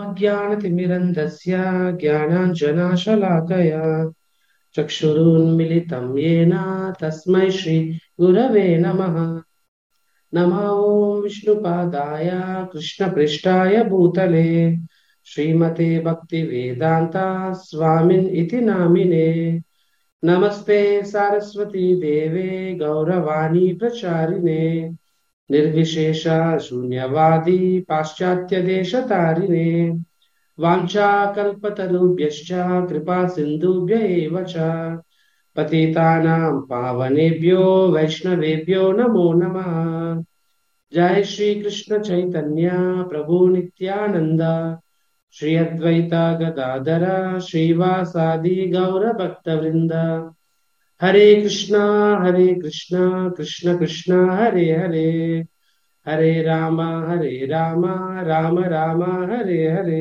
अज्ञानतिमिरन्धस्य ज्ञानाञ्जनाशलाकया चक्षुरुन्मिलितं येन तस्मै श्रीगुरवे नमः नमः ॐ विष्णुपादाय कृष्णपृष्ठाय भूतले श्रीमते भक्तिवेदान्ता स्वामिन् इति नामिने नमस्ते सारस्वती देवे गौरवाणी प्रचारिणे निर्विशेष शून्यवादी पाश्चात्यदेशतारिणे वाञ्छाकल्पतरुभ्यश्च कृपा सिन्धुभ्य एव च पतितानां पावनेभ्यो वैष्णवेभ्यो नमो नमः जय श्री कृष्ण चैतन्य प्रभु नित्यानंद श्री अद्वैत गदाधर श्रीवासादि गौर भक्तवृंद हरे कृष्णा हरे कृष्णा कृष्ण कृष्णा हरे हरे हरे राम हरे राम राम राम हरे हरे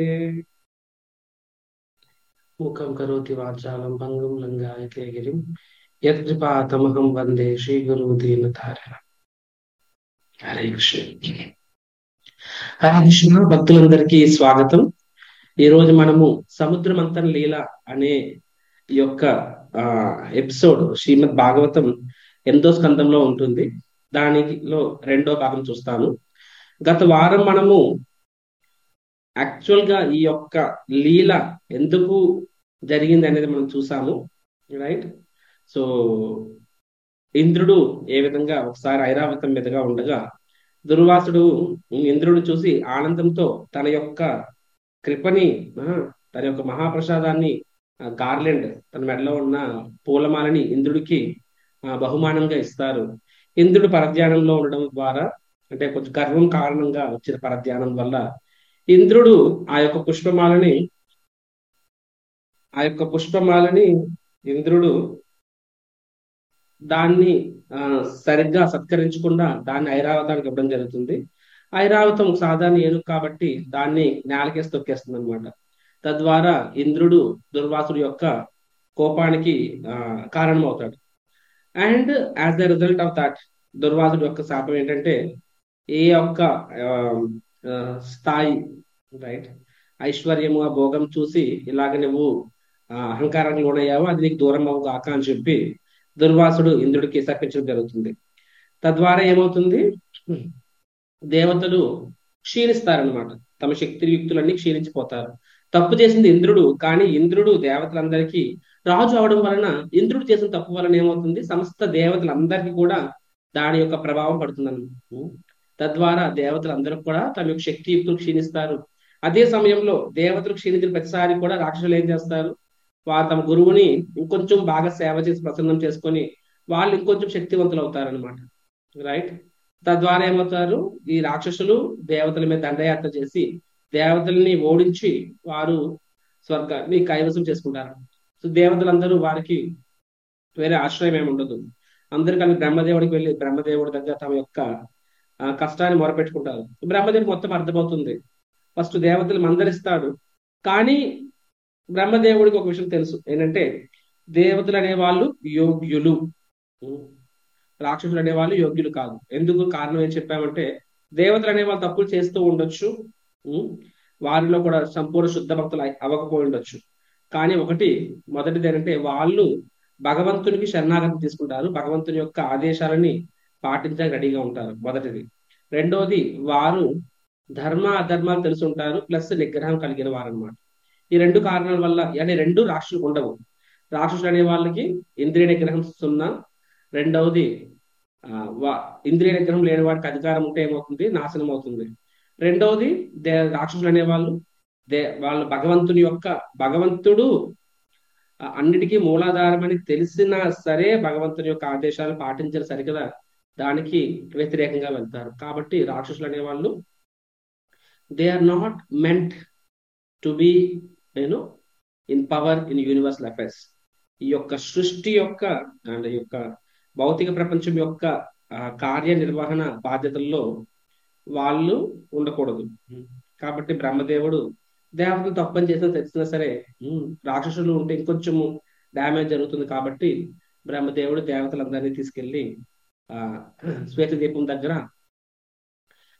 मुखं करोति वाचालं भङ्गं लङ्घायते गिरिं यत्कृपातमहं वन्दे श्रीगुरुदीनतारिणम् హరే కృష్ణ హరే కృష్ణ భక్తులందరికీ స్వాగతం ఈ రోజు మనము సముద్రమంతన్ లీల అనే ఈ యొక్క ఎపిసోడ్ శ్రీమద్ భాగవతం ఎనిమిదో స్కందంలో ఉంటుంది దానిలో రెండో భాగం చూస్తాము గత వారం మనము యాక్చువల్ గా ఈ యొక్క లీల ఎందుకు జరిగింది అనేది మనం చూసాము రైట్ సో ఇంద్రుడు ఏ విధంగా ఒకసారి ఐరావతం మీదుగా ఉండగా దుర్వాసుడు ఇంద్రుడు చూసి ఆనందంతో తన యొక్క కృపని తన యొక్క మహాప్రసాదాన్ని గార్లెండ్ తన మెడలో ఉన్న పూలమాలని ఇంద్రుడికి బహుమానంగా ఇస్తారు ఇంద్రుడు పరధ్యానంలో ఉండడం ద్వారా అంటే కొంచెం గర్వం కారణంగా వచ్చిన పరధ్యానం వల్ల ఇంద్రుడు ఆ యొక్క పుష్పమాలని ఆ యొక్క పుష్పమాలని ఇంద్రుడు దాన్ని సరిగ్గా సత్కరించకుండా దాన్ని ఐరావతానికి ఇవ్వడం జరుగుతుంది ఐరావతం సాధారణ ఏనుగు కాబట్టి దాన్ని నేలకేసి తొక్కేస్తుంది అనమాట తద్వారా ఇంద్రుడు దుర్వాసుడు యొక్క కోపానికి కారణమవుతాడు and as the result of that దుర్వాసుడు యొక్క శాపం ఏంటంటే ఏ యొక్క స్థాయి రైట్ ఐశ్వర్యము ఆ భోగం చూసి ఇలాగ నువ్వు అహంకారానికి లోనయ్యావో అది నీకు దూరం అవ్వు కాక అని చెప్పి దుర్వాసుడు ఇంద్రుడికి శపించడం జరుగుతుంది తద్వారా ఏమవుతుంది దేవతలు క్షీణిస్తారనమాట తమ శక్తియుక్తులన్నీ క్షీణించిపోతారు తప్పు చేసింది ఇంద్రుడు కానీ ఇంద్రుడు దేవతలందరికీ రాజు అవడం వలన ఇంద్రుడు చేసిన తప్పు వలన ఏమవుతుంది సమస్త దేవతలందరికీ కూడా దాని యొక్క ప్రభావం పడుతుంది తద్వారా దేవతలందరూ కూడా తమ యొక్క శక్తియుక్తులు క్షీణిస్తారు అదే సమయంలో దేవతలు క్షీణించిన ప్రతిసారి కూడా రాక్షసులు ఏం చేస్తారు వారు తమ గురువుని ఇంకొంచెం బాగా సేవ చేసి ప్రసన్నం చేసుకొని వాళ్ళు ఇంకొంచెం శక్తివంతులు అవుతారనమాట రైట్ తద్వారా ఏమవుతారు ఈ రాక్షసులు దేవతల మీద దండయాత్ర చేసి దేవతల్ని ఓడించి వారు స్వర్గాన్ని కైవసం చేసుకుంటారు సో దేవతలందరూ వారికి వేరే ఆశ్రయం ఏమి ఉండదు అందరు కలిసి బ్రహ్మదేవుడికి వెళ్ళి బ్రహ్మదేవుడి దగ్గర తమ యొక్క కష్టాన్ని మొరపెట్టుకుంటారు బ్రహ్మదేవుడికి మొత్తం అర్థమవుతుంది ఫస్ట్ దేవతలు మందరిస్తాడు కానీ బ్రహ్మదేవుడికి ఒక విషయం తెలుసు ఏంటంటే దేవతలు అనేవాళ్ళు యోగ్యులు రాక్షసులు అనేవాళ్ళు యోగ్యులు కాదు ఎందుకు కారణం ఏం చెప్పామంటే దేవతలు అనేవాళ్ళు తప్పులు చేస్తూ ఉండొచ్చు వారిలో కూడా సంపూర్ణ శుద్ధ భక్తులు అవ్వకపోయి ఉండొచ్చు కానీ ఒకటి మొదటిది ఏంటంటే వాళ్ళు భగవంతునికి శరణాగతి తీసుకుంటారు భగవంతుని యొక్క ఆదేశాలని పాటించడానికి రెడీగా ఉంటారు మొదటిది రెండోది వారు ధర్మ అధర్మాలు తెలిసి ఉంటారు ప్లస్ నిగ్రహం కలిగిన వారు అనమాట ఈ రెండు కారణాల వల్ల అంటే రెండు రాక్షసులు ఉండవు రాక్షసులు అనే వాళ్ళకి ఇంద్రియ నిగ్రహం సున్నా రెండవది ఇంద్రియ నిగ్రహం లేని వాడికి అధికారం ఉంటే ఏమవుతుంది నాశనం అవుతుంది రెండవది దే రాక్షసులు అనేవాళ్ళు దే వాళ్ళు భగవంతుని యొక్క భగవంతుడు అన్నిటికీ మూలాధారం అని తెలిసినా సరే భగవంతుని యొక్క ఆదేశాలు పాటించిన సరికదా దానికి వ్యతిరేకంగా వెళ్తారు కాబట్టి రాక్షసులు అనేవాళ్ళు they are not meant to be you know in power in universal affairs ఈ యొక్క సృష్టి యొక్క అండ్ ఈ యొక్క భౌతిక ప్రపంచం యొక్క కార్యనిర్వహణ బాధ్యతల్లో వాళ్ళు ఉండకూడదు కాబట్టి బ్రహ్మదేవుడు దేవతలు తప్పని చేసిన తెలిసినా సరే రాక్షసులు ఉంటే ఇంకొంచెము డ్యామేజ్ జరుగుతుంది కాబట్టి బ్రహ్మదేవుడు దేవతలందరినీ తీసుకెళ్లి ఆ శ్వేత దీపం దగ్గర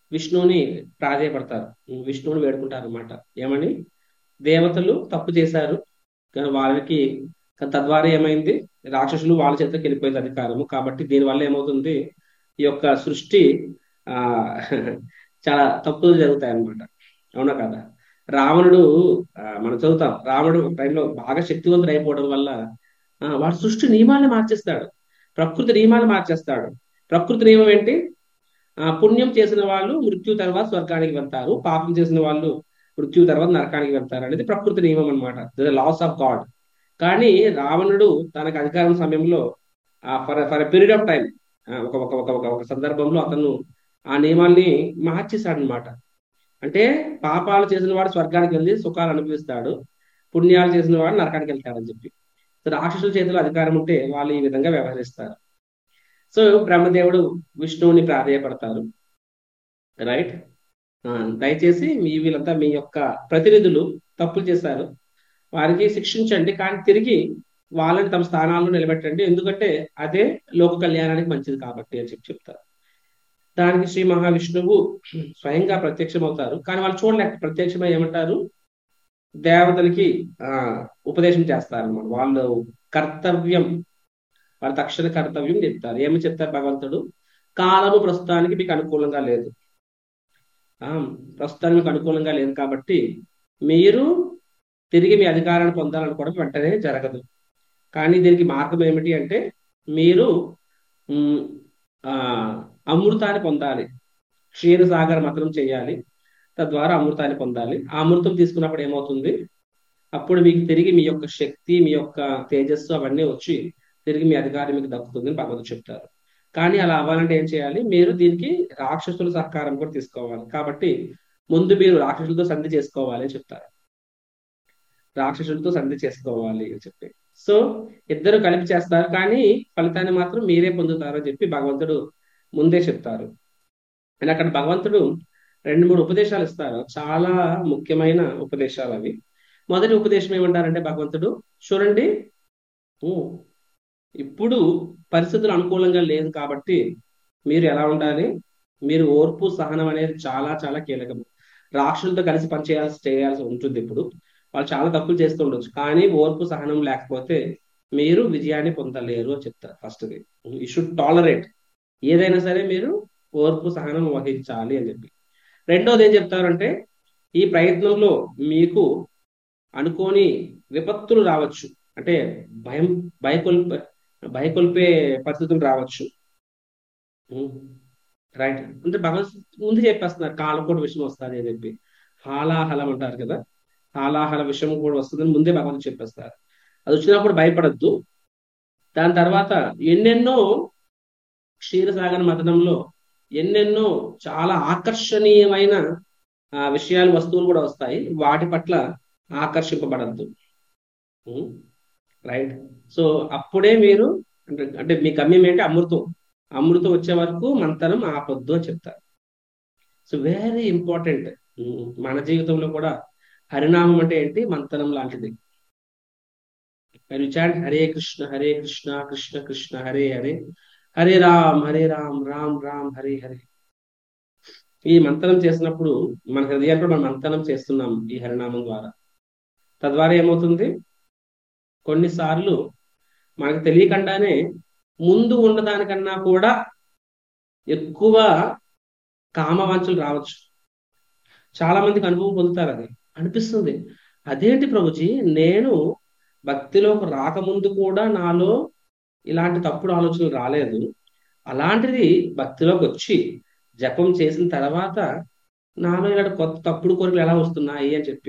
విష్ణువుని ప్రాధేయపడతారు విష్ణువుని వేడుకుంటారు అనమాట ఏమని దేవతలు తప్పు చేశారు కానీ వాళ్ళకి తద్వారా ఏమైంది రాక్షసులు వాళ్ళ చేతకి వెళ్ళిపోయింది అధికారము కాబట్టి దీనివల్ల ఏమవుతుంది ఈ యొక్క సృష్టి ఆ చాలా తప్పులు జరుగుతాయి అన్నమాట అవునా కదా రావణుడు మనం చదువుతాం రావణుడు ఒక టైంలో బాగా శక్తివంతుడు అయిపోవడం వల్ల వాడు సృష్టి నియమాలను మార్చేస్తాడు ప్రకృతి నియమాలు మార్చేస్తాడు ప్రకృతి నియమం ఏంటి పుణ్యం చేసిన వాళ్ళు మృత్యు తర్వాత స్వర్గానికి వెళ్తారు పాపం చేసిన వాళ్ళు మృత్యు తర్వాత నరకానికి వెళ్తారు అనేది ప్రకృతి నియమం అనమాట లాస్ ఆఫ్ గాడ్ కానీ రావణుడు తనకు అధికారం సమయంలో for for period of time ఒక ఒక ఒక ఒక సందర్భంలో అతను ఆ నియమాల్ని మార్చేశాడు అనమాట అంటే పాపాలు చేసిన వాడు స్వర్గానికి వెళ్ళి సుఖాలు అనుభవిస్తాడు పుణ్యాలు చేసిన వాడు నరకానికి వెళ్తాడని చెప్పి రాక్షసుల చేతిలో అధికారం ఉంటే వాళ్ళు ఈ విధంగా వ్యవహరిస్తారు సో బ్రహ్మదేవుడు విష్ణువుని ప్రాధేయపడతారు రైట్ దయచేసి మీ వీళ్ళంతా మీ యొక్క ప్రతినిధులు తప్పులు చేశారు వారికి శిక్షించండి కానీ తిరిగి వాళ్ళని తమ స్థానాల్లో నిలబెట్టండి ఎందుకంటే అదే లోక కళ్యాణానికి మంచిది కాబట్టి అని చెప్పి చెప్తారు దానికి శ్రీ మహావిష్ణువు స్వయంగా ప్రత్యక్షమవుతారు కానీ వాళ్ళు చూడలేక ప్రత్యక్షమై ఏమంటారు దేవతలకి ఆ ఉపదేశం చేస్తారన్నమాట వాళ్ళు కర్తవ్యం వాళ్ళ తక్షణ కర్తవ్యం చెప్తారు ఏమి చెప్తారు భగవంతుడు కాలము ప్రస్తుతానికి మీకు అనుకూలంగా లేదు ప్రస్తుతానికి మీకు అనుకూలంగా లేదు కాబట్టి మీరు తిరిగి మీ అధికారాన్ని పొందాలనుకోవడం వెంటనే జరగదు కానీ దీనికి మార్గం ఏమిటి అంటే మీరు అమృతాన్ని పొందాలి క్షీరసాగర మతనం చేయాలి తద్వారా అమృతాన్ని పొందాలి ఆ అమృతం తీసుకున్నప్పుడు ఏమవుతుంది అప్పుడు మీకు తిరిగి మీ యొక్క శక్తి మీ యొక్క తేజస్సు అవన్నీ వచ్చి తిరిగి మీ అధికారం మీకు దక్కుతుంది అని భగవంతుడు చెప్తారు కానీ అలా అవ్వాలంటే ఏం చేయాలి మీరు దీనికి రాక్షసుల సహకారం కూడా తీసుకోవాలి కాబట్టి ముందు మీరు రాక్షసులతో సంధి చేసుకోవాలి అని చెప్తారు రాక్షసులతో సంధి చేసుకోవాలి అని చెప్పి సో ఇద్దరు కలిపి చేస్తారు కానీ ఫలితాన్ని మాత్రం మీరే పొందుతారు అని చెప్పి భగవంతుడు ముందే చెప్తారు అండ్ అక్కడ భగవంతుడు రెండు మూడు ఉపదేశాలు ఇస్తారు చాలా ముఖ్యమైన ఉపదేశాలు అవి మొదటి ఉపదేశం ఏమంటారంటే భగవంతుడు చూడండి ఇప్పుడు పరిస్థితులు అనుకూలంగా లేదు కాబట్టి మీరు ఎలా ఉండాలి మీరు ఓర్పు సహనం అనేది చాలా చాలా కీలకం రాక్షసులతో కలిసి పనిచేయాల్సి చేయాల్సి ఉంటుంది ఇప్పుడు వాళ్ళు చాలా తప్పులు చేస్తూ ఉండొచ్చు కానీ ఓర్పు సహనం లేకపోతే మీరు విజయాన్ని పొందలేరు అని చెప్తారు ఫస్ట్ది యూ షుడ్ టాలరేట్ ఏదైనా సరే మీరు ఓర్పు సహనం వహించాలి అని చెప్పి రెండోది ఏం చెప్తారంటే ఈ ప్రయత్నంలో మీకు అనుకోని విపత్తులు రావచ్చు అంటే భయం భయకొల్ప భయకొల్పే పరిస్థితులు రావచ్చు రైట్ అంటే భగవత్ ముందు చెప్పేస్తున్నారు కాలం కూడా విషయం వస్తుంది అని చెప్పి హాలాహలం అంటారు కదా హాలాహల విషయం కూడా వస్తుందని ముందే భగవంతుడు చెప్పేస్తారు అది వచ్చినప్పుడు భయపడద్దు దాని తర్వాత ఎన్నెన్నో క్షీరసాగర మతనంలో ఎన్నెన్నో చాలా ఆకర్షణీయమైన విషయాలు వస్తువులు కూడా వస్తాయి వాటి పట్ల ఆకర్షింపబడద్దు రైట్ సో అప్పుడే మీరు అంటే మీ గమ్యం ఏంటి అమృతం అమృతం వచ్చే వరకు మంతనం ఆపొద్దు అని చెప్తారు సో వెరీ ఇంపార్టెంట్ మన జీవితంలో కూడా హరినామం అంటే ఏంటి మంతనం లాంటిది చాంట్ హరే కృష్ణ హరే కృష్ణ కృష్ణ కృష్ణ హరే హరే హరే రామ్ హరే రామ్ రామ్ రామ్ హరే హరే ఈ మంతనం చేసినప్పుడు మన హృదయాల్లో మనం మంతనం చేస్తున్నాం ఈ హరినామం ద్వారా తద్వారా ఏమవుతుంది కొన్నిసార్లు మనకు తెలియకుండానే ముందు ఉన్నదానికన్నా కూడా ఎక్కువ కామవాంఛలు రావచ్చు చాలా మందికి అనుభవం పొందుతారు అది అనిపిస్తుంది అదేంటి ప్రభుజీ నేను భక్తిలోకి రాకముందు కూడా నాలో ఇలాంటి తప్పుడు ఆలోచనలు రాలేదు అలాంటిది భక్తిలోకి వచ్చి జపం చేసిన తర్వాత నాలో ఇలాంటి కొత్త తప్పుడు కోరికలు ఎలా వస్తున్నాయి అని చెప్పి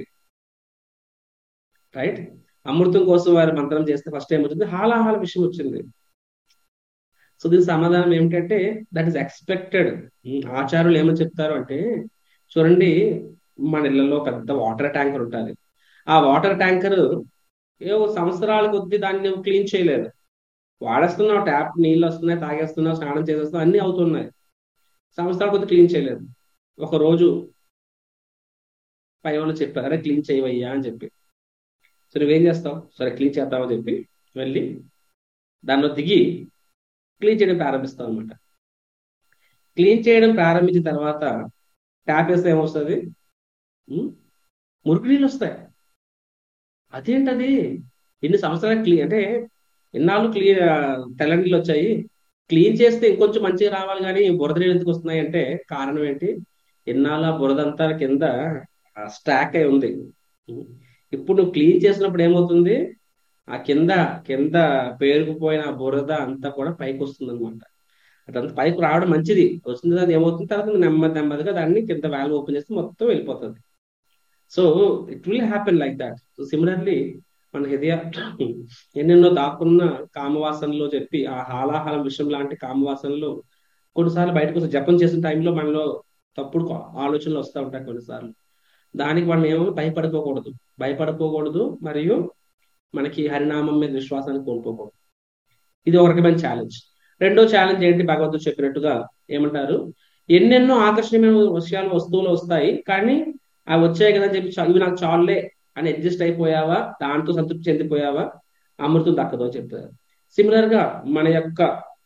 రైట్ అమృతం కోసం వారు మంత్రం చేస్తే ఫస్ట్ ఏమవుతుంది హాలాహాల విషయం వచ్చింది సో దీని సమాధానం ఏమిటంటే దట్ ఈస్ ఎక్స్పెక్టెడ్ ఆచారులు ఏమని చెప్తారు అంటే చూడండి మన ఇళ్లలో పెద్ద వాటర్ ట్యాంకర్ ఉంటుంది ఆ వాటర్ ట్యాంకర్ ఏవో సంవత్సరాల కొద్దీ దాన్ని నువ్వు క్లీన్ చేయలేదు వాడేస్తున్నావు ట్యాప్ నీళ్ళు వస్తున్నాయి తాగేస్తున్నావు స్నానం చేసేస్తున్నావు అన్ని అవుతున్నాయి సంవత్సరాల కొద్ది క్లీన్ చేయలేదు ఒక రోజు పై వాళ్ళు చెప్పారు అరే క్లీన్ చేయవయ్యా అని చెప్పి సో నువ్వేం చేస్తావు సరే క్లీన్ చేద్దామని చెప్పి వెళ్ళి దానిలో దిగి క్లీన్ చేయడం ప్రారంభిస్తావు అనమాట క్లీన్ చేయడం ప్రారంభించిన తర్వాత ట్యాప్ వేస్తే ఏమొస్తుంది ఉమ్, మురికి నీళ్ళు వస్తాయి అదేంటది ఎన్ని సంవత్సరాలు క్లీన్ అంటే ఎన్నాళ్ళు క్లీన్ తెల్ల నీళ్ళు వచ్చాయి క్లీన్ చేస్తే ఇంకొంచెం మంచిగా రావాలి కానీ బురద నీళ్ళు ఎందుకు వస్తున్నాయి అంటే కారణం ఏంటి ఎన్నాళ్ళ బురద అంతా కింద స్టాక్ అయి ఉంది ఇప్పుడు నువ్వు క్లీన్ చేసినప్పుడు ఏమవుతుంది ఆ కింద కింద పేరుకుపోయిన ఆ బురద అంతా కూడా పైకి వస్తుంది అనమాట అదంతా పైకి రావడం మంచిది వచ్చింది అది ఏమవుతుంది తర్వాత నెమ్మది నెమ్మదిగా దాన్ని కింద వాల్వ్ ఓపెన్ చేస్తే మొత్తం వెళ్ళిపోతుంది so it will happen like that so similarly మన హృదయ ఎన్నెన్నో దాక్కున్న కామవాసనలో చెప్పి ఆ హాలాహలం విషయం లాంటి కామవాసనలు కొన్నిసార్లు బయటకు వస్తే జపం చేసిన టైంలో మనలో తప్పుడు ఆలోచనలు వస్తూ ఉంటాయి కొన్నిసార్లు దానికి మనం ఏమో భయపడిపోకూడదు భయపడిపోకూడదు మరియు మనకి హరినామం మీద విశ్వాసాన్ని కోల్పోకూడదు ఇది ఒక రకమైన ఛాలెంజ్ రెండో ఛాలెంజ్ ఏంటి భగవంతుడు చెప్పినట్టుగా ఏమంటారు ఎన్నెన్నో ఆకర్షణీయమైన విషయాలు వస్తువులు వస్తాయి కానీ అవి వచ్చాయి కదా అని చెప్పి చా- ఇవి నాకు చాలులే అని అడ్జస్ట్ అయిపోయావా దాంతో సంతృప్తి చెందిపోయావా అమృతం దక్కదు అని చెప్తారు సిమిలర్ గా మన యొక్క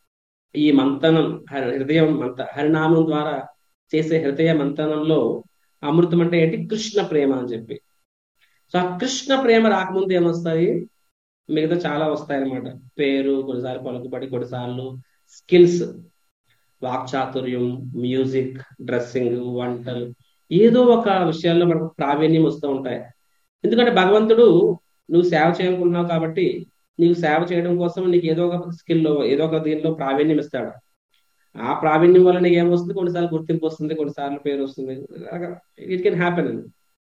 ఈ మంతనం హరి- హృదయం మంత హరినామం ద్వారా చేసే హృదయ మంతనంలో అమృతం అంటే ఏంటి కృష్ణ ప్రేమ అని చెప్పి సో ఆ కృష్ణ ప్రేమ రాకముందు ఏమొస్తాయి మిగతా చాలా వస్తాయి అనమాట పేరు కొన్నిసార్లు పలుకుబడి కొన్నిసార్లు స్కిల్స్ వాక్చాతుర్యం మ్యూజిక్ డ్రెస్సింగ్ వంటలు ఏదో ఒక విషయాల్లో మనకు ప్రావీణ్యం వస్తూ ఉంటాయి ఎందుకంటే భగవంతుడు నువ్వు సేవ చేయాలనుకుంటున్నావు కాబట్టి నీకు సేవ చేయడం కోసం నీకు ఏదో ఒక స్కిల్లో ఏదో ఒక దీనిలో ప్రావీణ్యం ఇస్తాడు ఆ ప్రావీణ్యం వల్ల నీకు ఏమొస్తుంది కొన్నిసార్లు గుర్తింపు వస్తుంది కొన్నిసార్లు పేరు వస్తుంది ఇట్ కెన్ హ్యాపెన్ అండి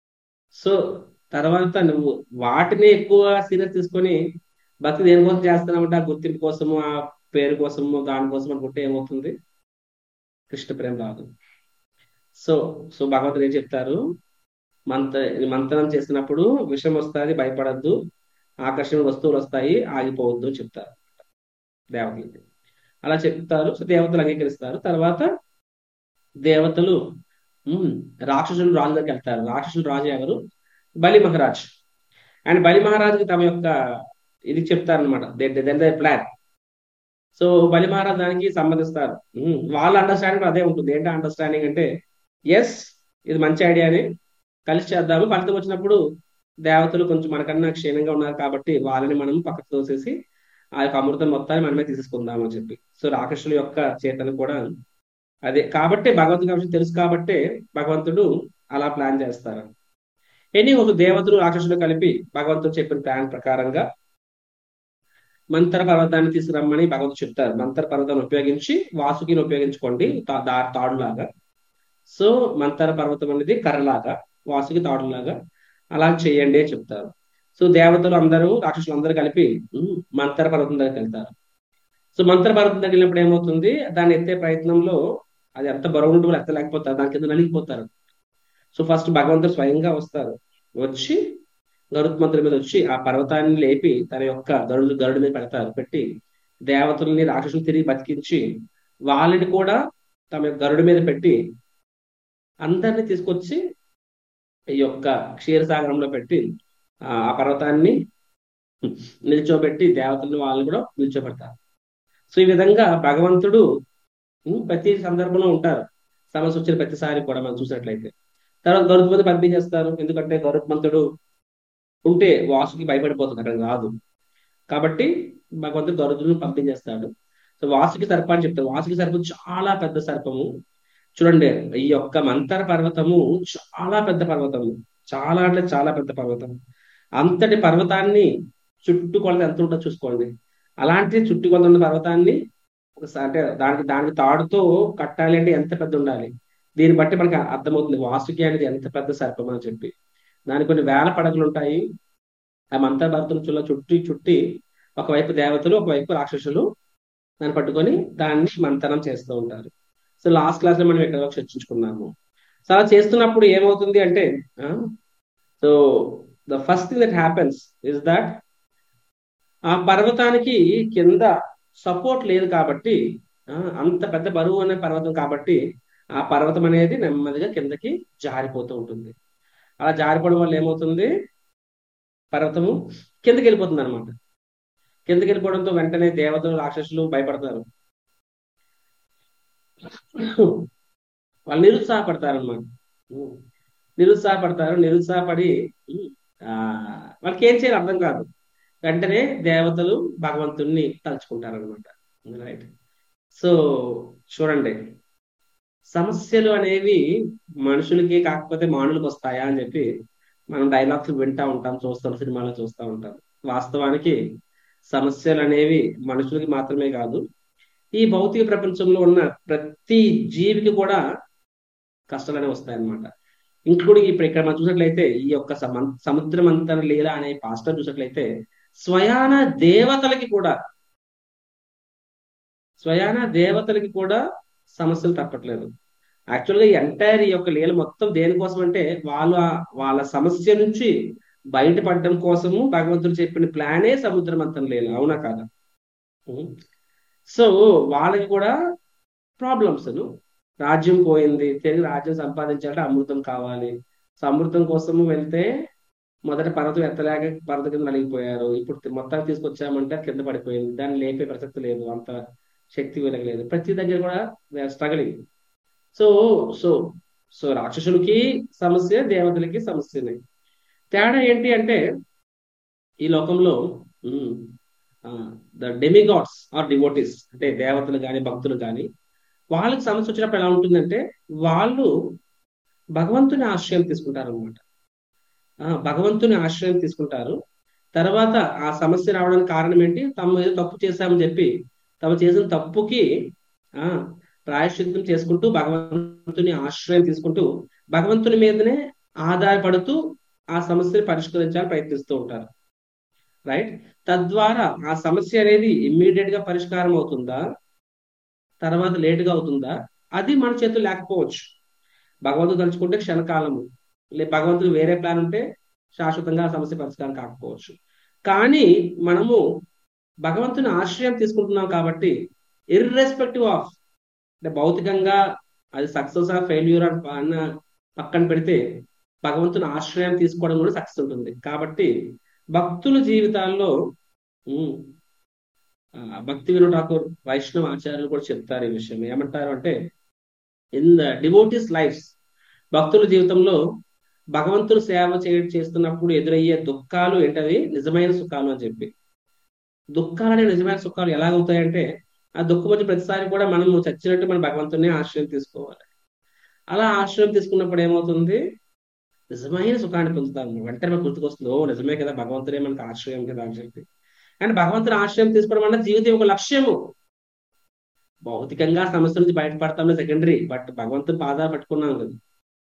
సో తర్వాత నువ్వు వాటిని ఎక్కువ సీరియస్ తీసుకొని భక్తి దేనికోసం చేస్తున్నామంటే ఆ గుర్తింపు కోసము ఆ పేరు కోసము దానికోసం అనుకుంటే ఏమవుతుంది కృష్ణ ప్రేమ రాదు సో సో భగవంతుడు ఏం చెప్తారు మంత మంతనం చేసినప్పుడు విషయం వస్తుంది భయపడద్దు ఆకర్షణ వస్తువులు వస్తాయి ఆగిపోవద్దు అని చెప్తారు దేవతలకి అలా చెప్తారు సో దేవతలు అంగీకరిస్తారు తర్వాత దేవతలు ఉమ్, రాక్షసులు రాజు దగ్గరికి వెళ్తారు రాక్షసులు రాజు ఎవరు బలి మహారాజ్ అండ్ బలి మహారాజుకి తమ యొక్క ఇది చెప్తారనమాట దెన్ ద ప్లాన్ సో బలి మహారాజ్ దానికి సంబంధిస్తారు ఉమ్, వాళ్ళ అండర్స్టాండింగ్ అదే ఉంటుంది ఏంటి అండర్స్టాండింగ్ అంటే ఎస్ ఇది మంచి ఐడియానే కలిసి చేద్దాము ఫలితం వచ్చినప్పుడు దేవతలు కొంచెం మనకన్నా క్షీణంగా ఉన్నారు కాబట్టి వాళ్ళని మనం పక్కకు తోసేసి ఆ యొక్క అమృతం మొత్తాన్ని మనమే తీసేసుకుందాం అని చెప్పి సో రాక్షసుల యొక్క చేతను కూడా అదే కాబట్టి భగవంతుడి విషయం తెలుసు కాబట్టే భగవంతుడు అలా ప్లాన్ చేస్తారు ఎనీ ఒక దేవతలు రాక్షసులు కలిపి భగవంతుడు చెప్పిన ప్లాన్ ప్రకారంగా మంతర పర్వతాన్ని తీసుకురమ్మని భగవంతుడు చెప్తారు మంతర పర్వతాన్ని ఉపయోగించి వాసుకిని ఉపయోగించుకోండి తా- దా- తాడులాగా సో మంతర పర్వతం అనేది కర్రలాగా వాసుకి తాడులాగా అలా చేయండి అని చెప్తారు సో దేవతలు అందరూ రాక్షసులు అందరూ కలిపి ఉమ్, మంతర పర్వతం దగ్గరికి వెళ్తారు సో మంతర పర్వతం దగ్గర వెళ్ళినప్పుడు ఏమవుతుంది దాన్ని ఎత్తే ప్రయత్నంలో అది ఎంత బరువు ఉండి కూడా ఎత్తలేకపోతారు దాని కింద నలిగిపోతారు సో ఫస్ట్ భగవంతుడు స్వయంగా వస్తారు వచ్చి గరుత్మంతుడి మీద వచ్చి ఆ పర్వతాన్ని లేపి తన యొక్క గరుడు గరుడు మీద పెడతారు పెట్టి దేవతల్ని రాక్షసులు తిరిగి బతికించి వాళ్ళని కూడా తమ యొక్క గరుడు మీద పెట్టి అందరిని తీసుకొచ్చి ఈ యొక్క క్షీరసాగరంలో పెట్టి ఆ ఆ పర్వతాన్ని నిల్చోబెట్టి దేవతల్ని వాళ్ళని కూడా నిల్చోబెడతారు సో ఈ విధంగా భగవంతుడు ఉమ్, ప్రతి సందర్భంలో ఉంటారు సమస్య వచ్చిన ప్రతిసారి కూడా మనం చూసినట్లయితే తర్వాత గరుత్మంతుడు పంపించేస్తారు ఎందుకంటే గరుత్మంతుడు ఉంటే వాసుకి భయపడిపోతుంది అక్కడ రాదు కాబట్టి భగవంతుడు గరుడును పంపించేస్తాడు సో వాసుకి సర్పం అని చెప్తారు వాసుకి సర్పం చాలా పెద్ద సర్పము చూడండి ఈ యొక్క మంతర పర్వతము చాలా పెద్ద పర్వతము చాలా అంటే చాలా పెద్ద పర్వతం అంతటి పర్వతాన్ని చుట్టుకొలత ఎంత ఉంటుందో చూసుకోండి అలాంటి చుట్టుకొలత ఉన్న పర్వతాన్ని ఒకసారి అంటే దానికి దానికి తాడుతో కట్టాలి అంటే ఎంత పెద్ద ఉండాలి దీన్ని బట్టి మనకి అర్థమవుతుంది వాసుకి అనేది ఎంత పెద్ద సర్పం అని చెప్పి దానికి కొన్ని వేల పడగలు ఉంటాయి ఆ మంతర పర్వతం చుల్ల చుట్టి చుట్టి ఒకవైపు దేవతలు ఒకవైపు రాక్షసులు దాన్ని పట్టుకొని దాన్ని మంతనం చేస్తూ ఉంటారు సో లాస్ట్ క్లాస్ లో మనం ఎక్కడ చర్చించుకున్నాము సో అలా చేస్తున్నప్పుడు ఏమవుతుంది అంటే so the first thing that happens is that ఆ పర్వతానికి కింద సపోర్ట్ లేదు కాబట్టి ఆ, అంత పెద్ద బరువు అనే పర్వతం కాబట్టి ఆ పర్వతం అనేది నెమ్మదిగా కిందకి జారిపోతూ ఉంటుంది అలా జారిపోవడం వల్ల ఏమవుతుంది పర్వతము కిందకి వెళ్ళిపోతుంది అనమాట కిందకి వెళ్ళిపోవడంతో వెంటనే దేవతలు రాక్షసులు భయపడతారు వాళ్ళు నిరుత్సాహపడతారు అనమాట ఉమ్. నిరుత్సాహపడతారు నిరుత్సాహపడి ఉమ్, ఆ వాళ్ళకి ఏం చేయాలి అర్థం కాదు వెంటనే దేవతలు భగవంతుణ్ణి తలుచుకుంటారు అనమాట రైట్ సో చూడండి సమస్యలు అనేవి మనుషులకి కాకపోతే మానులకు వస్తాయా అని చెప్పి మనం డైలాగ్స్ వింటా ఉంటాం చూస్తాం సినిమాలో చూస్తూ ఉంటాం వాస్తవానికి సమస్యలు అనేవి మనుషులకి మాత్రమే కాదు ఈ భౌతిక ప్రపంచంలో ఉన్న ప్రతి జీవికి కూడా కష్టాలు అనేవి వస్తాయన్నమాట ఇంక్లూడింగ్ ఇప్పుడు ఇక్కడ మనం చూసినట్లయితే ఈ యొక్క సమ- సముద్రమంతర లీల అనే పాస్టర్ చూసినట్లయితే స్వయాన దేవతలకి కూడా స్వయాన దేవతలకి కూడా సమస్యలు తప్పట్లేదు యాక్చువల్గా ఈ ఎంటైర్ ఈ యొక్క లీల మొత్తం దేనికోసం అంటే వాళ్ళ వాళ్ళ సమస్య నుంచి బయటపడడం కోసము భగవంతుడు చెప్పిన ప్లానే సముద్రమంతం లీల అవునా కాదా సో వాళ్ళకి కూడా ప్రాబ్లమ్స్ రాజ్యం పోయింది తిరిగి రాజ్యం సంపాదించాలంటే అమృతం కావాలి సో అమృతం కోసము వెళ్తే మొదట పర్వతం ఎత్తలేక పర్వత కింద నలిగిపోయారు ఇప్పుడు మొత్తాన్ని తీసుకొచ్చామంటే అది కింద పడిపోయింది దాన్ని లేపే ప్రసక్తి లేదు అంత శక్తి వీళ్ళకి లేదు ప్రతి దగ్గర కూడా స్ట్రగలింగ్ సో సో సో రాక్షసులకి సమస్య దేవతలకి సమస్యనే తేడా ఏంటి అంటే ఈ లోకంలో ద డెమిగాడ్స్ ఆర్ డివోటీస్ అంటే దేవతలు కానీ భక్తులు కానీ వాళ్ళకి సమస్య వచ్చినప్పుడు ఎలా ఉంటుందంటే వాళ్ళు భగవంతుని ఆశ్రయం తీసుకుంటారు అనమాట భగవంతుని ఆశ్రయం తీసుకుంటారు తర్వాత ఆ సమస్య రావడానికి కారణం ఏంటి తమ ఏదో తప్పు చేశామని చెప్పి తమ చేసిన తప్పుకి ఆ ప్రాయశ్చిత్తం చేసుకుంటూ భగవంతుని ఆశ్రయం తీసుకుంటూ భగవంతుని మీదనే ఆధారపడుతూ ఆ సమస్యని పరిష్కరించాలని ప్రయత్నిస్తూ ఉంటారు రైట్ తద్వారా ఆ సమస్య అనేది ఇమ్మీడియట్ గా పరిష్కారం అవుతుందా తర్వాత లేటుగా అవుతుందా అది మన చేతులు లేకపోవచ్చు భగవంతుడు తలుచుకుంటే క్షణకాలము లే భగవంతుడు వేరే ప్లాన్ ఉంటే శాశ్వతంగా ఆ సమస్య పరిష్కారం కాకపోవచ్చు కానీ మనము భగవంతుని ఆశ్రయం తీసుకుంటున్నాం కాబట్టి ఇర్రెస్పెక్టివ్ ఆఫ్ అంటే భౌతికంగా అది సక్సెస్ ఆ ఫెయిల్యూర్ అన్న పక్కన పెడితే భగవంతుని ఆశ్రయం తీసుకోవడం కూడా సక్సెస్ ఉంటుంది కాబట్టి భక్తుల జీవితాల్లో భక్తి వినోద్ ఠాకూర్ వైష్ణవ ఆచార్యులు కూడా చెప్తారు ఈ విషయం ఏమంటారు అంటే ఇన్ ద డివోటీస్ లైఫ్స్ భక్తుల జీవితంలో భగవంతుడు సేవ చేయ చేస్తున్నప్పుడు ఎదురయ్యే దుఃఖాలు ఏంటవి నిజమైన సుఖాలు అని చెప్పి దుఃఖాలు అనే నిజమైన సుఖాలు ఎలాగవుతాయంటే ఆ దుఃఖం వచ్చి ప్రతిసారి కూడా మనం చచ్చినట్టు మన భగవంతుని ఆశ్రయం తీసుకోవాలి అలా ఆశ్రయం తీసుకున్నప్పుడు ఏమవుతుంది నిజమైన సుఖాన్ని పొందుతాం వెంటనే మనకు గుర్తుకొస్తుంది ఓ నిజమే కదా భగవంతుడే మనకు ఆశ్రయం కదా అని చెప్పి అండ్ భగవంతుని ఆశ్రయం తీసుకోవడం వల్ల జీవితం ఒక లక్ష్యము భౌతికంగా సమస్య నుంచి బయటపడతామే సెకండరీ బట్ భగవంతుని పాదాలు పట్టుకున్నాం కదా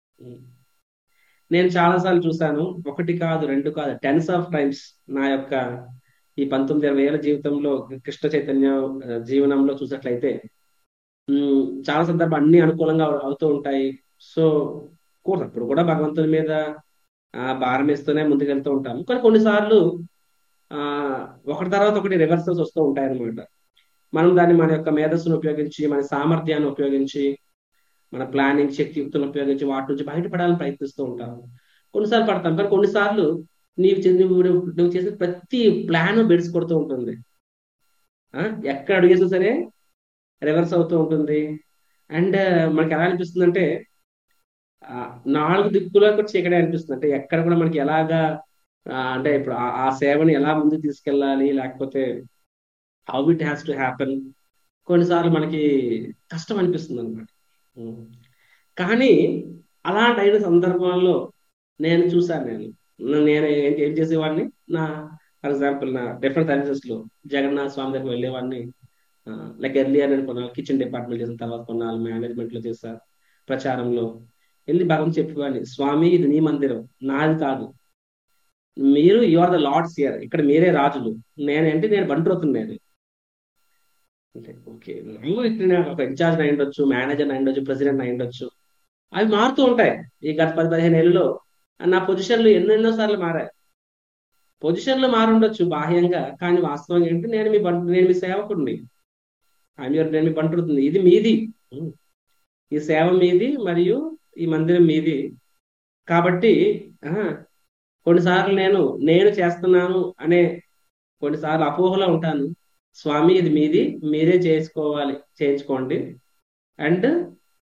నేను చాలాసార్లు చూశాను ఒకటి కాదు రెండు కాదు టెన్స్ ఆఫ్ టైమ్స్ నా యొక్క ఈ పంతొమ్మిది ఇరవై ఏళ్ళ జీవితంలో కృష్ణ చైతన్య జీవనంలో చూసినట్లయితే చాలా సందర్భం అన్ని అనుకూలంగా అవుతూ ఉంటాయి సో కోర్స్ అప్పుడు కూడా భగవంతుని మీద భారం వేస్తూనే ముందుకెళ్తూ ఉంటాము కానీ కొన్నిసార్లు ఆ ఒకటి తర్వాత ఒకటి రివర్సల్స్ వస్తూ ఉంటాయి అనమాట మనం దాన్ని మన యొక్క మేధస్సును ఉపయోగించి మన సామర్థ్యాన్ని ఉపయోగించి మన ప్లానింగ్ శక్తియుక్తులను ఉపయోగించి వాటి నుంచి బయటపడాలని ప్రయత్నిస్తూ ఉంటాము కొన్నిసార్లు పడతాం కానీ కొన్నిసార్లు నీవు నువ్వు నువ్వు చేసే ప్రతి ప్లాన్ బెడిసి కొడుతూ ఉంటుంది ఎక్కడ అడిగేసినా సరే రివర్స్ అవుతూ ఉంటుంది అండ్ మనకి ఎలా అనిపిస్తుంది అంటే నాలుగు దిక్కులో కూడా చీకడే అనిపిస్తుంది అంటే ఎక్కడ కూడా మనకి ఎలాగా అంటే ఇప్పుడు ఆ సేవని ఎలా ముందుకు తీసుకెళ్ళాలి లేకపోతే how it has to happen కొన్నిసార్లు మనకి కష్టం అనిపిస్తుంది అనమాట కానీ అలాంటి అయిన సందర్భంలో నేను చూశాను నేను నేను ఏం చేసేవాడిని నా ఫర్ ఎగ్జాంపుల్ నా డిఫరెంట్ సర్వీసెస్ లో జగన్నాథ్ స్వామి దగ్గర వెళ్ళేవాడిని లైక్ ఎర్లియర్ నేను కొన్నాళ్ళు కిచెన్ డిపార్ట్మెంట్ చేసిన తర్వాత కొన్నాళ్ళు మేనేజ్మెంట్ లో చేశా ప్రచారంలో వెళ్ళి భగవంతు చెప్పేవాడిని స్వామి ఇది నీ మందిరం నాది కాదు మీరు you are the lords here ఇక్కడ మీరే రాజులు నేనంటే నేను బంట్రోతున్నాను అంటే ఓకే నువ్వు ఇక్కడ ఒక ఇన్ఛార్జ్ అయి ఉండొచ్చు మేనేజర్ అయి ఉండొచ్చు ప్రెసిడెంట్ అయి ఉండొచ్చు అవి మారుతూ ఉంటాయి ఈ గత పది పదిహేను ఏళ్ళలో నా పొజిషన్లు ఎన్నెన్నో సార్లు మారాయి పొజిషన్లు మారుండొచ్చు బాహ్యంగా కానీ వాస్తవం ఏంటి నేను మీ నేను మీ సేవకుడిని నేను మీ బంటుతుంది ఇది మీది ఈ సేవ మీది మరియు ఈ మందిరం మీది కాబట్టి కొన్నిసార్లు నేను నేను చేస్తున్నాను అనే కొన్నిసార్లు అపోహలో ఉంటాను స్వామి ఇది మీది మీరే చేసుకోవాలి చేయించుకోండి అండ్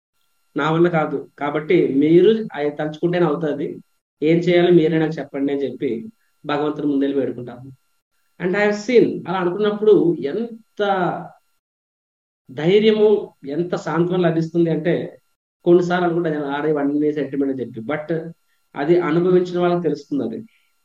నా వల్ల కాదు కాబట్టి మీరు ఆయన తలుచుకుంటేనే అవుతుంది ఏం చేయాలో మీరే నాకు చెప్పండి అని చెప్పి భగవంతుని ముందెళ్ళి వేడుకుంటాము అండ్ ఐ సీన్ అలా అనుకున్నప్పుడు ఎంత ధైర్యము ఎంత సాంత్వనం లభిస్తుంది అంటే కొన్నిసార్లు అనుకుంటా నేను ఆడే అన్ని సెంటిమెంట్ అని చెప్పి బట్ అది అనుభవించిన వాళ్ళకి తెలుస్తుంది అది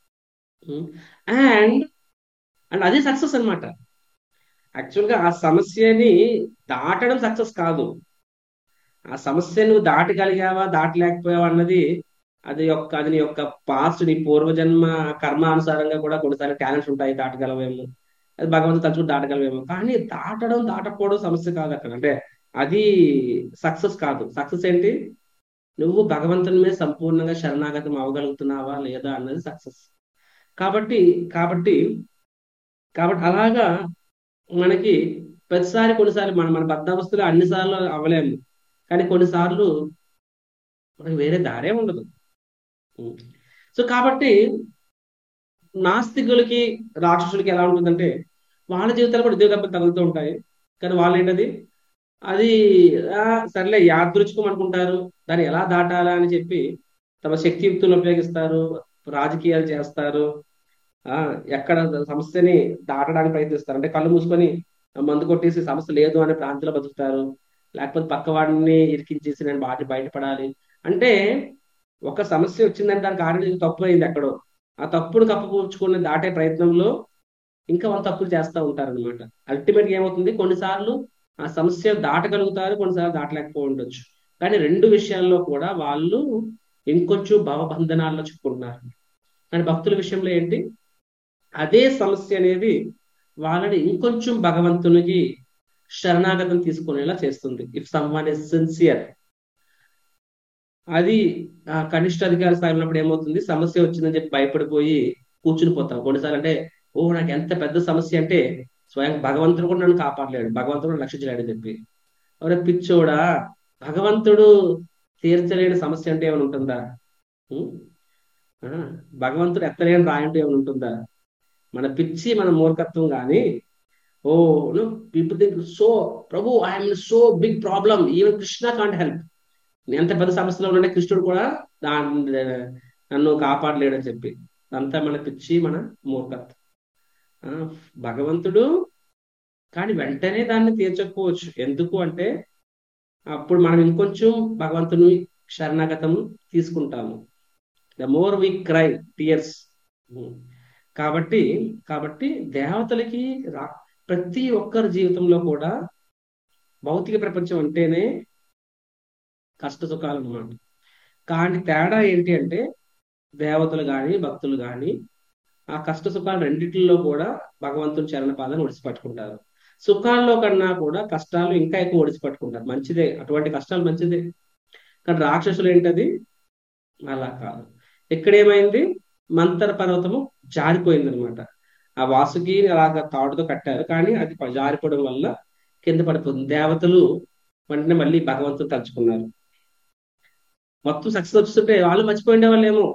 అండ్ అండ్ అదే సక్సెస్ అనమాట యాక్చువల్గా ఆ సమస్యని దాటడం సక్సెస్ కాదు ఆ సమస్య నువ్వు దాటగలిగావా దాటలేకపోయావా అన్నది అది యొక్క అది నీ యొక్క పాస్ట్ నీ పూర్వజన్మ కర్మానుసారంగా కూడా కొన్నిసార్లు టాలెంట్స్ ఉంటాయి దాటగలవేమో అది భగవంతుడు తలుచుకుని దాటగలవేమో కానీ దాటడం దాటకపోవడం సమస్య కాదు అక్కడ అంటే అది సక్సెస్ కాదు సక్సెస్ ఏంటి నువ్వు భగవంతుని మీద సంపూర్ణంగా శరణాగతం అవ్వగలుగుతున్నావా లేదా అన్నది సక్సెస్ కాబట్టి కాబట్టి కాబట్టి అలాగా మనకి ప్రతిసారి కొన్నిసార్లు మన మన బద్ధావస్థలో అన్నిసార్లు అవ్వలేము కానీ కొన్నిసార్లు మనకి వేరే దారే ఉండదు సో కాబట్టి నాస్తికులకి రాక్షసులకి ఎలా ఉంటుందంటే వాళ్ళ జీవితాలు కూడా ఉద్యోగ దెబ్బలు తగులుతూ ఉంటాయి కానీ వాళ్ళు ఏంటది అది సర్లే యాదృచ్ఛికం అనుకుంటారు దాన్ని ఎలా దాటాలా అని చెప్పి తమ శక్తియుక్తులను ఉపయోగిస్తారు రాజకీయాలు చేస్తారు ఆ ఎక్కడ సమస్యని దాటడానికి ప్రయత్నిస్తారు అంటే కళ్ళు మూసుకొని మందు కొట్టేసి సమస్య లేదు అనే ప్రాంతంలో బతుకుతారు లేకపోతే పక్క వాడిని ఇరికించేసి నేను వాటి బయటపడాలి అంటే ఒక సమస్య వచ్చిందంటే దానికి ఆల్రెడీ తప్పు అయింది ఎక్కడో ఆ తప్పును కప్పుకూర్చుకుని దాటే ప్రయత్నంలో ఇంకా వాళ్ళు తప్పులు చేస్తూ ఉంటారు అనమాట అల్టిమేట్ ఏమవుతుంది కొన్నిసార్లు ఆ సమస్య దాటగలుగుతారు కొన్నిసార్లు దాటలేకపో ఉండొచ్చు కానీ రెండు విషయాల్లో కూడా వాళ్ళు ఇంకొంచెం భవబంధనాల్లో చిక్కుకుంటున్నారు కానీ భక్తుల విషయంలో ఏంటి అదే సమస్య అనేది వాళ్ళని ఇంకొంచెం భగవంతునికి శరణాగతం తీసుకునేలా చేస్తుంది ఇఫ్ సమ్వన్ ఇస్ సిన్సియర్ అది కనిష్ట అధికార స్థాయి ఉన్నప్పుడు ఏమవుతుంది సమస్య వచ్చిందని చెప్పి భయపడిపోయి కూర్చుని పోతాం కొన్నిసార్లు అంటే ఓ నాకు ఎంత పెద్ద సమస్య అంటే స్వయం భగవంతుడు కూడా నన్ను కాపాడలేడు భగవంతుడు కూడా రక్షించలేడు అని చెప్పి ఎవరే పిచ్చోడా భగవంతుడు తీర్చలేని సమస్య అంటే ఏమైనా ఉంటుందా భగవంతుడు ఎత్తలేని రాయంటూ ఏమైనా ఉంటుందా మన పిచ్చి మన మూర్ఖత్వం కానీ oh no people think so Prabhu I'm so big problem even Krishna can't help ఎంత పెద్ద సమస్యలో ఉండే కృష్ణుడు కూడా నన్ను కాపాడలేడని చెప్పి అంతా మన పిచ్చి మన మూర్ఖత్వం భగవంతుడు కానీ వెంటనే దాన్ని తీర్చకపోవచ్చు ఎందుకు అంటే అప్పుడు మనం ఇంకొంచెం భగవంతుని శరణాగతం తీసుకుంటాము the more we cry tears కాబట్టి కాబట్టి దేవతలకి రా ప్రతి ఒక్కరి జీవితంలో కూడా భౌతిక ప్రపంచం అంటేనే కష్ట సుఖాలు అన్నమాట కానీ తేడా ఏంటి అంటే దేవతలు కానీ భక్తులు కానీ ఆ కష్ట సుఖాలు రెండింటిలో కూడా భగవంతుని చరణ పాదాన్ని ఒడిసిపట్టుకుంటారు సుఖాల్లో కన్నా కూడా కష్టాలు ఇంకా ఎక్కువ ఒడిసిపట్టుకుంటారు మంచిదే అటువంటి కష్టాలు మంచిదే కానీ రాక్షసులు ఏంటది అలా కాదు ఎక్కడేమైంది మంతర పర్వతము జారిపోయింది అనమాట ఆ వాసుకి అలాగ తాడుతో కట్టారు కానీ అది జారిపోవడం వల్ల కింద పడిపోతుంది దేవతలు వెంటనే మళ్ళీ భగవంతుడు తలుచుకున్నారు మొత్తం సక్సెస్ వస్తుంటే వాళ్ళు మర్చిపోయిండే వాళ్ళేమో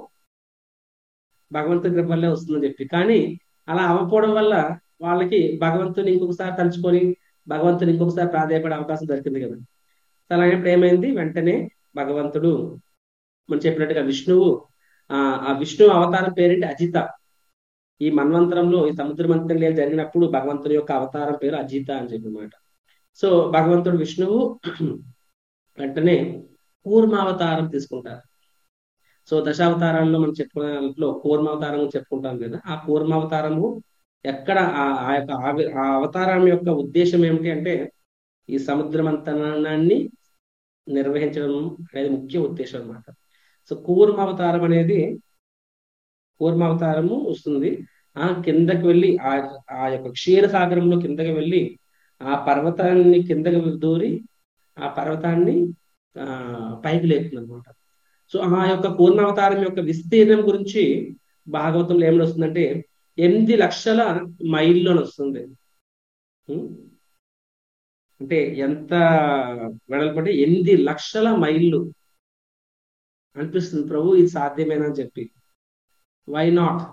భగవంతుడి కృప వల్లే వస్తుందని చెప్పి కానీ అలా అవ్వకపోవడం వల్ల వాళ్ళకి భగవంతుని ఇంకొకసారి తలుచుకొని భగవంతుని ఇంకొకసారి ప్రాధాయపడే అవకాశం దొరికింది కదా అలా అయినప్పుడు ఏమైంది వెంటనే భగవంతుడు మనం చెప్పినట్టుగా విష్ణువు ఆ విష్ణు అవతారం పేరేంటి అజిత ఈ మన్వంతరంలో ఈ సముద్ర మంత్రం జరిగినప్పుడు భగవంతుని యొక్క అవతారం పేరు అజిత అని చెప్పినమాట సో భగవంతుడు విష్ణువు వెంటనే కూర్మావతారం తీసుకుంటారు సో దశావతారాల్లో మనం చెప్పుకున్న దాంట్లో కూర్మావతారం చెప్పుకుంటాం కదా ఆ కూర్మావతారము ఎక్కడ ఆ యొక్క ఆ అవతారం యొక్క ఉద్దేశం ఏమిటి అంటే ఈ సముద్ర మంతనాన్ని నిర్వహించడం అనేది ముఖ్య ఉద్దేశం అనమాట సో కూర్మావతారం అనేది కూర్మావతారము వస్తుంది ఆ కిందకి వెళ్ళి ఆ ఆ యొక్క క్షీర సాగరంలో కిందకి వెళ్ళి ఆ పర్వతాన్ని కిందకి దూరి ఆ పర్వతాన్ని ఆ పైకి లేపుతుంది అనమాట సో ఆ యొక్క పూర్ణావతారం యొక్క విస్తీర్ణం గురించి భాగవతంలో ఏమని వస్తుందంటే ఎనిమిది లక్షల మైల్లో వస్తుంది అంటే ఎంత వెడల్పంటే ఎనిమిది లక్షల మైళ్ళు అనిపిస్తుంది ప్రభు ఇది సాధ్యమేనా అని చెప్పి వై నాట్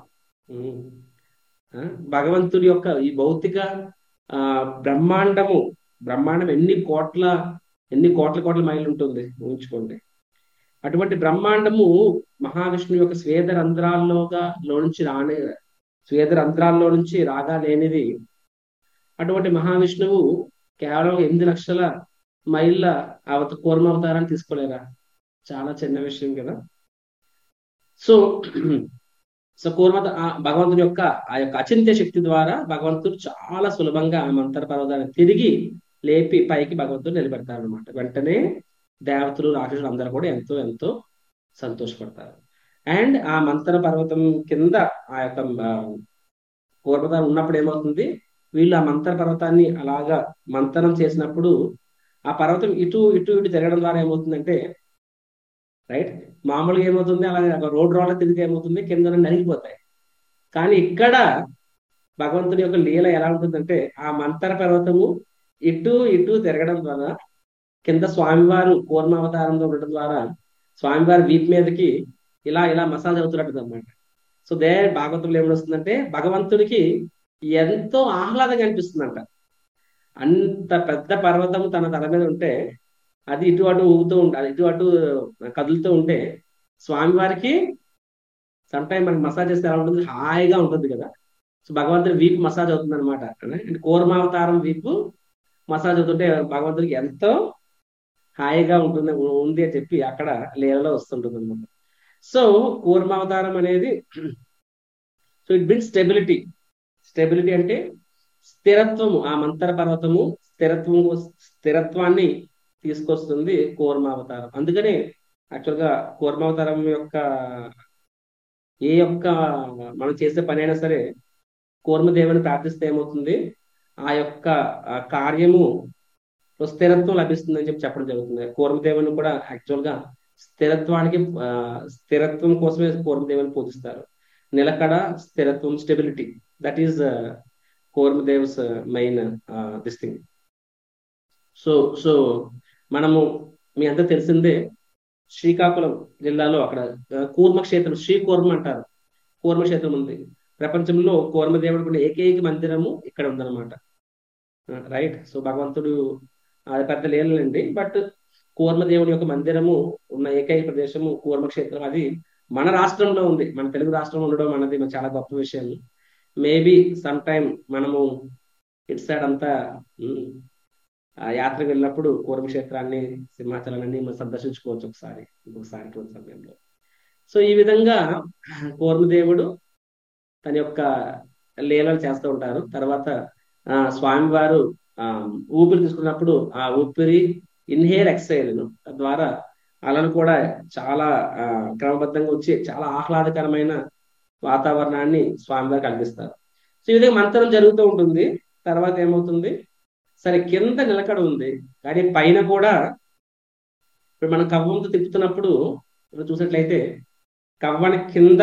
భగవంతుడి యొక్క ఈ భౌతిక ఆ బ్రహ్మాండము బ్రహ్మాండం ఎన్ని కోట్ల ఎన్ని కోట్ల కోట్ల మైళ్ళు ఉంటుంది ఊహించుకోండి అటువంటి బ్రహ్మాండము మహావిష్ణువు యొక్క స్వేద రంధ్రాల్లోగా లో నుంచి రానే స్వేద రంధ్రాల్లో నుంచి రాగా లేనిది అటువంటి మహావిష్ణువు కేవలం ఎనిమిది లక్షల మైళ్ళ అవత కూర్మావతారాన్ని తీసుకోలేరా చాలా చిన్న విషయం కదా సో సో కూర్మ ఆ భగవంతుని యొక్క ఆ యొక్క అచింత్య శక్తి ద్వారా భగవంతుడు చాలా సులభంగా ఆ మంత్ర పర్వతాన్ని తిరిగి లేపి పైకి భగవంతుడు నిలబెడతారు అనమాట వెంటనే దేవతలు రాక్షసులు అందరూ కూడా ఎంతో ఎంతో సంతోషపడతారు అండ్ ఆ మంత్ర పర్వతం కింద ఆ యొక్క పూర్వతాలు ఉన్నప్పుడు ఏమవుతుంది వీళ్ళు ఆ మంత్ర పర్వతాన్ని అలాగా మంతనం చేసినప్పుడు ఆ పర్వతం ఇటు ఇటు ఇటు తిరగడం ద్వారా ఏమవుతుందంటే రైట్ మామూలుగా ఏమవుతుంది అలాగే రోడ్ రోడ్ల తిరిగితే ఏమవుతుంది కింద నలిగిపోతాయి కానీ ఇక్కడ భగవంతుని యొక్క లీల ఎలా ఉంటుందంటే ఆ మంతర పర్వతము ఇటు ఇటు తిరగడం ద్వారా కింద స్వామివారు కూర్మావతారంలో ఉండడం ద్వారా స్వామివారి వీప్ మీదకి ఇలా ఇలా మసాజ్ అవుతున్నట్టు అనమాట సో దే భాగవతంలో ఏమొస్తుందంటే భగవంతుడికి ఎంతో ఆహ్లాదంగా అనిపిస్తుందంట అంత పెద్ద పర్వతం తన తల మీద ఉంటే అది ఇటు అటు ఊగుతూ ఉంటే ఇటు అటు కదులుతూ ఉంటే స్వామివారికి సమ్ టైం మనకి మసాజ్ చేస్తే ఎలా ఉంటుంది హాయిగా ఉంటుంది కదా సో భగవంతుడి వీపు మసాజ్ అవుతుంది అనమాట అంటే కూర్మావతారం వీపు మసాజ్ అవుతుంటే భగవంతుడికి ఎంతో హాయిగా ఉంటుంది ఉంది అని చెప్పి అక్కడ లీలలో వస్తుంటుంది అనమాట సో కూర్మావతారం అనేది so it been stability stability అంటే స్థిరత్వము ఆ మంతర పర్వతము స్థిరత్వము స్థిరత్వాన్ని తీసుకొస్తుంది కూర్మావతారం అందుకనే యాక్చువల్గా కూర్మావతారం యొక్క ఏ యొక్క మనం చేసే పని అయినా సరే కూర్మదేవుని ప్రార్థిస్తే ఏమవుతుంది ఆ యొక్క కార్యము స్థిరత్వం లభిస్తుందని చెప్పి చెప్పడం జరుగుతుంది కూర్మదేవుని కూడా యాక్చువల్ గా స్థిరత్వానికి స్థిరత్వం కోసమే కూర్మదేవుని పూజిస్తారు నిలకడ స్థిరత్వం stability that is Kurmadev's main this thing so so మనము మీ అంతా తెలిసిందే శ్రీకాకుళం జిల్లాలో అక్కడ కూర్మ క్షేత్రం శ్రీ కూర్మ అంటారు కూర్మ క్షేత్రం ఉంది ప్రపంచంలో కూర్మదేవుడు ఏకైక మందిరము ఇక్కడ ఉందన్నమాట రైట్ సో భగవంతుడు అది పెద్ద లేనండి బట్ కూర్మదేవుని యొక్క మందిరము ఉన్న ఏకైక ప్రదేశము కూర్మక్షేత్రం అది మన రాష్ట్రంలో ఉంది మన తెలుగు రాష్ట్రంలో ఉండడం అన్నది చాలా గొప్ప విషయం మేబీ సమ్ టైం మనము ఇటు సైడ్ అంతా యాత్రకు వెళ్ళినప్పుడు కూర్మక్షేత్రాన్ని సింహాచలాన్ని మనం సందర్శించుకోవచ్చు ఒకసారి ఇంకొకసారి సమయంలో సో ఈ విధంగా కూర్మదేవుడు తన యొక్క లీలలు చేస్తూ ఉంటారు తర్వాత స్వామివారు ఊపిరి తీసుకున్నప్పుడు ఆ ఊపిరి ఇన్హేల్ ఎక్సైల్ ద్వారా అలను కూడా చాలా క్రమబద్ధంగా వచ్చి చాలా ఆహ్లాదకరమైన వాతావరణాన్ని స్వామివారు కల్పిస్తారు సో ఈ విధంగా మంత్రం జరుగుతూ ఉంటుంది తర్వాత ఏమవుతుంది సరే కింద నిలకడ ఉంది కానీ పైన కూడా ఇప్పుడు మనం కవ్వంతో తిప్పుతున్నప్పుడు ఇప్పుడు చూసినట్లయితే కవ్వన కింద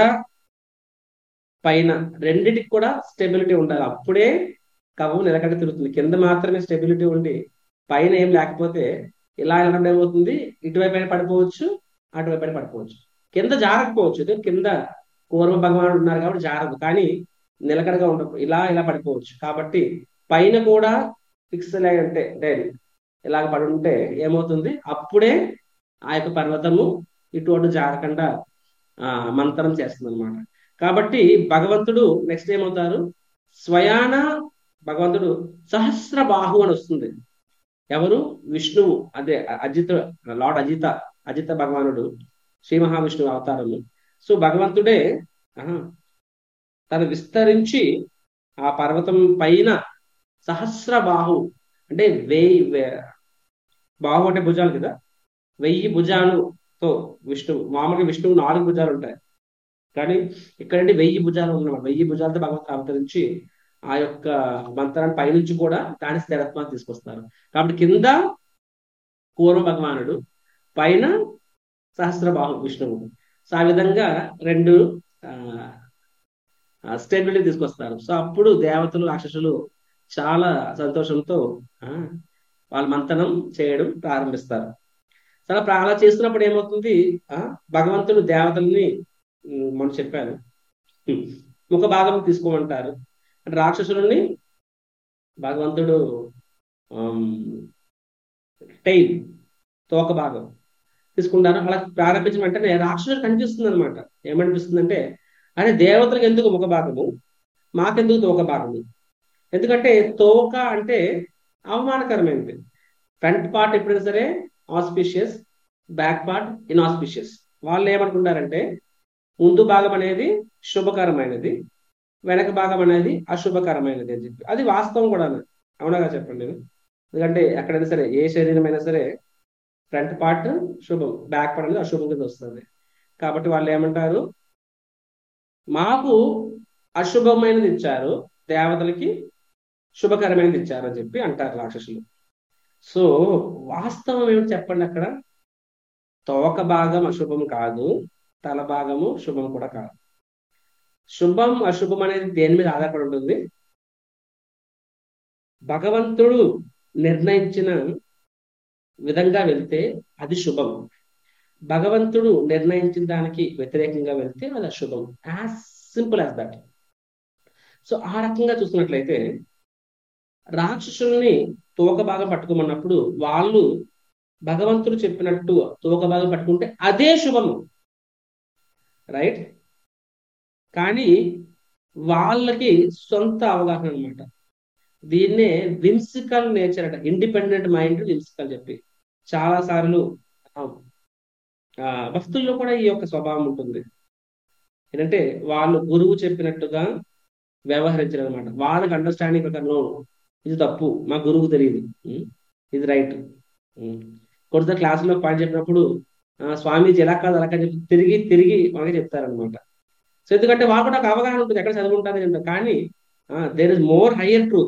పైన రెండిటికి కూడా స్టెబిలిటీ ఉండాలి అప్పుడే కవ్వం నిలకడ తిరుగుతుంది కింద మాత్రమే స్టెబిలిటీ ఉండి పైన ఏం లేకపోతే ఇలా వెళ్ళడం ఏమవుతుంది ఇటువైపు అయినా పడిపోవచ్చు అటువైపు అయినా పడిపోవచ్చు కింద జారకపోవచ్చు ఇది కింద కూర్మ భగవానుడు ఉన్నారు కాబట్టి జారదు కానీ నిలకడగా ఉండదు ఇలా ఇలా పడిపోవచ్చు కాబట్టి పైన కూడా ఫిక్స్ అయి ఉంటే అంటే ఇలాగ పడి ఉంటే ఏమవుతుంది అప్పుడే ఆ యొక్క పర్వతము ఇటు అటు జారకుండా ఆ మంత్రం చేస్తుంది అనమాట కాబట్టి భగవంతుడు నెక్స్ట్ ఏమవుతారు స్వయాన భగవంతుడు సహస్ర బాహు అని వస్తుంది ఎవరు విష్ణువు అదే అజిత లార్డ్ అజిత అజిత భగవానుడు శ్రీ మహావిష్ణువు అవతారము సో భగవంతుడే తను విస్తరించి ఆ పర్వతం పైన సహస్ర బాహు అంటే వెయ్యి బాహు అంటే భుజాలు కదా వెయ్యి భుజాలుతో విష్ణువు మామూలుగా విష్ణువు నాలుగు భుజాలు ఉంటాయి కానీ ఇక్కడంటే వెయ్యి భుజాలు ఉన్నమాట వెయ్యి భుజాలతో భగవంతుడు అవతరించి ఆ యొక్క మంత్రాన్ని పైనుంచి కూడా దాని స్థిరత్వాన్ని తీసుకొస్తారు కాబట్టి కింద పూర్వ భగవానుడు పైన సహస్రబాహు విష్ణువు సో ఆ విధంగా రెండు స్టేబిలిటీ తీసుకొస్తారు సో అప్పుడు దేవతలు రాక్షసులు చాలా సంతోషంతో వాళ్ళ మంతనం చేయడం ప్రారంభిస్తారు చాలా అలా చేస్తున్నప్పుడు ఏమవుతుంది భగవంతుడు దేవతల్ని మనం చెప్పాను ముఖ భాగం తీసుకోమంటారు అంటే రాక్షసులని భగవంతుడు టైల్ తోక భాగం తీసుకుంటారు అలా ప్రారంభించిన వెంటనే రాక్షసుడు కనిపిస్తుంది అనమాట ఏమనిపిస్తుందంటే అరే దేవతలకు ఎందుకు ముఖ భాగము మాకెందుకు తోక భాగము ఎందుకంటే తోక అంటే అవమానకరమైనది ఫ్రంట్ పార్ట్ ఎప్పుడైనా సరే ఆస్పిషియస్ బ్యాక్ పార్ట్ ఇన్ఆస్పిషియస్ వాళ్ళు ఏమనుకుంటారంటే ముందు భాగం అనేది శుభకరమైనది వెనక భాగం అనేది అశుభకరమైనది అని చెప్పి అది వాస్తవం కూడా అవునాగా చెప్పండి ఎందుకంటే ఎక్కడైనా సరే ఏ శరీరం అయినా సరే ఫ్రంట్ పార్ట్ శుభం బ్యాక్ పార్ట్ అనేది అశుభం కింద వస్తుంది కాబట్టి వాళ్ళు ఏమంటారు మాకు అశుభమైనది ఇచ్చారు దేవతలకి శుభకరమైనది ఇచ్చారు అని చెప్పి అంటారు రాక్షసులు సో వాస్తవం ఏమిటి చెప్పండి అక్కడ తోక భాగం అశుభం కాదు తల భాగము శుభం కూడా కాదు శుభం అశుభం అనేది దేని మీద ఆధారపడి ఉంటుంది భగవంతుడు నిర్ణయించిన విధంగా వెళ్తే అది శుభం భగవంతుడు నిర్ణయించిన దానికి వ్యతిరేకంగా వెళ్తే అది అశుభం as simple as that so ఆ రకంగా చూసినట్లయితే రాక్షసుల్ని తోక భాగం పట్టుకోమన్నప్పుడు వాళ్ళు భగవంతుడు చెప్పినట్టు తోక భాగం పట్టుకుంటే అదే శుభము రైట్ కానీ వాళ్ళకి సొంత అవగాహన అనమాట దీన్నే విన్సికల్ నేచర్ అంట ఇండిపెండెంట్ మైండ్ విన్సికల్ చెప్పి చాలా సార్లు భక్తుల్లో కూడా ఈ యొక్క స్వభావం ఉంటుంది ఏంటంటే వాళ్ళు గురువు చెప్పినట్టుగా వ్యవహరించడం అనమాట వాళ్ళకి అండర్స్టాండింగ్ ప్రకారం ఇది తప్పు మా గురువుకు తెలియదు ఇది రైట్ కొత్త క్లాసులో పాయింట్ చెప్పినప్పుడు స్వామీజీ ఎలా కాదు అలా చెప్పి తిరిగి తిరిగి మనకి చెప్తారనమాట సో ఎందుకంటే వాళ్ళు కూడా ఒక అవగాహన ఉంటుంది ఎక్కడ చదువుకుంటారని కానీ there is more higher truth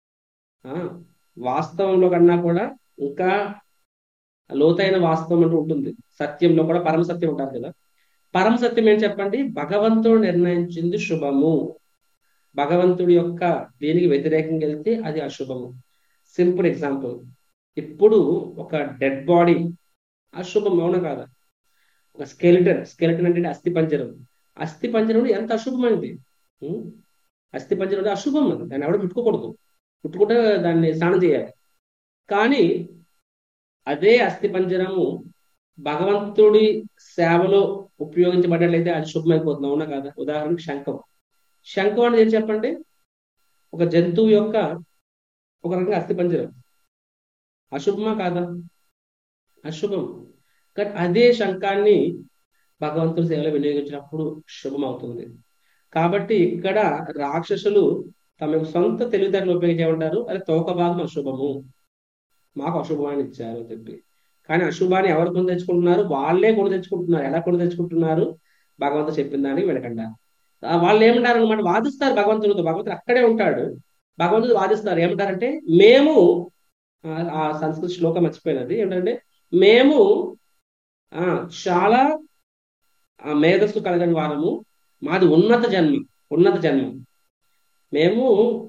వాస్తవంలో కన్నా కూడా ఇంకా లోతైన వాస్తవం అంటూ ఉంటుంది సత్యంలో కూడా పరమ సత్యం ఉంటారు కదా పరమ సత్యం ఏం చెప్పండి భగవంతుడు నిర్ణయించింది శుభము భగవంతుడి యొక్క దీనికి వ్యతిరేకంగా వెళ్తే అది అశుభము సింపుల్ ఎగ్జాంపుల్ ఇప్పుడు ఒక డెడ్ బాడీ అశుభం అవునా కాదా ఒక స్కెలిటన్ స్కెలిటన్ అంటే అస్థి పంజరం అస్థి పంజరం ఎంత అశుభమైనది అస్థి పంజరం అంటే అశుభం అది దాన్ని ఎవడ ముట్టుకోకూడదు ముట్టుకుంటే దాన్ని స్నానం చేయాలి కానీ అదే అస్థి పంజరము భగవంతుడి సేవలో ఉపయోగించబడ్డట్లయితే అది శుభమైపోతుంది అవునా కాదా ఉదాహరణకి శంఖం శంఖం అనేది ఏం చెప్పండి ఒక జంతువు యొక్క ఒక రకంగా అస్థి పంజరం అశుభమా కాదా అశుభం కానీ అదే శంఖాన్ని భగవంతుడి సేవలో వినియోగించినప్పుడు శుభం అవుతుంది కాబట్టి ఇక్కడ రాక్షసులు తమ సొంత తెలివితేటలు ఉపయోగించేమంటారు అది తోక భాగం అశుభము మాకు అశుభాన్ని ఇచ్చారు అని చెప్పి కానీ అశుభాన్ని ఎవరు కొని తెచ్చుకుంటున్నారు వాళ్ళే కొని తెచ్చుకుంటున్నారు ఎలా కొని తెచ్చుకుంటున్నారు భగవంతుడు చెప్పిన దానికి వెనకండా వాళ్ళు ఏమంటారు అనమాట వాదిస్తారు భగవంతుడితో భగవంతుడు అక్కడే ఉంటాడు భగవంతుడు వాదిస్తారు ఏమంటారంటే మేము ఆ సంస్కృత శ్లోకం మర్చిపోయినది ఏంటంటే మేము ఆ చాలా మేధస్సు కలగని వారము మాది ఉన్నత జన్మ ఉన్నత జన్మ మేము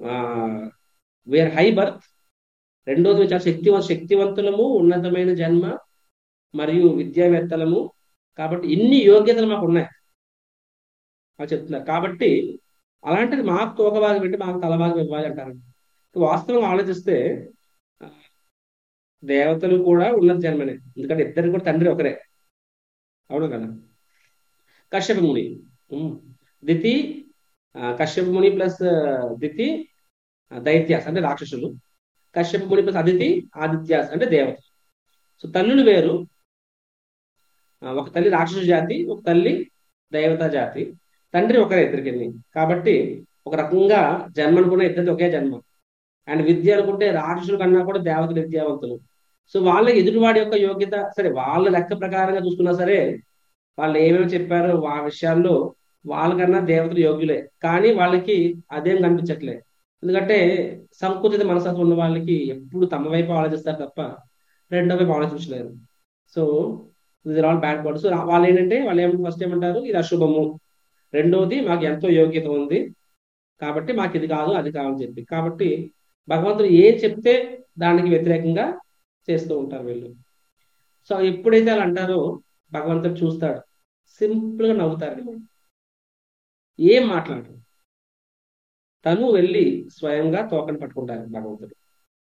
వేర్ హై బర్త్ రెండోది చాలా శక్తివ శక్తివంతులము ఉన్నతమైన జన్మ మరియు విద్యావేత్తలము కాబట్టి ఇన్ని యోగ్యతలు మాకు ఉన్నాయి అని చెప్తున్నారు కాబట్టి అలాంటిది మాకు తోక భాగం పెట్టి మాకు తల భాగం ఇవ్వాలి అంటారు వాస్తవంగా ఆలోచిస్తే దేవతలు కూడా ఉన్నత జన్మనే ఎందుకంటే ఇద్దరు కూడా తండ్రి ఒకరే అవును కదా కశ్యప ముని దితి కశ్యప ముని ప్లస్ దితి దైత్యాస్ అంటే రాక్షసులు కశ్యప ముని ప్లస్ అదితి ఆదిత్యాస్ అంటే దేవత సో తల్లులు వేరు ఒక తల్లి రాక్షసు జాతి ఒక తల్లి దేవతా జాతి తండ్రి ఒకరే ఇద్దరికి కాబట్టి ఒక రకంగా జన్మ అనుకున్న ఇద్దరిది ఒకే జన్మ అండ్ విద్య అనుకుంటే రాక్షసుల కన్నా కూడా దేవతలు విద్యావంతులు సో వాళ్ళ ఎదుటివాడి యొక్క యోగ్యత సరే వాళ్ళ లెక్క ప్రకారంగా చూసుకున్నా సరే వాళ్ళు ఏమేమి చెప్పారో ఆ విషయాల్లో వాళ్ళకన్నా దేవతలు యోగ్యులే కానీ వాళ్ళకి అదేం కనిపించట్లే ఎందుకంటే సంకుచిత మనస్తత్వం ఉన్న వాళ్ళకి ఎప్పుడు తమ వైపు ఆలోచిస్తారు తప్ప రెండో వైపు ఆలోచించలేరు సో ఇది ఆల్ బ్యాడ్ బాడీ సో వాళ్ళు ఏంటంటే వాళ్ళు ఏమంటారు ఫస్ట్ ఏమంటారు ఇది అశుభము రెండోది మాకు ఎంతో యోగ్యత ఉంది కాబట్టి మాకు ఇది కాదు అది కావాలని చెప్పి కాబట్టి భగవంతుడు ఏం చెప్తే దానికి వ్యతిరేకంగా చేస్తూ ఉంటారు వీళ్ళు సో ఎప్పుడైతే వాళ్ళు అంటారో భగవంతుడు చూస్తాడు సింపుల్ గా నవ్వుతారు ఏం మాట్లాడరు తను వెళ్ళి స్వయంగా తోకని పట్టుకుంటారు భగవంతుడు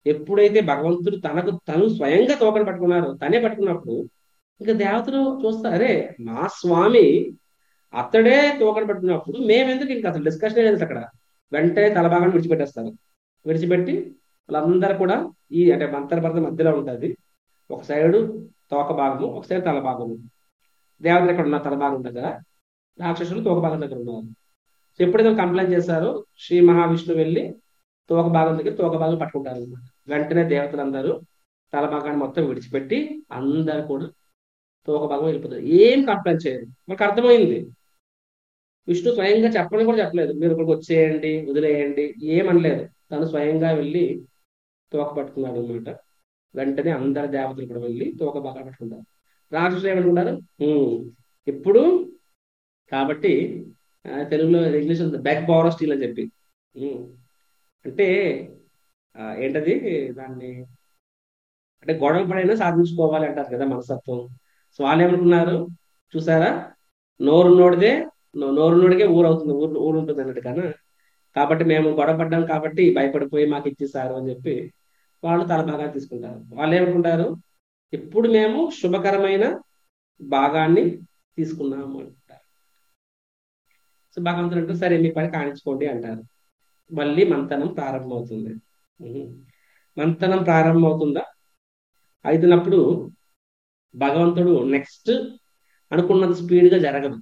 ఎప్పుడైతే భగవంతుడు తనకు తను స్వయంగా తోకను పట్టుకున్నారో తనే పట్టుకున్నప్పుడు ఇంకా దేవతలు చూస్తా అరే మా స్వామి అతడే తోకను పట్టుకున్నప్పుడు మేమెందుకు ఇంకా అసలు డిస్కషన్ లేదు అక్కడ వెంటనే తల భాగాన్ని విడిచిపెట్టేస్తారు విడిచిపెట్టి వాళ్ళందరూ కూడా ఈ అంటే మంతరభరత మధ్యలో ఉంటుంది ఒక సైడు తోక భాగము ఒక సైడ్ తల భాగము దేవతలు ఎక్కడ ఉన్న తల భాగం దగ్గర రాక్షసులు తోక భాగం దగ్గర ఉన్నారు సో ఎప్పుడైతే కంప్లైంట్ చేశారో శ్రీ మహావిష్ణువు వెళ్ళి తోక భాగం దగ్గర తోక భాగం పట్టుకుంటారు అనమాట వెంటనే దేవతలందరూ తల భాగాన్ని మొత్తం విడిచిపెట్టి అందరు కూడా తోక భాగం వెళ్ళిపోతారు ఏం కంప్లైంట్ చేయరు మనకు అర్థమైంది విష్ణు స్వయంగా చెప్పని కూడా చెప్పలేదు మీరు ఇక్కడికి వచ్చేయండి వదిలేయండి ఏమనలేదు తను స్వయంగా వెళ్ళి తోక పట్టుకున్నాడు అనమాట వెంటనే అందరి దేవతలు కూడా వెళ్ళి తోక బాగా పట్టుకుంటారు రాక్షసులు ఏమనుకుంటారు ఇప్పుడు కాబట్టి తెలుగులో ఇంగ్లీష్ బ్యాక్ పవర్ స్టీల్ అని చెప్పి అంటే ఏంటది దాన్ని అంటే గొడవ పడైనా సాధించుకోవాలి అంటారు కదా మనస్తత్వం సో వాళ్ళు ఏమనుకున్నారు చూసారా నోరు నోడిదే నోరు నోడికే ఊరు అవుతుంది ఊరు ఊరు ఉంటుంది అన్నట్టు కానీ కాబట్టి మేము గొడవ పడ్డాం కాబట్టి భయపడిపోయి మాకు ఇచ్చేసారు అని చెప్పి వాళ్ళు తల బాగా తీసుకుంటారు వాళ్ళు ఏమనుకుంటారు ఇప్పుడు మేము శుభకరమైన భాగాన్ని తీసుకున్నాము అంటారు సో భగవంతుడు అంటే సరే మీ పని కానించుకోండి అంటారు మళ్ళీ మంతనం ప్రారంభమవుతుంది మంతనం ప్రారంభమవుతుందా అయినప్పుడు భగవంతుడు నెక్స్ట్ అనుకున్నది స్పీడ్గా జరగదు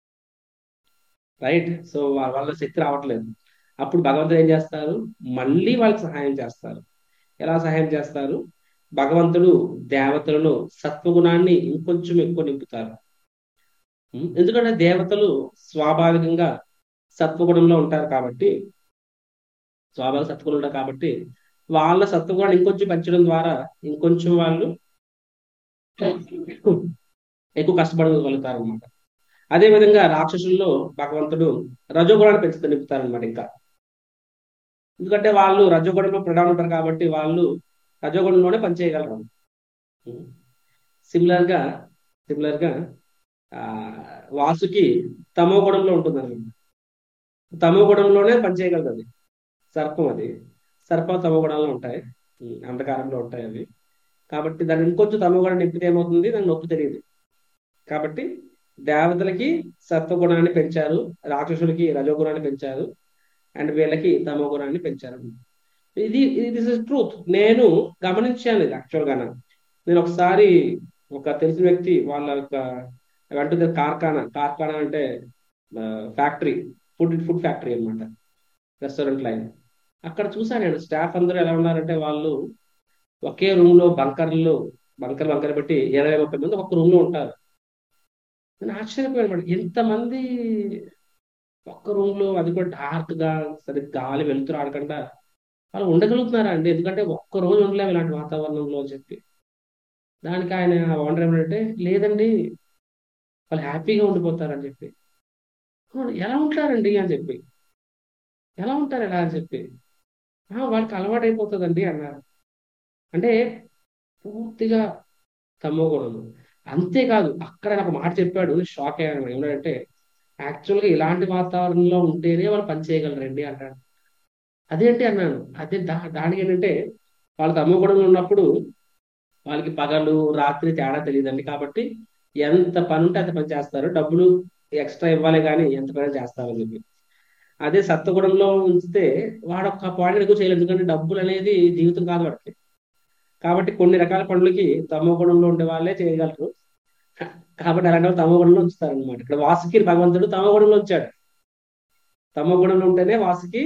రైట్ సో వాళ్ళ శక్తి రావట్లేదు అప్పుడు భగవంతుడు ఏం చేస్తారు మళ్ళీ వాళ్ళకి సహాయం చేస్తారు ఎలా సహాయం చేస్తారు భగవంతుడు దేవతలలో సత్వగుణాన్ని ఇంకొంచెం ఎక్కువ నింపుతారు ఎందుకంటే దేవతలు స్వాభావికంగా సత్వగుణంలో ఉంటారు కాబట్టి స్వాభావిక సత్వగుణం ఉంటారు కాబట్టి వాళ్ళ సత్వగుణాన్ని ఇంకొంచెం పెంచడం ద్వారా ఇంకొంచెం వాళ్ళు ఎక్కువ కష్టపడగలుగుతారు అనమాట అదే విధంగా రాక్షసుల్లో భగవంతుడు రజోగుణాన్ని పెంచుతూ నింపుతారనమాట ఇంకా ఎందుకంటే వాళ్ళు రజోగుణంలో ప్రధానం ఉంటారు కాబట్టి వాళ్ళు రజోగుణంలోనే పనిచేయగలరు సిమిలర్ గా సిమిలర్ గా ఆ వాసుకి తమో గుణంలో ఉంటుంది అనమాట తమో గుణంలోనే పనిచేయగలదు అది సర్పం అది సర్పం తమో గుణంలో ఉంటాయి అంధకారంలో ఉంటాయి అవి కాబట్టి దాన్ని ఇంకొంచెం తమో గుణం నింపితే ఏమవుతుంది దాని నొప్పి తెలియదు కాబట్టి దేవతలకి సత్వగుణాన్ని పెంచారు రాక్షసులకి రజోగుణాన్ని పెంచారు అండ్ వీళ్ళకి తమో గుణాన్ని పెంచారు ఇది దిస్ ఇస్ ట్రూత్ నేను గమనించాను ఇది యాక్చువల్గా నేను ఒకసారి ఒక తెలిసిన వ్యక్తి వాళ్ళ యొక్క వెంట కార్ఖానా కార్ఖానా అంటే ఫ్యాక్టరీ ఫుడ్ ఫుడ్ ఫ్యాక్టరీ అనమాట రెస్టారెంట్ లైన్ అక్కడ చూసాను నేను స్టాఫ్ అందరూ ఎలా ఉన్నారంటే వాళ్ళు ఒకే రూమ్ లో బంకర్లు బంకర్ బంకర్ పెట్టి ఇరవై ముప్పై మంది ఒక రూమ్ లో ఉంటారు నేను ఆశ్చర్యపోయాను ఎంతమంది ఒక్క రూమ్ లో అది కూడా డార్క్ గా సరి గాలి వెలుతురు ఆడకుండా వాళ్ళు ఉండగలుగుతున్నారా అండి ఎందుకంటే ఒక్క రోజు ఉండలేము ఇలాంటి వాతావరణంలో అని చెప్పి దానికి ఆయన ఓనర్ ఏమంటే లేదండి వాళ్ళు హ్యాపీగా ఉండిపోతారని చెప్పి ఎలా ఉంటారండి అని చెప్పి ఎలా ఉంటారు ఎలా అని చెప్పి వాళ్ళకి అలవాటు అయిపోతుందండి అన్నారు అంటే పూర్తిగా తమో గుణము అంతేకాదు అక్కడ ఒక మాట చెప్పాడు షాక్ అయ్యాను ఏమంటే యాక్చువల్గా ఇలాంటి వాతావరణంలో ఉంటేనే వాళ్ళు పని చేయగలరండి అన్నాడు అదేంటి అన్నాను అదే దా దానికి ఏంటంటే వాళ్ళు తమో గుణంలో ఉన్నప్పుడు వాళ్ళకి పగలు రాత్రి తేడా తెలియదండి కాబట్టి ఎంత పని ఉంటే అంత పని చేస్తారు డబ్బులు ఎక్స్ట్రా ఇవ్వాలి కానీ ఎంత పని చేస్తారని చెప్పి అదే సత్వగుణంలో ఉంచితే వాడు ఒక్క పాయింట్ ఎక్కువ చేయలేదు ఎందుకంటే డబ్బులు అనేది జీవితం కాదు వాడికి కాబట్టి కొన్ని రకాల పనులకి తమో గుణంలో ఉండే వాళ్ళే చేయగలరు కాబట్టి అలాంటి వాళ్ళు తమో గుణంలో ఉంచుతారు అనమాట ఇక్కడ వాసుకి భగవంతుడు తమో గుణంలో ఉంచాడు తమో గుణంలో ఉంటేనే వాసుకి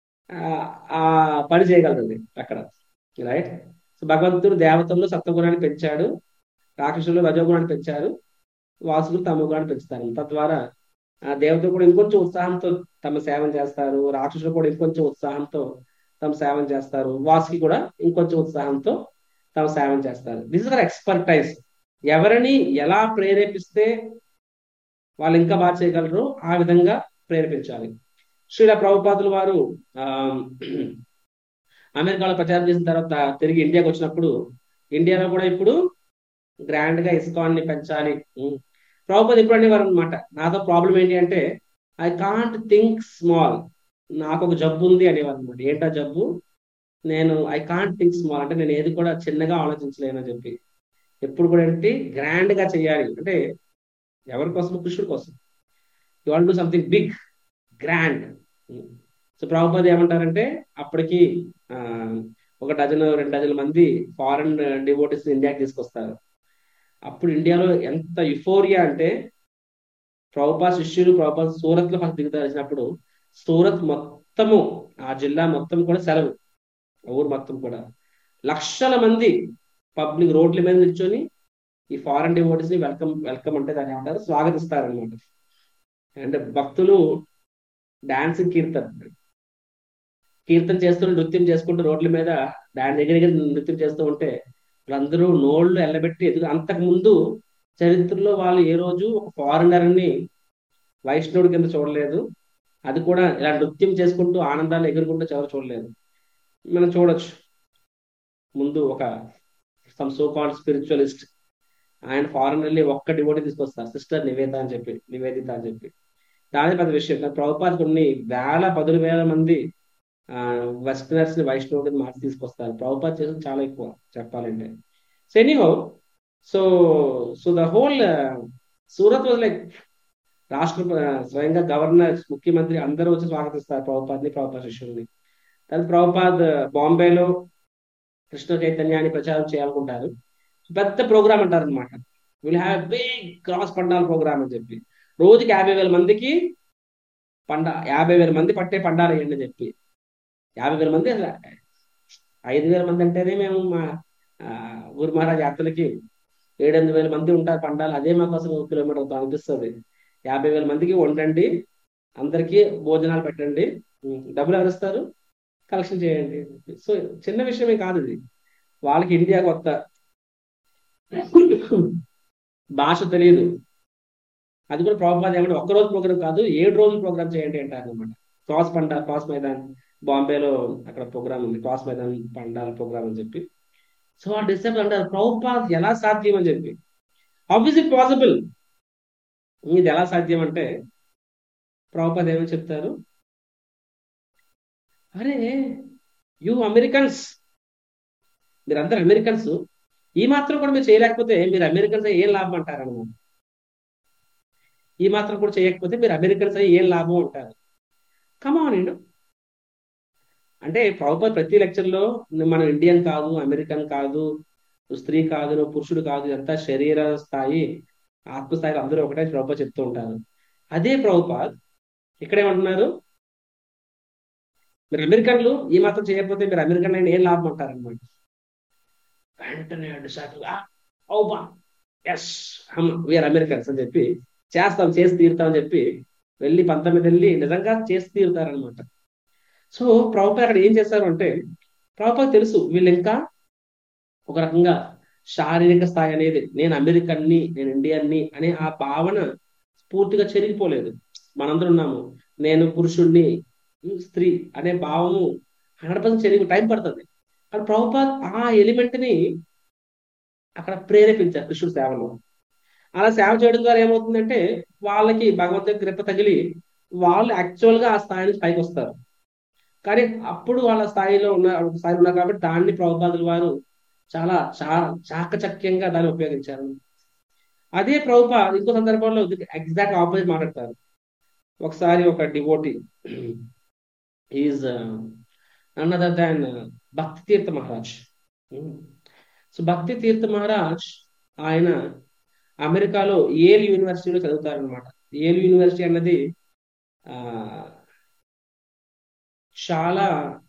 ఆ పని చేయగలదు అక్కడ రైట్ సో భగవంతుడు దేవతల్లో సత్వగుణాన్ని పెంచాడు రాక్షసులు రజోగుణాన్ని పెంచారు వాసులు తమ గుణాన్ని పెంచుతారు తద్వారా ఆ దేవతలు కూడా ఇంకొంచెం ఉత్సాహంతో తమ సేవం చేస్తారు రాక్షసులు కూడా ఇంకొంచెం ఉత్సాహంతో తమ సేవం చేస్తారు వాసుకి కూడా ఇంకొంచెం ఉత్సాహంతో తమ సేవం చేస్తారు దిస్ ఇస్ ఎక్స్పర్టైజ్ ఎవరిని ఎలా ప్రేరేపిస్తే వాళ్ళు ఇంకా బాగా చేయగలరు ఆ విధంగా ప్రేరేపించాలి శ్రీల ప్రభుపాదులు వారు ఆ అమెరికాలో ప్రచారం చేసిన తర్వాత తిరిగి ఇండియాకి వచ్చినప్పుడు ఇండియాలో కూడా ఇప్పుడు గ్రాండ్ గా ఇస్కాన్ ని పెంచాలి ప్రభుపతి ఎప్పుడు అనేవారు అనమాట నాతో ప్రాబ్లం ఏంటి అంటే ఐ కాంట్ థింక్ స్మాల్ నాకు ఒక జబ్బు ఉంది అనేవారు అనమాట ఏంటా జబ్బు నేను ఐ కాంట్ థింక్ స్మాల్ అంటే నేను ఏది కూడా చిన్నగా ఆలోచించలేను అని చెప్పి ఎప్పుడు కూడా ఏంటి గ్రాండ్ గా చేయాలి అంటే ఎవరి కోసం కృష్ణుడి కోసం you want do something big grand so Prabhupada ఏమంటారంటే అప్పటికి ఆ, ఒక డజన్ రెండు డజన్ మంది ఫారెన్ డివోటీస్ ఇండియాకి తీసుకొస్తారు అప్పుడు ఇండియాలో ఎంత యుఫోరియా అంటే ప్రభుపా శిష్యులు ప్రభుపా సూరత్ లో ఫస్ట్ దిగుతారు వచ్చినప్పుడు సూరత్ మొత్తము ఆ జిల్లా మొత్తం కూడా సెలవు ఊరు మొత్తం కూడా లక్షల మంది పబ్లిక్ రోడ్ల మీద నిల్చొని ఈ ఫారెన్ డివోటీస్ ని వెల్కమ్ వెల్కమ్ అంటే దాన్ని ఏమంటారు స్వాగతిస్తారు అనమాట అండ్ భక్తులు డాన్సింగ్ కీర్తన కీర్తన చేస్తూ నృత్యం చేసుకుంటూ రోడ్ల మీద డాన్స్ దగ్గర దగ్గర నృత్యం చేస్తూ ఉంటే వాళ్ళందరూ నోళ్ళు ఎల్లబెట్టి ఎదుగు అంతకు ముందు చరిత్రలో వాళ్ళు ఏ రోజు ఒక ఫారినర్ ని వైష్ణవుడి కింద చూడలేదు అది కూడా ఇలా నృత్యం చేసుకుంటూ ఆనందాలు ఎగురుకుంటూ ఎవరు చూడలేదు మనం చూడొచ్చు ముందు ఒక సమ్ సో కాల్డ్ స్పిరిచువలిస్ట్ ఆయన ఫారెన్ వెళ్ళి ఒక్క డివోటీ తీసుకొస్తారు సిస్టర్ నివేద అని చెప్పి నివేదిత అని చెప్పి దాని పెద్ద విషయం కానీ ప్రభుపాద కొన్ని వేల పదులు వేల మంది వెస్టర్నర్స్ ని వైష్ణవుడి మార్చి తీసుకొస్తారు ప్రభుపాద చేసిన చాలా ఎక్కువ చెప్పాలంటే so anyhow so so the whole Surat was like రాష్ట్ర స్వయంగా గవర్నర్ ముఖ్యమంత్రి అందరూ వచ్చి స్వాగతిస్తారు ప్రభుపాద్ని ప్రభుపాద శిష్యుల్ని తర్వాత ప్రభుపాద్ బాంబేలో కృష్ణ చైతన్యాన్ని ప్రచారం చేయాలనుకుంటారు పెద్ద ప్రోగ్రామ్ అంటారు అనమాట విల్ హ్యావ్ బిగ్ క్రాస్ పండాల ప్రోగ్రామ్ అని చెప్పి రోజుకి యాభై వేల మందికి పండ యాభై వేల మంది పట్టే పండాలు వేయండి అని చెప్పి యాభై వేల మంది అసలు ఐదు వేల మంది అంటేనే మేము మా ఊరు మహారాజ్ యాత్రలకి ఏడెనిమిది వేల మంది ఉంటారు పండాలు అదే మాకు అసలు కిలోమీటర్ అనిపిస్తుంది యాభై వేల మందికి వండండి అందరికీ భోజనాలు పెట్టండి డబ్బులు ఎవరిస్తారు కలెక్షన్ చేయండి సో చిన్న విషయమే కాదు ఇది వాళ్ళకి ఇండియా కొత్త భాష తెలియదు అది కూడా ప్రభుపాద ఏమంటే ఒక్క రోజు ప్రోగ్రామ్ కాదు ఏడు రోజులు ప్రోగ్రామ్ చేయండి అంటారు అనమాట క్రాస్ పండ క్రాస్ మైదాన్ బాంబేలో అక్కడ ప్రోగ్రామ్ ఉంది క్రాస్ మైదాన్ పండాల ప్రోగ్రామ్ అని చెప్పి సో ఆ డిసెంబర్ అంటారు ప్రభుపాద్ ఎలా సాధ్యం అని చెప్పి హౌ ఇస్ ఇట్ పాసిబుల్ ఇది ఎలా సాధ్యం అంటే ప్రభుపాద్ ఏమని చెప్తారు అరే యు అమెరికన్స్ మీరందరూ అమెరికన్స్ ఈ మాత్రం కూడా మీరు చేయలేకపోతే మీరు అమెరికన్స్ అయ్యి ఏం లాభం అంటారు అనమాట ఈ మాత్రం కూడా చేయకపోతే మీరు అమెరికన్స్ అయ్యి ఏం లాభం అంటారు కమాన్ అండి అంటే ప్రభుత్వ ప్రతి లెక్చర్ లో మనం ఇండియన్ కాదు అమెరికన్ కాదు స్త్రీ కాదు నువ్వు పురుషుడు కాదు ఇదంతా శరీర స్థాయి ఆత్మస్థాయిలో అందరూ ఒకటే ప్రభుత్వ చెప్తూ ఉంటారు అదే ప్రభుపాద్ ఇక్కడేమంటున్నారు మీరు అమెరికన్లు ఈ మాత్రం చేయకపోతే మీరు అమెరికన్ అయిన ఏం లాభం అంటారు అనమాట వెంటనే డిసైపుల్ అవుబా ఎస్ వీఆర్ అమెరికన్స్ అని చెప్పి చేస్తాం చేసి తీరుతాం అని చెప్పి వెళ్ళి పంతొమ్మిది వెళ్ళి నిజంగా చేసి తీరుతారనమాట సో ప్రభుత్వ అక్కడ ఏం చేశారు అంటే ప్రభుత్వ తెలుసు వీళ్ళు ఇంకా ఒక రకంగా శారీరక స్థాయి అనేది నేను అమెరికన్ని నేను ఇండియన్ని అనే ఆ భావన పూర్తిగా చెరిగిపోలేదు మనందరం ఉన్నాము నేను పురుషుణ్ణి స్త్రీ అనే భావము హండ్రెడ్ పర్సెంట్ చెరిగి టైం పడుతుంది కానీ ప్రభుపాద్ ఆ ఎలిమెంట్ ని అక్కడ ప్రేరేపించారు కృష్ణుడు సేవలో అలా సేవ చేయడం ద్వారా ఏమవుతుందంటే వాళ్ళకి భగవంతుడి కృప తగిలి వాళ్ళు యాక్చువల్ గా ఆ స్థాయి నుంచి పైకి వస్తారు కానీ అప్పుడు వాళ్ళ స్థాయిలో ఉన్న స్థాయిలో ఉన్నారు కాబట్టి దాన్ని ప్రభుపాదుల వారు చాలా చా చాకచక్యంగా దాన్ని ఉపయోగించారు అదే ప్రభుపా ఇంకో సందర్భంలో ఎగ్జాక్ట్ ఆపోజిట్ మాట్లాడతారు ఒకసారి ఒక devotee is none other than Bhakti Tirtha Maharaj so భక్తి తీర్థ మహారాజ్ ఆయన అమెరికాలో ఏల్ యూనివర్సిటీలో చదువుతారనమాట ఏల్ యూనివర్సిటీ అన్నది ఆ చాలా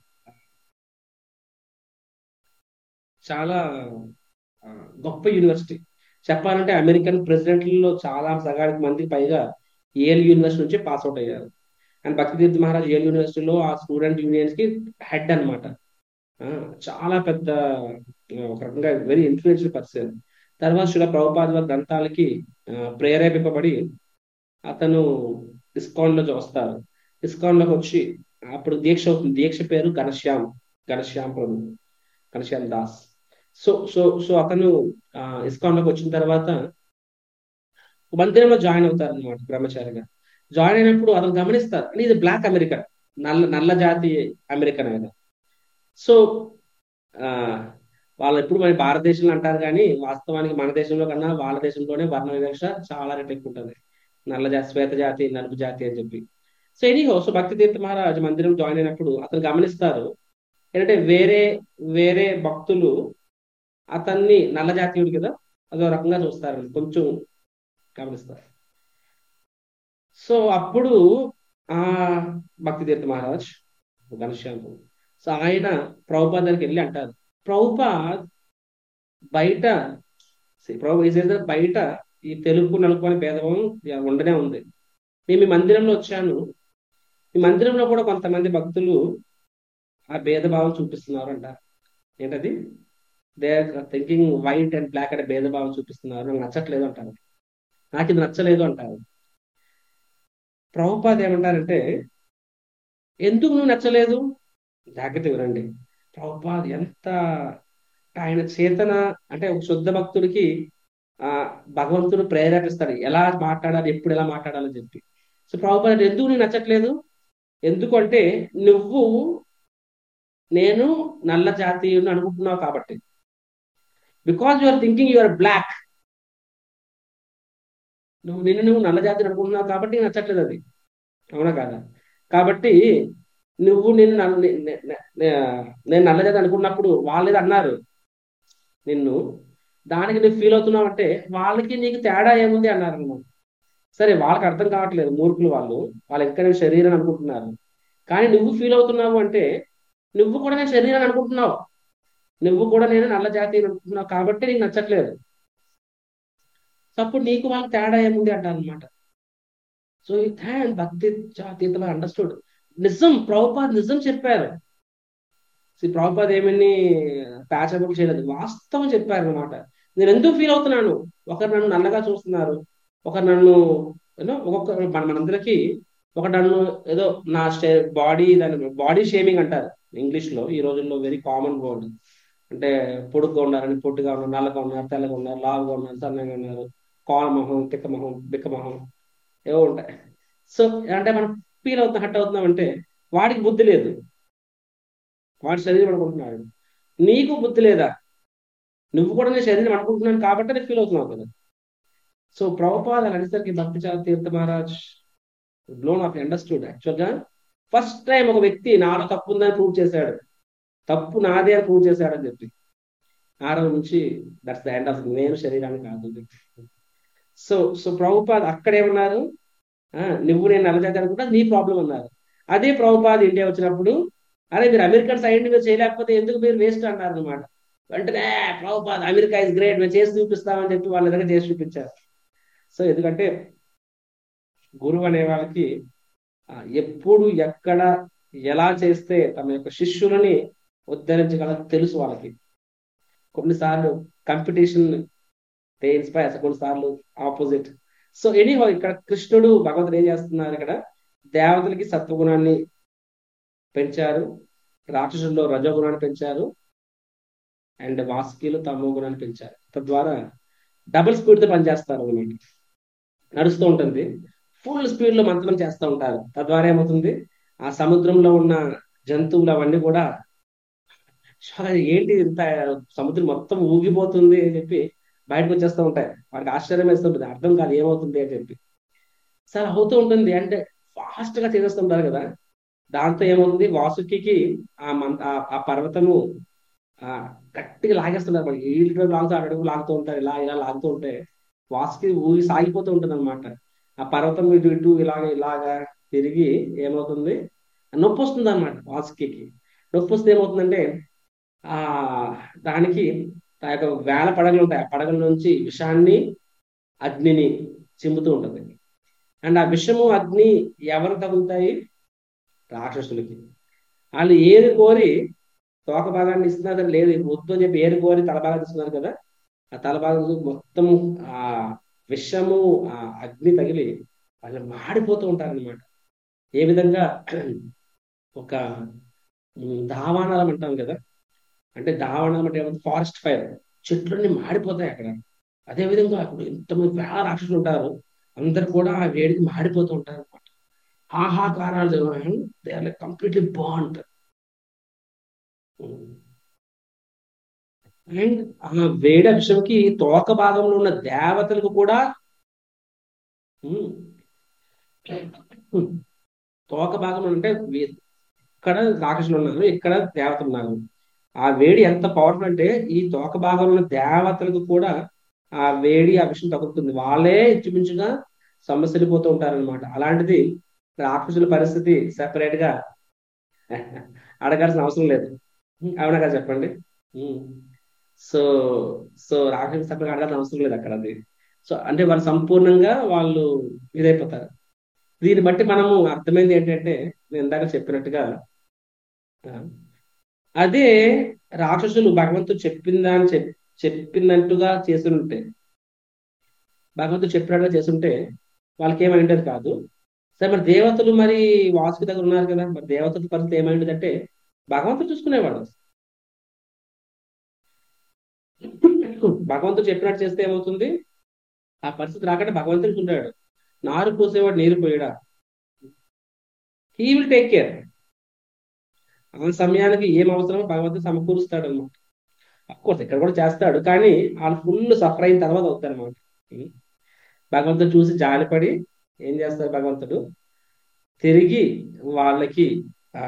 చాలా గొప్ప యూనివర్సిటీ చెప్పాలంటే అమెరికన్ ప్రెసిడెంట్లలో చాలా సగానికి మందికి పైగా ఏల్ యూనివర్సిటీ నుంచి పాస్ అవుట్ అయ్యారు అండ్ భక్తితీర్థ మహారాజ్ ఏల్ యూనివర్సిటీలో ఆ స్టూడెంట్ యూనియన్స్ కి హెడ్ అనమాట చాలా పెద్ద ఒక రకంగా వెరీ ఇన్ఫ్లుయెన్షియల్ పర్సన్ తర్వాత శిల ప్రభుపాద గ్రంథాలకి ప్రేరేపింపబడి అతను ఇస్కాన్ లో వస్తారు ఇస్కాన్ లోకి వచ్చి అప్పుడు దీక్ష అవుతుంది దీక్ష పేరు Ghanashyam Ghanashyam Prabhu Ghanashyam Das so so so అతను ఇస్కాన్ లోకి వచ్చిన తర్వాత మందిరంలో జాయిన్ అవుతారు అనమాట బ్రహ్మచారిగా జాయిన్ అయినప్పుడు అతను గమనిస్తారు ఇది బ్లాక్ అమెరికన్ నల్ల నల్ల జాతి అమెరికన్ ఆయన సో వాళ్ళు ఎప్పుడు మన భారతదేశంలో అంటారు కానీ వాస్తవానికి మన దేశంలో కన్నా వాళ్ళ దేశంలోనే వర్ణ వివక్ష చాలా రెట్లు ఎక్కువ ఉంటుంది నల్ల జాతి శ్వేత జాతి నలుపు జాతి అని చెప్పి సో ఎనీహో సో భక్తి తీర్థ మహారాజ్ మందిరం జాయిన్ అయినప్పుడు అతను గమనిస్తారు ఏంటంటే వేరే వేరే భక్తులు అతన్ని నల్ల జాతీయుడు కదా అదో రకంగా చూస్తారు కొంచెం గమనిస్తారు సో అప్పుడు ఆ భక్తి తీర్థ మహారాజ్ ఘనశ్యామ్ సో ఆయన ప్రభుపాద్ దగ్గరికి వెళ్ళి అంటారు ప్రభుపాద్ బయట ప్రభు బయట ఈ తెలుగు నలుపు అనే భేదభావం ఉండనే ఉంది మేము ఈ మందిరంలో వచ్చాను ఈ మందిరంలో కూడా కొంతమంది భక్తులు ఆ భేదభావం చూపిస్తున్నారు అంటారు ఏంటది they thinking white and black అనే భేదభావం చూపిస్తున్నారు నాకు నచ్చట్లేదు అంటారు నాకు ఇది నచ్చలేదు అంటారు ప్రభుపాద్ ఏమంటారంటే ఎందుకు నువ్వు నచ్చలేదు జాగ్రత్త వినండి ప్రభుపాద్ ఎంత ఆయన చేతన అంటే ఒక శుద్ధ భక్తుడికి ఆ భగవంతుడు ప్రేరేపిస్తాడు ఎలా మాట్లాడాలి ఎప్పుడు ఎలా మాట్లాడాలని చెప్పి సో ప్రభుపాద్ ఎందుకు నీకు నచ్చట్లేదు ఎందుకంటే నువ్వు నేను నల్ల జాతీయుని అనుకుంటున్నావు కాబట్టి because you are thinking you are black నువ్వు నిన్ను నువ్వు నల్ల జాతిని అనుకుంటున్నావు కాబట్టి నచ్చట్లేదు అది అవునా కాదా కాబట్టి నువ్వు నిన్ను నేను నల్ల జాతి అనుకున్నప్పుడు వాళ్ళు అన్నారు నిన్ను దానికి నువ్వు ఫీల్ అవుతున్నావు అంటే వాళ్ళకి నీకు తేడా ఏముంది అన్నారు అనమాట సరే వాళ్ళకి అర్థం కావట్లేదు మూర్ఖులు వాళ్ళు వాళ్ళు ఇంకా నేను శరీరం అనుకుంటున్నారు కానీ నువ్వు ఫీల్ అవుతున్నావు అంటే నువ్వు కూడా నేను శరీరాన్ని అనుకుంటున్నావు నువ్వు కూడా నేను నల్ల జాతి అనుకుంటున్నావు కాబట్టి నీకు నచ్చట్లేదు సో అప్పుడు నీకు వాళ్ళకి తేడా ఏముంది అంటారు అనమాట సో అండ్ భక్తి జాతీయత అండర్స్టూడ్ నిజం ప్రభుపాద్ నిజం చెప్పారు ప్రభుపాద్ ఏమని ప్యాచబుల్ చేయలేదు వాస్తవం చెప్పారు అనమాట నేను ఎందుకు ఫీల్ అవుతున్నాను ఒకరు నన్ను నల్లగా చూస్తున్నారు ఒకరు నన్ను ఏదో ఒక్కొక్క మన మనందరికీ ఒక నన్ను ఏదో నా స్టే బాడీ దాని బాడీ షేమింగ్ అంటారు ఇంగ్లీష్ లో ఈ రోజుల్లో వెరీ కామన్ వర్డ్ అంటే పొడుగ్గా ఉన్నారని పొట్టుగా ఉన్నారు నల్లగా ఉన్నారు తెల్లగా ఉన్నారు లావుగా ఉన్నారు సన్నగా ఉన్నారు కాల మొహం తిక్క మొహం బిక్క మొహం ఏవో ఉంటాయి సో అంటే మనం ఫీల్ అవుతున్నా హట్ అవుతున్నాం అంటే వాడికి బుద్ధి లేదు వాడి శరీరం అనుకుంటున్నాడు నీకు బుద్ధి లేదా నువ్వు కూడా నీ శరీరం అనుకుంటున్నాను కాబట్టి నేను ఫీల్ అవుతున్నావు కదా సో ప్రభుపాద అనేసరికి Bhakti Tirtha Maharaj blown off understood యాక్చువల్గా ఫస్ట్ టైం ఒక వ్యక్తి నాలో తప్పు ఉందని ప్రూవ్ చేశాడు తప్పు నాదే అని ప్రూవ్ చేశాడు అని చెప్పి ఆ రోజు నుంచి దట్స్ ద ఎండ్ ఆఫ్ నేను శరీరాన్ని కాదు సో సో ప్రభుపాద్ అక్కడేమన్నారు నువ్వు నేను నల్లజాతి అనుకుంటా నీ ప్రాబ్లం అన్నారు అదే ప్రభుపాద్ ఇండియా వచ్చినప్పుడు అరే మీరు అమెరికన్ సైడ్ మీరు చేయలేకపోతే ఎందుకు మీరు వేస్ట్ అన్నారు అనమాట వెంటనే ప్రభుపాద్ అమెరికా ఇస్ గ్రేట్ మేము చేసి చూపిస్తామని చెప్పి వాళ్ళ దగ్గర చేసి చూపించారు సో ఎందుకంటే గురువు అనే వాళ్ళకి ఎప్పుడు ఎక్కడ ఎలా చేస్తే తమ యొక్క శిష్యులని ఉద్ధరించగల తెలుసు వాళ్ళకి కొన్నిసార్లు కాంపిటీషన్ దే ఇన్స్పైర్స్ కొన్నిసార్లు ఆపోజిట్ సో ఎనీహో ఇక్కడ కృష్ణుడు భగవంతుడు ఏం చేస్తున్నారు ఇక్కడ దేవతలకి సత్వగుణాన్ని పెంచారు రాక్షసుల్లో రజోగుణాన్ని పెంచారు అండ్ వాసుకీలు తమో గుణాన్ని పెంచారు తద్వారా డబుల్ స్పీడ్ తో పనిచేస్తారు అనమాట నడుస్తూ ఉంటుంది ఫుల్ స్పీడ్ లో మంత్రం చేస్తూ ఉంటారు తద్వారా ఏమవుతుంది ఆ సముద్రంలో ఉన్న జంతువులు అవన్నీ కూడా ఏంటి ఇంత సముద్రం మొత్తం ఊగిపోతుంది అని చెప్పి బయటకు వచ్చేస్తూ ఉంటాయి వాడికి ఆశ్చర్యం వేస్తుంటుంది అర్థం కాదు ఏమవుతుంది అని చెప్పి సరే అవుతూ ఉంటుంది అంటే ఫాస్ట్ గా చేసేస్తుంటారు కదా దాంతో ఏమవుతుంది వాసుకి ఆ మంత ఆ పర్వతము ఆ గట్టిగా లాగేస్తున్నారు మరి ఈళ్ళు లాగుతూ అడుగు లాగుతూ ఉంటారు ఇలా ఇలా లాగుతూ ఉంటే వాసుకి ఊగి సాగిపోతూ ఉంటుంది అనమాట ఆ పర్వతం ఇటు ఇటు ఇలాగ ఇలాగా తిరిగి ఏమవుతుంది నొప్పి వస్తుంది అనమాట వాసుకి నొప్పి వస్తే ఏమవుతుందంటే ఆ దానికి ఆ యొక్క వేల పడగలు ఉంటాయి ఆ పడగల నుంచి విషాన్ని అగ్నిని చిమ్ముతూ ఉంటుంది అండ్ ఆ విషము అగ్ని ఎవరు తగులుతాయి రాక్షసులకి వాళ్ళు ఏది కోరి తోక భాగాన్ని ఇస్తున్నా సరే లేదు వద్దు అని చెప్పి ఏది కోరి తల భాగాన్ని ఇస్తున్నారు కదా ఆ తల భాగం మొత్తం ఆ విషము ఆ అగ్ని తగిలి వాళ్ళు మాడిపోతూ ఉంటారనమాట ఏ విధంగా ఒక దావానాలం అంటాం కదా అంటే దావానం అంటే ఫారెస్ట్ ఫైర్ చెట్లన్నీ మాడిపోతాయి అక్కడ అదే విధంగా అప్పుడు ఎంతమంది వేల రాక్షసులు ఉంటారు అందరు కూడా ఆ వేడికి మాడిపోతూ ఉంటారు అనమాట ఆహాకారాలు they are like completely bond and ఆ వేడి అంశంకి తోక భాగంలో ఉన్న దేవతలకు కూడా ఉమ్, తోక భాగంలో అంటే వీ- ఇక్కడ రాక్షసులు ఉన్నారు ఇక్కడ దేవతలు ఉన్నారు ఆ వేడి ఎంత పవర్ఫుల్ అంటే ఈ తోక భాగంలో ఉన్న దేవతలకు కూడా ఆ వేడి ఆ విషయం తగులుతుంది వాళ్ళే ఇంచుమించుగా సమస్యలు పోతూ ఉంటారన్నమాట అలాంటిది రాక్షసుల పరిస్థితి సెపరేట్ గా అడగాల్సిన అవసరం లేదు అవునా కదా చెప్పండి సో సో రాక్షసుల సెపరేట్ అడగాల్సిన అవసరం లేదు అక్కడ అది సో అంటే వాళ్ళు సంపూర్ణంగా వాళ్ళు ఇదైపోతారు దీన్ని బట్టి మనము అర్థమైంది ఏంటంటే నేను ఇందాక చెప్పినట్టుగా ఆ, అదే రాక్షసులు భగవంతుడు చెప్పిందా అని చెప్ చెప్పినట్టుగా చేస్తుంటే భగవంతుడు చెప్పినట్టుగా చేస్తుంటే వాళ్ళకి ఏమైండేది కాదు సరే మరి దేవతలు మరి వాసుకి దగ్గర ఉన్నారు కదా మరి దేవతల పరిస్థితి ఏమైంది అంటే భగవంతుడు చూసుకునేవాడు భగవంతుడు చెప్పినట్టు చేస్తే ఏమవుతుంది ఆ పరిస్థితి రాకుండా భగవంతుడు చూడాడు నారు పోసేవాడు నీరు పోయాడా హీ విల్ టేక్ కేర్ ఆ సమయానికి ఏం అవసరమో భగవంతుడు సమకూరుస్తాడు అనమాట కోర్స్ ఇక్కడ కూడా చేస్తాడు కానీ వాళ్ళు ఫుల్ సఫర్ అయిన తర్వాత అవుతారు అనమాట భగవంతుడు చూసి జాలిపడి ఏం చేస్తారు భగవంతుడు తిరిగి వాళ్ళకి ఆ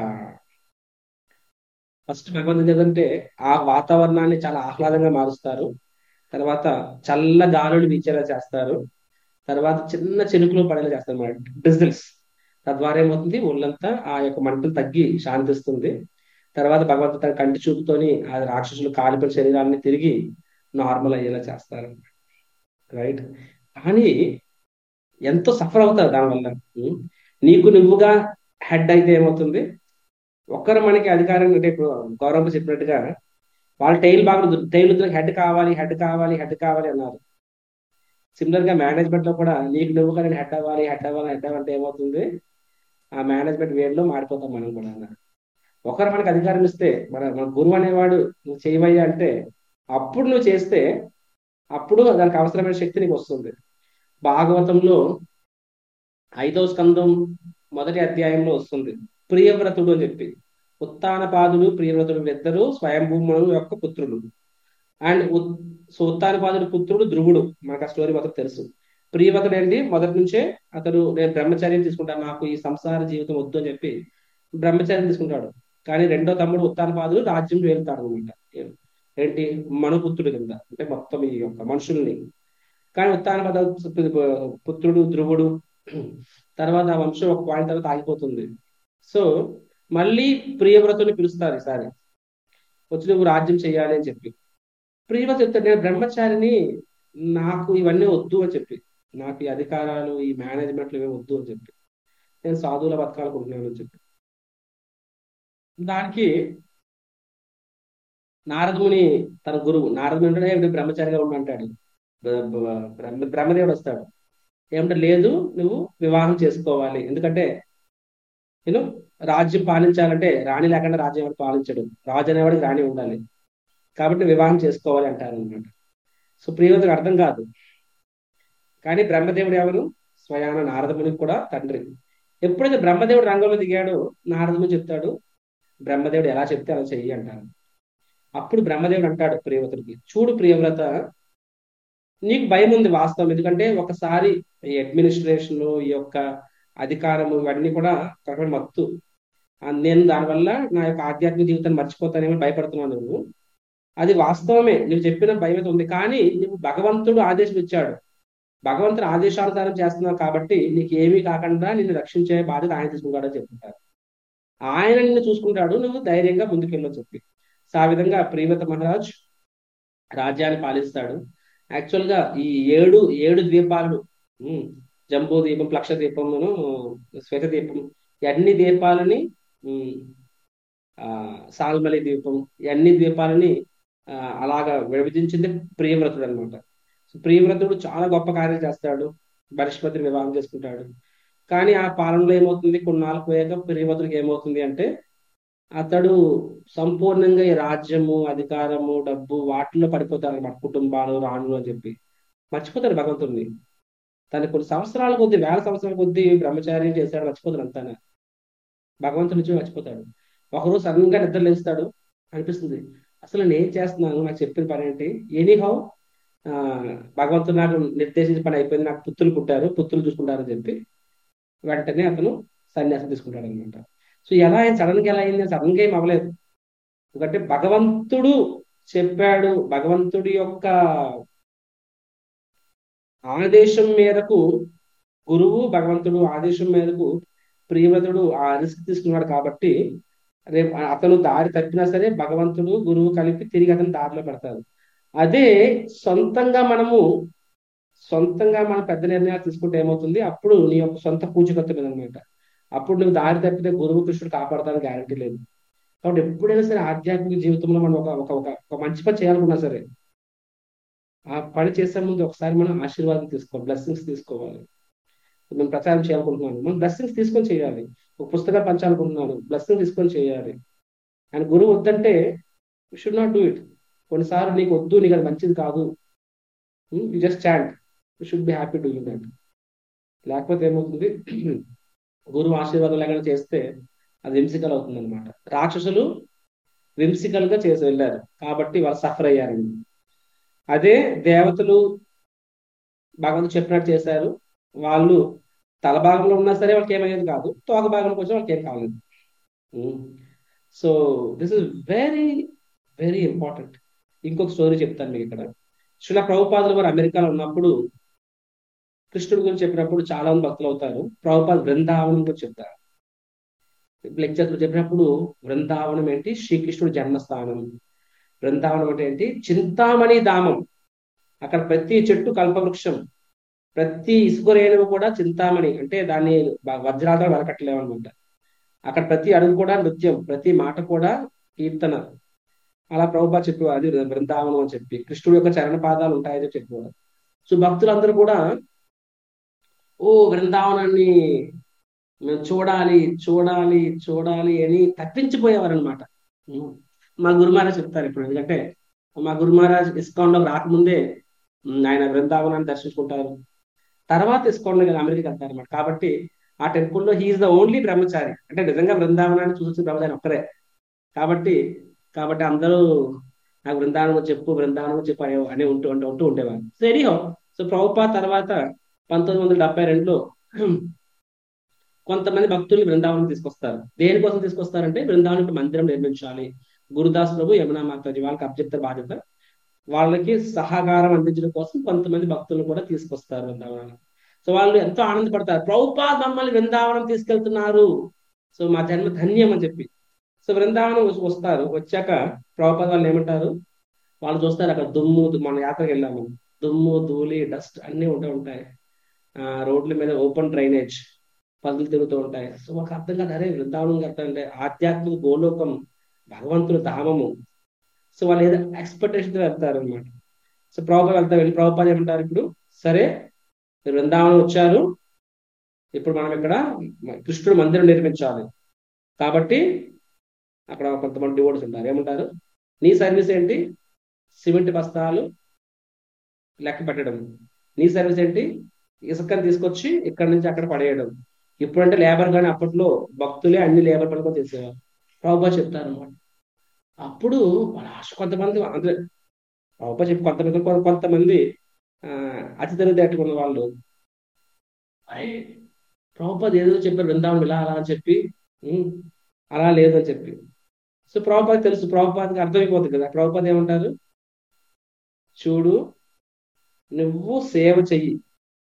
ఫస్ట్ భగవంతుడు ఏంటంటే ఆ వాతావరణాన్ని చాలా ఆహ్లాదంగా మారుస్తారు తర్వాత చల్ల గాలులు వీచేలా చేస్తారు తర్వాత చిన్న చినుకులు పడేలా చేస్తారు అన్నమాట డిజిల్స్ తద్వారా ఏమవుతుంది ఒళ్ళంతా ఆ యొక్క మంటలు తగ్గి శాంతిస్తుంది తర్వాత భగవంతుడు తన కంటి చూపుతోని ఆ రాక్షసులు కాలిపోయిన శరీరాన్ని తిరిగి నార్మల్ అయ్యేలా చేస్తారు రైట్ కానీ ఎంతో సఫర్ అవుతారు దానివల్ల ఉం? నీకు నువ్వుగా హెడ్ అయితే ఏమవుతుంది ఒక్కరు మనకి అధికారం అంటే ఇప్పుడు గౌరవ చెప్పినట్టుగా వాళ్ళ టైల్ బాగా టైల్ హెడ్ కావాలి హెడ్ కావాలి హెడ్ కావాలి అన్నారు సిమిలర్ గా మేనేజ్మెంట్ లో కూడా నీకు నువ్వుగా నేను హెడ్ అవ్వాలి హెడ్ అవ్వాలి హెడ్ అవ్వాలంటే ఏమవుతుంది ఆ మేనేజ్మెంట్ వేడిలో మాడిపోతాం మనం కూడా అన్నారు ఒకరు మనకి అధికారం ఇస్తే మన మన గురువు అనేవాడు నువ్వు చేయవయ్యా అంటే అప్పుడు నువ్వు చేస్తే అప్పుడు దానికి అవసరమైన శక్తి నీకు వస్తుంది భాగవతంలో ఐదవ స్కందం మొదటి అధ్యాయంలో వస్తుంది ప్రియవ్రతుడు అని చెప్పి ఉత్తానపాదుడు ప్రియవ్రతుడు ఇద్దరు స్వయంభూమను యొక్క పుత్రులు అండ్ సో ఉత్తానపాదుడు పుత్రుడు ధ్రువుడు మనకు ఆ స్టోరీ మొత్తం తెలుసు ప్రియవ్రతుడు ఏంటి మొదటి నుంచే అతడు నేను బ్రహ్మచర్యం తీసుకుంటాను నాకు ఈ సంసార జీవితం వద్దు అని చెప్పి బ్రహ్మచర్యం తీసుకుంటాడు కానీ రెండో తమ్ముడు ఉత్తానపాదుడు రాజ్యం వెళ్తాడు అనమాట ఏంటి మనుపుత్రుడి కింద అంటే మొత్తం ఈ యొక్క మనుషుల్ని కానీ ఉత్తానపాద పుత్రుడు ధ్రువుడు తర్వాత ఆ వంశం ఒక పాయింట్ తర్వాత ఆగిపోతుంది సో మళ్ళీ ప్రియవ్రతుని పిలుస్తారు ఈసారి వచ్చి నువ్వు రాజ్యం చేయాలి అని చెప్పి ప్రియవ్రత చెప్తాడు నేను బ్రహ్మచారిని నాకు ఇవన్నీ వద్దు అని చెప్పి నాకు ఈ అధికారాలు ఈ మేనేజ్మెంట్లు ఇవి వద్దు అని చెప్పి నేను సాధువుల బతకాలనుకుంటున్నాను అని చెప్పి దానికి నారదుని తన గురువు నారదుని అంటే ఇప్పుడు బ్రహ్మచారిగా ఉండంటాడు బ్రహ్మ బ్రహ్మదేవుడు వస్తాడు ఏమంటే లేదు నువ్వు వివాహం చేసుకోవాలి ఎందుకంటే నేను రాజ్యం పాలించాలంటే రాణి లేకుండా రాజ్యం ఎవరు పాలించడు రాజు అనేవాడికి రాణి ఉండాలి కాబట్టి వివాహం చేసుకోవాలి అంటారు అనమాట సో ప్రియవతికి అర్థం కాదు కానీ బ్రహ్మదేవుడు ఎవరు స్వయాన నారదమునికి కూడా తండ్రి ఎప్పుడైతే బ్రహ్మదేవుడు రంగంలో దిగాడో నారదముని చెప్తాడు బ్రహ్మదేవుడు ఎలా చెప్తే అలా చెయ్యి అంటారు అప్పుడు బ్రహ్మదేవుడు అంటాడు ప్రియవ్రతుడికి చూడు ప్రియవ్రత నీకు భయం ఉంది వాస్తవం ఎందుకంటే ఒకసారి ఈ అడ్మినిస్ట్రేషన్ ఈ యొక్క అధికారము ఇవన్నీ కూడా కరెక్ట్ మత్తు నేను దానివల్ల నా యొక్క ఆధ్యాత్మిక జీవితాన్ని మర్చిపోతానేమో భయపడుతున్నాను నువ్వు అది వాస్తవమే నువ్వు చెప్పిన భయం అయితే ఉంది కానీ నువ్వు భగవంతుడు ఆదేశం ఇచ్చాడు భగవంతుడు ఆదేశానుసారం చేస్తున్నావు కాబట్టి నీకు ఏమీ కాకుండా నిన్ను రక్షించే బాధ్యత ఆయన తీసుకుంటాడని చెప్తుంటారు ఆయన నిన్ను చూసుకుంటాడు నువ్వు ధైర్యంగా ముందుకెళ్ళని చెప్పి సో ఆ విధంగా ప్రియవత మహారాజ్ రాజ్యాన్ని పాలిస్తాడు యాక్చువల్ గా ఈ ఏడు ఏడు ద్వీపాలను జంబూ దీపం లక్ష దీపమును శ్వేత దీపం ఈ అన్ని దీపాలని ఆ సాల్మలి దీపం ఈ అన్ని దీపాలని అలాగా విభజించింది ప్రియవ్రతుడు అనమాట ప్రియవ్రతుడు చాలా గొప్ప కార్యం చేస్తాడు బరిష్పతిని వివాహం చేసుకుంటాడు కానీ ఆ పాలనలో ఏమవుతుంది కొన్నాళ్ళు పోయాక ప్రియవ్రతుడికి ఏమవుతుంది అంటే అతడు సంపూర్ణంగా ఈ రాజ్యము అధికారము డబ్బు వాటిలో పడిపోతారు అనమాట కుటుంబాలు రాణులు అని చెప్పి మర్చిపోతారు భగవంతుడిని తన కొన్ని సంవత్సరాల కొద్ది వేల సంవత్సరాల కొద్ది బ్రహ్మచార్యం చేశాడు మర్చిపోతాడు అంతానే భగవంతుడి నుంచి మర్చిపోతాడు ఒకరోజు సడన్ గా నిద్ర లేస్తాడు అనిపిస్తుంది అసలు నేను ఏం చేస్తున్నాను నాకు చెప్పిన పని ఏంటి ఎనీహౌ భగవంతుడు నాకు నిర్దేశించిన పని అయిపోయింది నాకు పుత్రులు పుట్టారు పుత్రులు చూసుకుంటారని చెప్పి వెంటనే అతను సన్యాసం తీసుకుంటాడు అనమాట సో ఎలా అయింది సడన్ గా ఎలా అయింది సడన్ గా ఏం అవ్వలేదు ఎందుకంటే భగవంతుడు చెప్పాడు భగవంతుడి యొక్క ఆదేశం మేరకు గురువు భగవంతుడు ఆదేశం మేరకు ప్రియవ్రతుడు ఆ రిస్క్ తీసుకున్నాడు కాబట్టి రేపు అతను దారి తప్పినా సరే భగవంతుడు గురువు కలిపి తిరిగి అతను దారిలో పెడతారు అదే సొంతంగా మనము సొంతంగా మనం పెద్ద నిర్ణయాలు తీసుకుంటే ఏమవుతుంది అప్పుడు నీ యొక్క సొంత పూజకత్వం అనమాట అప్పుడు నువ్వు దారి తప్పితే గురువు కృష్ణుడు కాపాడతానికి గ్యారంటీ లేదు కాబట్టి ఎప్పుడైనా సరే ఆధ్యాత్మిక జీవితంలో మనం ఒక ఒక ఒక మంచి పని చేయాలనుకున్నా సరే ఆ పని చేసే ముందు ఒకసారి మనం ఆశీర్వాదం తీసుకోవాలి బ్లెస్సింగ్స్ తీసుకోవాలి మేము ప్రచారం చేయాలనుకుంటున్నాను మనం బ్లెస్సింగ్స్ తీసుకొని చేయాలి ఒక పుస్తకాలు పంచాలనుకుంటున్నాను బ్లెస్సింగ్ తీసుకొని చేయాలి అండ్ గురువు వద్దంటే షుడ్ నాట్ డూ ఇట్ కొన్నిసార్లు నీకు వద్దు నీకు అది మంచిది కాదు you just chant you should be happy doing that లేకపోతే ఏమవుతుంది గురువు ఆశీర్వాదం లేకుండా చేస్తే అది వింసికల్ అవుతుంది అనమాట రాక్షసులు వింసికల్ గా చేసి వెళ్ళారు కాబట్టి వాళ్ళు సఫర్ అయ్యారండి అదే దేవతలు భగవంతుడు చెప్పినట్టు చేశారు వాళ్ళు తల భాగంలో ఉన్నా సరే వాళ్ళకి ఏమయ్యేది కాదు తోక భాగంలోకి వచ్చి వాళ్ళకి ఏం కాలేదు so this is very very important ఇంకొక స్టోరీ చెప్తాను మీకు ఇక్కడ శిల ప్రభుపాదులు వారు అమెరికాలో ఉన్నప్పుడు కృష్ణుడి గురించి చెప్పినప్పుడు చాలా మంది భక్తులు అవుతారు ప్రభుపాద్ బృందావనం గురించి చెప్తారు లెక్చర్లు చెప్పినప్పుడు బృందావనం ఏంటి శ్రీకృష్ణుడి జన్మస్థానం బృందావనం అంటే ఏంటి చింతామణి ధామం అక్కడ ప్రతి చెట్టు కల్పవృక్షం ప్రతి ఇసుక రేణువు కూడా చింతామణి అంటే దాన్ని వజ్రాలతో వెలకట్టలేము అనమాట అక్కడ ప్రతి అడుగు కూడా నృత్యం ప్రతి మాట కూడా కీర్తన అలా ప్రభుపా చెప్పేవారు అది బృందావనం అని చెప్పి కృష్ణుడి యొక్క చరణ పాదాలు ఉంటాయని చెప్పేవారు సో భక్తులందరూ కూడా ఓ బృందావనాన్ని మేము చూడాలి చూడాలి చూడాలి అని తప్పించిపోయేవారు అనమాట మా గురు మహారాజ్ చెప్తారు ఇప్పుడు ఎందుకంటే మా గురు మహారాజ్ ఇస్కాన్ లో రాకముందే ఆయన బృందావనాన్ని దర్శించుకుంటారు తర్వాత ఇస్కాన్ లో అమెరికా వెళ్తారు అనమాట కాబట్టి ఆ టెంపుల్లో హీఈస్ ద ఓన్లీ బ్రహ్మచారి అంటే నిజంగా బృందావనాన్ని చూసి బ్రహ్మచారి ఒక్కరే కాబట్టి కాబట్టి అందరూ నాకు బృందావనం చెప్పు బృందావనం చెప్పు అనే అని ఉంటూ ఉంటూ ఉంటూ ఉండేవారు సో ఎనీహో సో ప్రభుపా తర్వాత పంతొమ్మిది వందల డెబ్బై రెండులో కొంతమంది భక్తుల్ని బృందావనం తీసుకొస్తారు దేనికోసం తీసుకొస్తారంటే బృందావనం మందిరం నిర్మించాలి గురుదాస్ ప్రభు యమునా మాతాజీ వాళ్ళకి అబ్జెక్టర్ బాధ్యత వాళ్ళకి సహకారం అందించడం కోసం కొంతమంది భక్తులను కూడా తీసుకొస్తారు బృందావనానికి సో వాళ్ళు ఎంతో ఆనందపడతారు ప్రభుపాద్ మమ్మల్ని బృందావనం తీసుకెళ్తున్నారు సో మా జన్మ ధన్యం అని చెప్పి సో బృందావనం వస్తారు వచ్చాక ప్రభుపాద్ వాళ్ళు ఏమంటారు వాళ్ళు చూస్తారు అక్కడ దుమ్ము మన యాత్రకి వెళ్ళాము దుమ్ము ధూళి డస్ట్ అన్ని ఉంటూ ఉంటాయి ఆ రోడ్ల మీద ఓపెన్ డ్రైనేజ్ పదులు తిరుగుతూ ఉంటాయి సో మాకు అర్థం కాదు అరే బృందావనం కడతా అంటే ఆధ్యాత్మిక గోలోకం భగవంతుడు ధామము సో వాళ్ళు ఏదో ఎక్స్పెక్టేషన్ వెళ్తారు అనమాట సో ప్రభుపాద వెళ్తారు వెళ్ళి ప్రభుపాద ఏమంటారు ఇప్పుడు సరే మీరు బృందావనం వచ్చారు ఇప్పుడు మనం ఇక్కడ కృష్ణుడు మందిరం నిర్మించాలి కాబట్టి అక్కడ కొంతమంది డివోర్స్ ఉంటారు ఏమంటారు నీ సర్వీస్ ఏంటి సిమెంట్ బస్తాలు లెక్క పెట్టడం నీ సర్వీస్ ఏంటి ఇసుకని తీసుకొచ్చి ఇక్కడ నుంచి అక్కడ పడేయడం ఇప్పుడంటే లేబర్ కానీ అప్పట్లో భక్తులే అన్ని లేబర్ పనులు కూడా చేసేవారు ప్రభుబా చెప్తారు అనమాట అప్పుడు వాళ్ళ ఆశ కొంతమంది అంటే ప్రభుబా చెప్పి కొంతమంది కొంతమంది అతి తెలివితేటకున్న వాళ్ళు అరే ప్రభుపాద్ ఏదో చెప్పారు బృందావనం ఇలా అలా అని చెప్పి అలా లేదని చెప్పి సో ప్రభుపాద్ తెలుసు ప్రభుపాద్కి అర్థమైపోతుంది కదా ప్రభుపాద్ ఏమంటారు చూడు నువ్వు సేవ చెయ్యి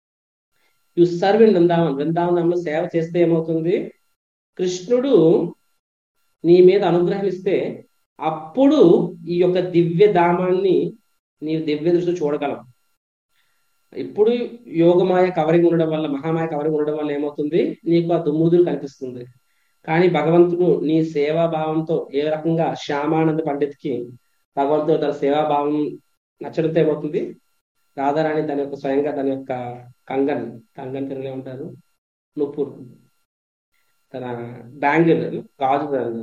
యు సర్వ్ ఇన్ బృందావన్ బృందావనంలో సేవ చేస్తే ఏమవుతుంది కృష్ణుడు నీ మీద అనుగ్రహిస్తే అప్పుడు ఈ యొక్క దివ్య ధామాన్ని నీ దివ్య దృష్టి చూడగలం ఇప్పుడు యోగమాయ కవరింగ్ ఉండడం వల్ల మహామాయ కవరింగ్ ఉండడం వల్ల ఏమవుతుంది నీకు ఆ దుమ్ముదులు కనిపిస్తుంది కానీ భగవంతుడు నీ సేవాభావంతో ఏ రకంగా శ్యామానంద పండిత్కి భగవంతుడు తన సేవాభావం నచ్చడంతో ఏమవుతుంది రాధారాణి తన యొక్క స్వయంగా తన యొక్క కంగన్ కంగన్ తెలుగులో ఉంటారు నుప్పూర్ తన బ్యాంగిల్ గాజు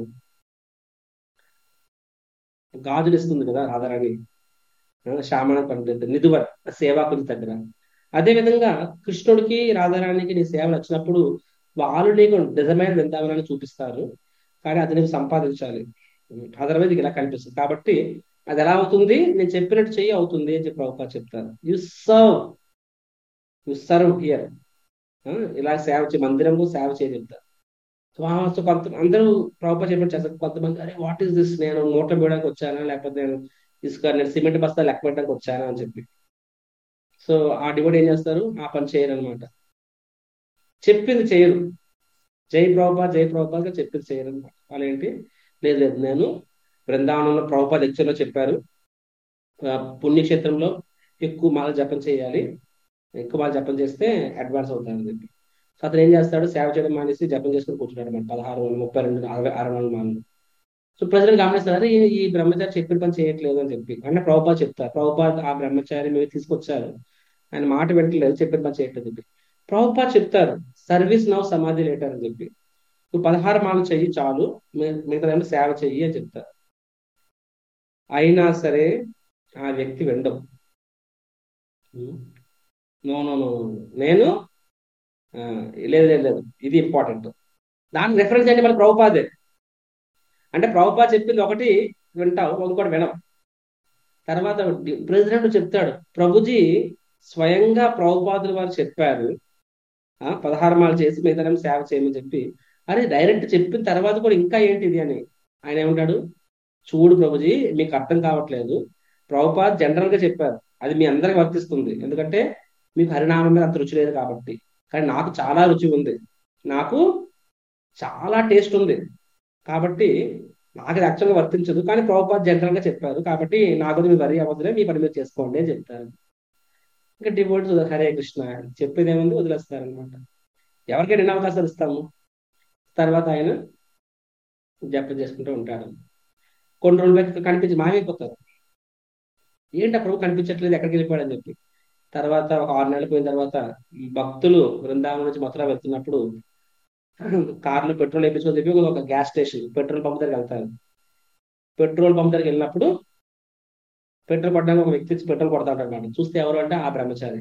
గాజులు ఇస్తుంది కదా రాధారాణి శ్యామణ పండిత్ నిధువర్ సేవాకుల దగ్గర అదే విధంగా కృష్ణుడికి రాధారాణికి నీ సేవలు వచ్చినప్పుడు వాళ్ళు నీకు నిజమైన బృందావనాన్ని చూపిస్తారు కానీ అది నీకు సంపాదించాలి అదర్వైజ్ ఇలా కనిపిస్తుంది కాబట్టి అది ఎలా అవుతుంది నేను చెప్పినట్టు చెయ్యి అవుతుంది అని చెప్పి ప్రభుత్వ చెప్తారు you serve you serve here ఇలా సేవ చే మందిరంలో సేవ చేయ చెప్తారు సో ఆ- సో కొంత అందరూ ప్రభుత్వ చెప్పినట్టు చేస్తారు కొంతమంది అరే వాట్ ఈస్ దిస్ నేను మూటలు వేయడానికి వచ్చానా లేకపోతే నేను ఇసుక నేను సిమెంట్ బస్తా లెక్క పెట్టడానికి వచ్చానా అని చెప్పి సో ఆ డివోడ్ ఏం చేస్తారు ఆ పని చేయరు అనమాట చెప్పింది చేయరు జై ప్రభుపా జై ప్రభుపాగా చెప్పింది చేయరు అనమాట వాళ్ళు ఏంటి లేదు లేదు నేను బృందావనంలో ప్రభుపా లెక్చర్లో చెప్పారు ఆ, పుణ్యక్షేత్రంలో ఎక్కువ మాల జపం చేయాలి ఎక్కువ మాల జపం చేస్తే అడ్వాన్స్ అవుతారని చెప్పి సో అతను ఏం చేస్తాడు సేవ చేయడం మానేసి జపం చేసుకుని కూర్చున్నాడు అనమాట పదహారు వందలు ముప్పై రెండు అరవై అరవై నాలుగు మాలలు సో ప్రజలు గమనిస్తారు "అరే, ఈ- ఈ బ్రహ్మచారి చెప్పిన పని చేయట్లేదు అని చెప్పి అంటే ప్రభుపా చెప్తారు ప్రభుపా ఆ బ్రహ్మచారి మీరు తీసుకొచ్చారు ఆయన మాట వింటలేదు చెప్పిన పని చేయట్లేదు అని చెప్పి ప్రభుపా చెప్తారు సర్వీస్ నౌ సమాధి లేటర్ అని చెప్పి నువ్వు పదహారు మాలు చెయ్యి చాలు మి- మిగతా సేవ చెయ్యి అని చెప్తారు అయినా సరే ఆ వ్యక్తి వినడం నో నో నో నేను ఆ, లేదు లేదు లేదు ఇది ఇంపార్టెంట్ దాని రెఫరెన్స్ ఏంటి మళ్ళీ ప్రభుపాదే అంటే ప్రభుపా చెప్పింది ఒకటి వింటావు ఇంకోటి వినవు తర్వాత ప్రెసిడెంట్ చెప్తాడు ప్రభుజీ స్వయంగా ప్రభుపాదులు వారు చెప్పారు ఆ పదహారు మాలు చేసి మిగతా సేవ చేయమని చెప్పి అరే డైరెక్ట్ చెప్పిన తర్వాత కూడా ఇంకా ఏంటిది అని ఆయన ఏమంటాడు చూడు ప్రభుజీ మీకు అర్థం కావట్లేదు ప్రభుపాద్ జనరల్ గా చెప్పారు అది మీ అందరికి వర్తిస్తుంది ఎందుకంటే మీకు హరినామం మీద అంత రుచి లేదు కాబట్టి కానీ నాకు చాలా రుచి ఉంది నాకు చాలా టేస్ట్ ఉంది కాబట్టి నాకు అది యాక్చువల్గా వర్తించదు కానీ ప్రభుపాద్ జనరల్ గా చెప్పారు కాబట్టి నా గురించి మీరు వరి అవ్వదులే మీ పని మీరు చేసుకోండి అని చెప్తారు ఇంకా డివోట్ హరే కృష్ణ చెప్పేది ఏముంది వదిలేస్తారనమాట ఎవరికైనా ఎన్ని అవకాశాలు ఇస్తాము తర్వాత ఆయన జపం చేసుకుంటూ ఉంటాడు కొన్ని రోజులు కనిపించి మాయమైపోతారు ఏంటి ఆ ప్రభు కనిపించట్లేదు ఎక్కడికి వెళ్ళిపోయాడు అని చెప్పి తర్వాత ఒక ఆరు నెలలు పోయిన తర్వాత భక్తులు బృందావనం నుంచి మథుర వెళ్తున్నప్పుడు కార్లో పెట్రోల్ వేయించుకొని చెప్పి ఒక గ్యాస్ స్టేషన్ పెట్రోల్ పంప్ దగ్గరికి వెళ్తారు పెట్రోల్ పంప్ దగ్గరికి వెళ్ళినప్పుడు పెట్రోల్ కొట్టడానికి ఒక వ్యక్తి వచ్చి పెట్రోల్ కొడతా ఉంటాడు అన్నమాట చూస్తే ఎవరు అంటే ఆ బ్రహ్మచారి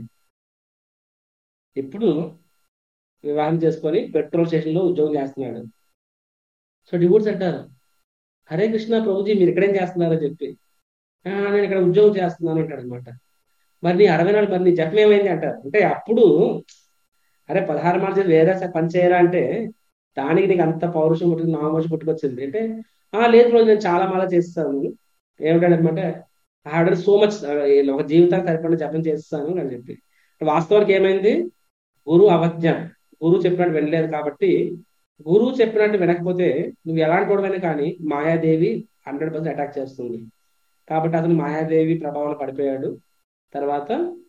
ఇప్పుడు వివాహం చేసుకొని పెట్రోల్ స్టేషన్ లో ఉద్యోగం చేస్తున్నాడు సో డివోర్స్ అంటారు హరే కృష్ణ ప్రభుజీ మీరు ఇక్కడేం చేస్తున్నారని చెప్పి "ఆ, నేను ఇక్కడ ఉద్యోగం చేస్తున్నాను అంటాడు అనమాట మరి నీ అరవై నాలుగు మరి నీ జపం ఏమైంది అంటారు అంటే అప్పుడు అరే పదహారు మార్చి వేరే స- పని చేయరా అంటే దానికి నీకు అంత పౌరుషం పుట్టుకు నామోషం పుట్టుకొచ్చింది అంటే ఆ లేదు రోజు నేను చాలా మాల చేస్తాను ఏమిటాడనమాట ఆవిడ సో మచ్ ఒక జీవితానికి సరిపడిన జపం చేస్తాను అని చెప్పి వాస్తవానికి ఏమైంది గురువు అవజ్ఞ గురువు చెప్పినట్టు వినలేదు కాబట్టి గురువు చెప్పినట్టు వినకపోతే నువ్వు ఎలాంటి వాడువైనా కానీ మాయాదేవి హండ్రెడ్ పర్సెంట్ అటాక్ చేస్తుంది కాబట్టి అతను మాయాదేవి ప్రభావంలో పడిపోయాడు తర్వాత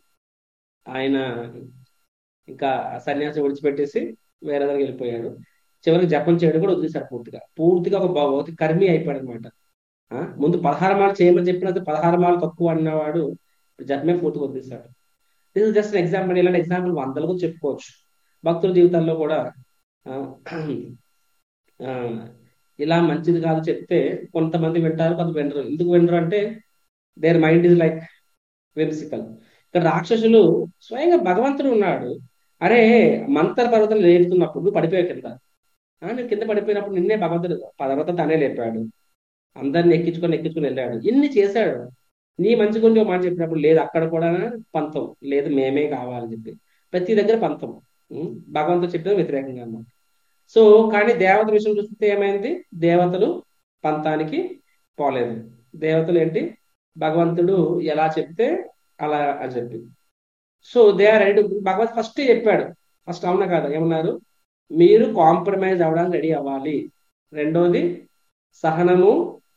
ఆయన ఇంకా సన్యాసం విడిచిపెట్టేసి వేరే దగ్గరికి వెళ్ళిపోయాడు చివరికి జపం చేయడం కూడా వదిలేశాడు పూర్తిగా పూర్తిగా ఒక భౌతిక కర్మి అయిపోయాడు అనమాట ముందు పదహారు మాలు చేయమని చెప్పినంత పదహారు మాలు తక్కువ అన్నవాడు ఇప్పుడు జపమే పూర్తిగా వదిలేశాడు దిస్ జస్ట్ ఎగ్జాంపుల్ ఇలాంటి ఎగ్జాంపుల్ వందలు కూడా చెప్పుకోవచ్చు భక్తుల జీవితాల్లో కూడా ఆ, ఆ, ఇలా మంచిది కాదు చెప్తే కొంతమంది వింటారు కొంత వినరు ఎందుకు వినరు అంటే their mind is like whimsical ఇక్కడ రాక్షసులు స్వయంగా భగవంతుడు ఉన్నాడు అరే మంతర పర్వతం లేపుతున్నప్పుడు నువ్వు పడిపోయావు కింద ఆ, నువ్వు కింద పడిపోయినప్పుడు నిన్నే భగవంతుడు పర్వతం తనే లేపాడు అందరిని ఎక్కించుకొని ఎక్కించుకొని వెళ్ళాడు ఇన్ని చేశాడు నీ మంచి గురించి ఒక మాట చెప్పినప్పుడు లేదు అక్కడ కూడా పంతం లేదు మేమే కావాలని చెప్పి ప్రతి దగ్గర పంతం ఉం? భగవంతుడు చెప్పిన వ్యతిరేకంగా అన్నమాట సో కానీ దేవత విషయం చూస్తే ఏమైంది దేవతలు పంతానికి పోలేదు దేవతలు ఏంటి భగవంతుడు ఎలా చెప్తే అలా అని చెప్పి so they are ready Bhagwant first చెప్పాడు ఫస్ట్ అవునా కాదా ఏమన్నారు మీరు కాంప్రమైజ్ అవ్వడానికి రెడీ అవ్వాలి రెండోది సహనము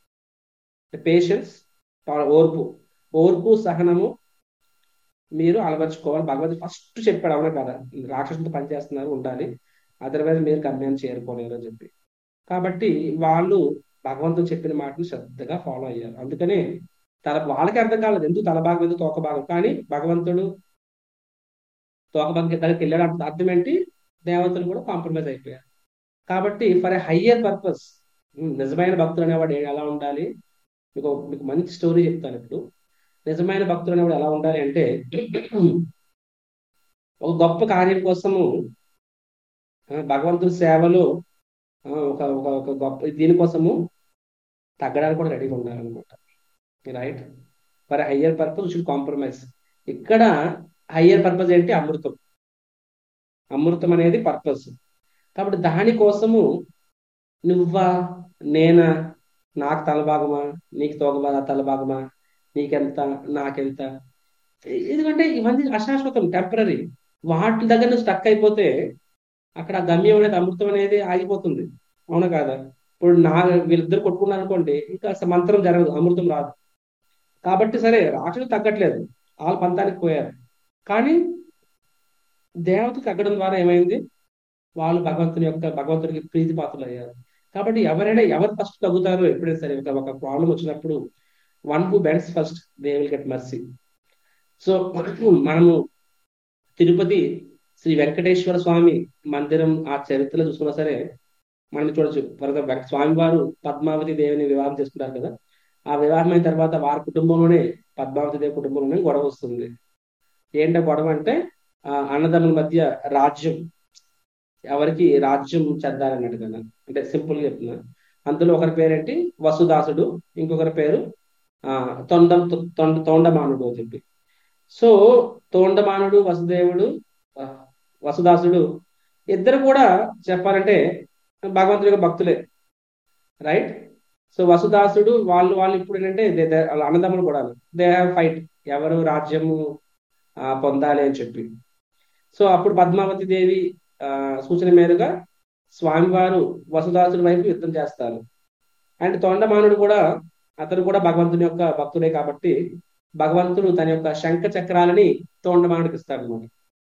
పేషెన్స్ ఓర్పు ఓర్పు సహనము మీరు అలవర్చుకోవాలి భగవంతుడు ఫస్ట్ చెప్పాడు అవునా కదా రాక్షసులతో పనిచేస్తున్నారు ఉండాలి అదర్వైజ్ మీరు గమ్యాన్ని చేరుకోలేరు అని చెప్పి కాబట్టి వాళ్ళు భగవంతుడు చెప్పిన మాటను శ్రద్ధగా ఫాలో అయ్యారు అందుకనే తల వాళ్ళకి అర్థం కాలేదు ఎందుకు తల భాగం ఎందుకు తోక భాగం కానీ భగవంతుడు తోక భాగం దగ్గరికి వెళ్ళాడు అంటే అర్థం ఏంటి దేవతలు కూడా కాంప్రమైజ్ అయిపోయారు కాబట్టి ఫర్ ఎ హయ్యర్ పర్పస్ నిజమైన భక్తులు అనేవాడు ఎలా ఉండాలి మీకు మీకు మంచి స్టోరీ చెప్తాను ఇప్పుడు నిజమైన భక్తులు అనేవాడు ఎలా ఉండాలి అంటే ఒక గొప్ప కార్యం కోసము ఆ, భగవంతుడి సేవలో ఆ, ఒక ఒక ఒక గొప్ప దీనికోసము తగ్గడానికి కూడా రెడీగా ఉండాలన్నమాట right for higher purpose should compromise ఇక్కడ హయ్యర్ పర్పస్ ఏంటి అమృతం అమృతం అనేది పర్పస్ కాబట్టి దానికోసము నువ్వా నేనా నాకు తలభాగమా నీకు తోగ తలభాగమా నీకెంత నాకెంత ఎందుకంటే ఇవన్నీ అశాశ్వతం టెంపరీ వాటి దగ్గర నువ్వు స్టక్ అయిపోతే అక్కడ గమ్యం అనేది అమృతం అనేది ఆగిపోతుంది అవునా కాదా ఇప్పుడు నా వీళ్ళిద్దరు కొట్టుకున్నారు అనుకోండి ఇంకా అసలు మంత్రం జరగదు అమృతం రాదు కాబట్టి సరే రాక్షసులు తగ్గట్లేదు వాళ్ళ పంతానికి పోయారు కానీ దేవత తగ్గడం ద్వారా ఏమైంది వాళ్ళు భగవంతుని యొక్క భగవంతుడికి ప్రీతి పాత్రలు అయ్యారు కాబట్టి ఎవరైనా ఎవరు ఫస్ట్ తగ్గుతారో ఎప్పుడైనా సరే ఒక ప్రాబ్లం వచ్చినప్పుడు one who bends first they will get mercy so మనము తిరుపతి శ్రీ వెంకటేశ్వర స్వామి మందిరం ఆ చరిత్రలో చూసుకున్నా సరే మనం చూడొచ్చు వరద స్వామి వారు పద్మావతి దేవిని వివాహం చేసుకుంటారు కదా ఆ వివాహం అయిన తర్వాత వారి కుటుంబంలోనే పద్మావతి దేవి కుటుంబంలోనే గొడవ వస్తుంది ఏంటో గొడవ అంటే ఆ అన్నదమ్ముల మధ్య రాజ్యం ఎవరికి రాజ్యం చెందాలన్నట్టు కదా అంటే సింపుల్ గా చెప్తున్నా అందులో ఒకరి పేరేంటి వసుదాసుడు ఇంకొకరి పేరు ఆ తొండం తొండ తోండమానుడు అని చెప్పి సో తోండమానుడు వసుదేవుడు వసుదాసుడు ఇద్దరు కూడా చెప్పాలంటే భగవంతుడి యొక్క భక్తులే రైట్ సో వసుదాసుడు వాళ్ళు వాళ్ళు ఇప్పుడు ఏంటంటే వాళ్ళ అన్నదమ్ములు కూడా దే హ్యావ్ ఫైట్ ఎవరు రాజ్యము పొందాలి అని చెప్పి సో అప్పుడు పద్మావతి దేవి ఆ సూచన మేరగా స్వామివారు వసుదాసుడి వైపు యుద్ధం చేస్తారు అండ్ తొండమానుడు కూడా అతను కూడా భగవంతుని యొక్క భక్తుడే కాబట్టి భగవంతుడు తన యొక్క శంఖ చక్రాలని తోండమానుడికి ఇస్తాడు అనమాట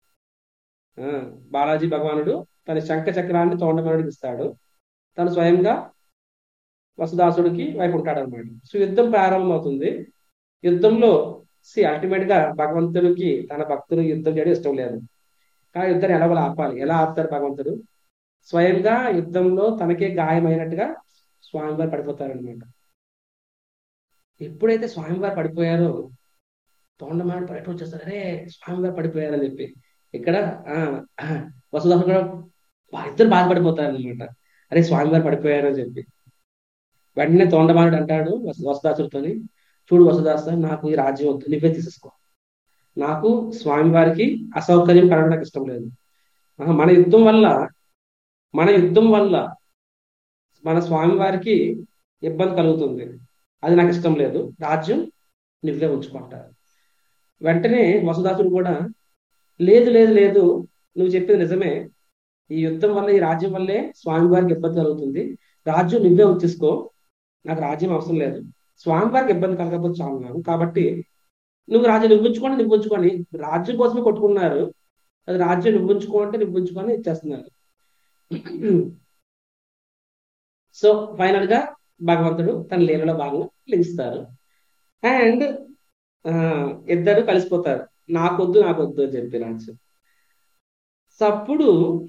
బాలాజీ భగవానుడు తన శంఖ చక్రాన్ని తోండమానుడికి ఇస్తాడు తను స్వయంగా వసుదాసుడికి వైపు ఉంటాడు అనమాట సో యుద్ధం ప్రారంభమవుతుంది యుద్ధంలో సి అల్టిమేట్ గా భగవంతుడికి తన భక్తులు యుద్ధం చేయడం ఇష్టం లేదు కానీ యుద్ధాన్ని ఎలాగోలా ఆపాలి ఎలా ఆపుతారు భగవంతుడు స్వయంగా యుద్ధంలో తనకే గాయమైనట్టుగా స్వామివారు పడిపోతారనమాట ఎప్పుడైతే స్వామివారు పడిపోయారో తోండమాడు బయట వచ్చేస్తారు అరే స్వామివారు పడిపోయారని చెప్పి ఇక్కడ ఆ వసుదాసు కూడా ఇద్దరు బాధపడిపోతారు అనమాట అరే స్వామివారు పడిపోయారని చెప్పి వెంటనే తోండమానుడు అంటాడు వసుదాసుడితోని చూడు వసుదాస నాకు ఈ రాజ్యం వద్దు నువ్వే తీసేసుకో నాకు స్వామివారికి అసౌకర్యం కలగడానికి ఇష్టం లేదు మన యుద్ధం వల్ల మన యుద్ధం వల్ల మన స్వామివారికి ఇబ్బంది కలుగుతుంది అది నాకు ఇష్టం లేదు రాజ్యం నువ్వే ఉంచుకుంటారు వెంటనే వసుదాసుడు కూడా లేదు లేదు లేదు నువ్వు చెప్పింది నిజమే ఈ యుద్ధం వల్ల ఈ రాజ్యం వల్లే స్వామివారికి ఇబ్బంది కలుగుతుంది రాజ్యం నువ్వే ఉంచేసుకో నాకు రాజ్యం అవసరం లేదు స్వామివారికి ఇబ్బంది కలగకపోతే చాలు కాబట్టి నువ్వు రాజ్యం నువ్వుంచుకొని నువ్వుంచుకొని రాజ్యం కోసమే కొట్టుకున్నారు అది రాజ్యం నువ్వుంచుకోమంటే నువ్వుంచుకొని ఇచ్చేస్తున్నారు సో ఫైనల్ గా భగవంతుడు తన లీలలో భాగంగా లింగిస్తారు అండ్ ఇద్దరు కలిసిపోతారు నాకొద్దు నాకొద్దు అని చెప్పి రాజు సో అప్పుడు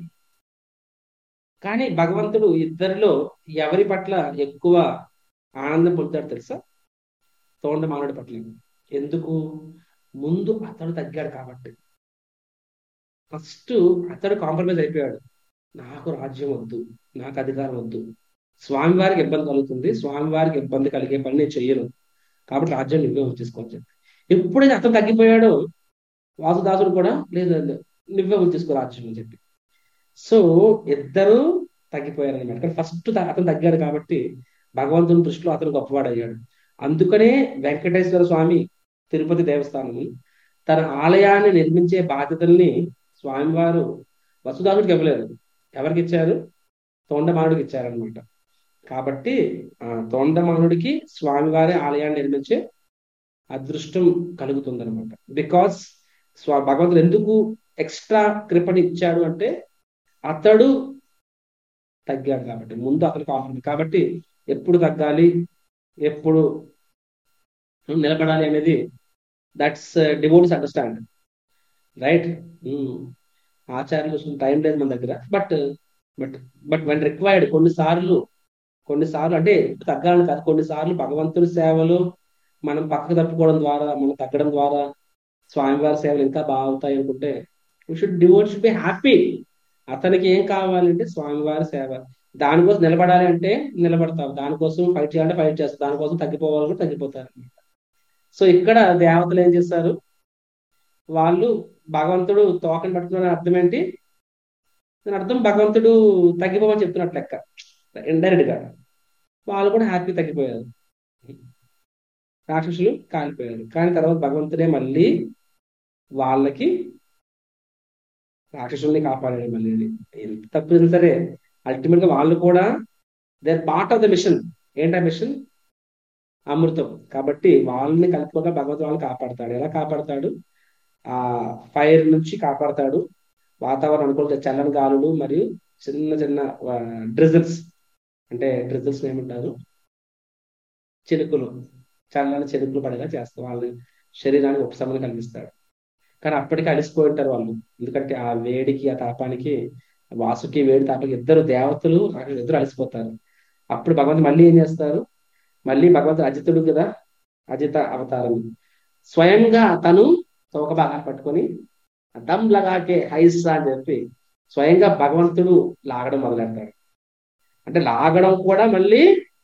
కానీ భగవంతుడు ఇద్దరిలో ఎవరి పట్ల ఎక్కువ ఆనందం పొందుతాడు తెలుసా తోండమానుడి పట్ల ఎందుకు ముందు అతడు తగ్గాడు కాబట్టి ఫస్ట్ అతడు కాంప్రమైజ్ అయిపోయాడు నాకు రాజ్యం వద్దు నాకు అధికారం వద్దు స్వామివారికి ఇబ్బంది కలుగుతుంది స్వామివారికి ఇబ్బంది కలిగే పని నేను చెయ్యను కాబట్టి రాజ్యం నువ్వే ఉంచేసుకోని చెప్పి ఎప్పుడైతే అతను తగ్గిపోయాడో వాసుదాసుడు కూడా లేదు నువ్వే ఉంచేసుకో రాజ్యం అని చెప్పి సో ఇద్దరు తగ్గిపోయారు అనమాట కానీ ఫస్ట్ అతను తగ్గాడు కాబట్టి భగవంతుని దృష్టిలో అతను గొప్పవాడు అయ్యాడు అందుకనే వెంకటేశ్వర స్వామి తిరుపతి దేవస్థానము తన ఆలయాన్ని నిర్మించే బాధ్యతల్ని స్వామివారు వసుదాసుడికి ఇవ్వలేదు ఎవరికి ఇచ్చారు తోండమానుడికి ఇచ్చారనమాట కాబట్టి ఆ తోండమానుడికి స్వామివారి ఆలయాన్ని నిర్మించే అదృష్టం కలుగుతుంది అనమాట బికాస్ స్వా భగవంతుడు ఎందుకు ఎక్స్ట్రా కృపని ఇచ్చాడు అంటే అతడు తగ్గాడు కాబట్టి ముందు అతను కాంప్రమైజ్ కాబట్టి ఎప్పుడు తగ్గాలి ఎప్పుడు నిలబడాలి అనేది దట్స్ డివోట్స్ అండర్స్టాండ్ రైట్ ఆచార్యం చూసుకున్న టైం లేదు మన దగ్గర but but but one required కొన్నిసార్లు కొన్నిసార్లు అంటే తగ్గాలని కాదు కొన్నిసార్లు భగవంతుడి సేవలు మనం పక్కకు తప్పుకోవడం ద్వారా మనం తగ్గడం ద్వారా స్వామివారి సేవలు ఇంకా బాగుతాయి అనుకుంటే we should devote should be happy అతనికి ఏం కావాలంటే స్వామివారి సేవ దానికోసం నిలబడాలి అంటే నిలబడతావు దానికోసం ఫైట్ చేయాలంటే ఫైట్ చేస్తారు దానికోసం తగ్గిపోవాలి కూడా తగ్గిపోతారు సో ఇక్కడ దేవతలు ఏం చేస్తారు వాళ్ళు భగవంతుడు తోకని పట్టుకున్న అర్థం ఏంటి దాని అర్థం భగవంతుడు తగ్గిపోమని చెప్తున్నట్లు లెక్క ఇండైరెక్ట్ గా వాళ్ళు కూడా హ్యాపీ తగ్గిపోయారు రాక్షసులు కాలిపోయారు కానీ తర్వాత భగవంతుడే మళ్ళీ వాళ్ళకి రాక్షసుల్ని కాపాడాడు మళ్ళీ ఎంత తప్పు సరే అల్టిమేట్ గా వాళ్ళు కూడా they part of the mission ఏంటా మిషన్ అమృతం కాబట్టి వాళ్ళని కలుపుకోగా భగవంతుడు వాళ్ళని కాపాడతాడు ఎలా కాపాడతాడు ఆ ఫైర్ నుంచి కాపాడతాడు వాతావరణం అనుకూల చల్లని గాలులు మరియు చిన్న చిన్న డ్రిజిల్స్ అంటే డ్రిజిల్స్ ఏమంటారు చినుకులు చల్లని చినుకులు పడగా చేస్తాం వాళ్ళ శరీరానికి ఉపశమనం కలిగిస్తాడు కానీ అప్పటికి అలిసిపోయి ఉంటారు వాళ్ళు ఎందుకంటే ఆ వేడికి ఆ తాపానికి వాసుకి వేడి తాపానికి ఇద్దరు దేవతలు ఇద్దరు అలసిపోతారు అప్పుడు భగవంతుడు మళ్ళీ ఏం చేస్తారు మళ్ళీ భగవంతుడు అజితుడు కదా అజిత అవతారం స్వయంగా తను తోక బాగా పట్టుకొని దమ్ లగాకే హైసా అని చెప్పి స్వయంగా భగవంతుడు లాగడం మొదలెడతాడు అంటే లాగడం కూడా మళ్ళీ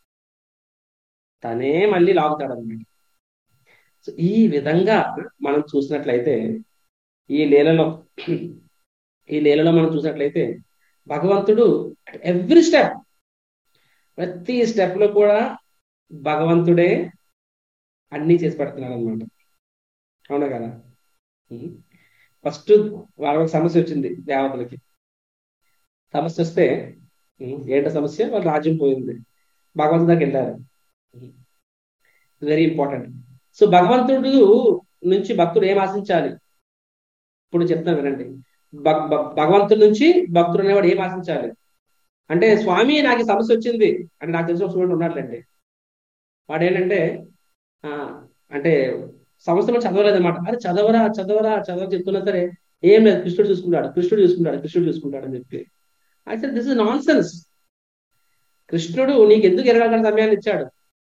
తనే మళ్ళీ లాగుతాడు అనమాట సో ఈ విధంగా మనం చూసినట్లయితే ఈ లీలలో ఈ లీలలో మనం చూసినట్లయితే భగవంతుడు ఎవ్రీ స్టెప్ ప్రతి స్టెప్ లో కూడా భగవంతుడే అన్నీ చేసి పెడుతున్నాడు అనమాట అవునా కదా ఫస్ట్ వాళ్ళకి సమస్య వచ్చింది దేవతలకి సమస్య వస్తే ఏంట సమస్య వాళ్ళ రాజ్యం పోయింది భగవంతుడి దగ్గర వెళ్ళారు వెరీ ఇంపార్టెంట్ సో భగవంతుడు నుంచి భక్తుడు ఏం ఆశించాలి ఇప్పుడు చెప్తాను వినండి భగవంతుడి నుంచి భక్తుడు అనేవాడు ఏం ఆశించాలి అంటే స్వామి నాకు సమస్య వచ్చింది అంటే నాకు తెలిసిన స్టూడెంట్ ఉన్నట్లండి వాడు ఏంటంటే అంటే సంవత్సరం చదవలేదన్నమాట అరే చదవరా చదవరా చదవ చెప్తున్నా సరే ఏం లేదు కృష్ణుడు చూసుకుంటాడు కృష్ణుడు చూసుకుంటాడు కృష్ణుడు చూసుకుంటాడు అని చెప్పి అయితే దిస్ ఇస్ నాన్ సెన్స్ కృష్ణుడు నీకు ఎందుకు ఇరవై గంటల సమయాన్ని ఇచ్చాడు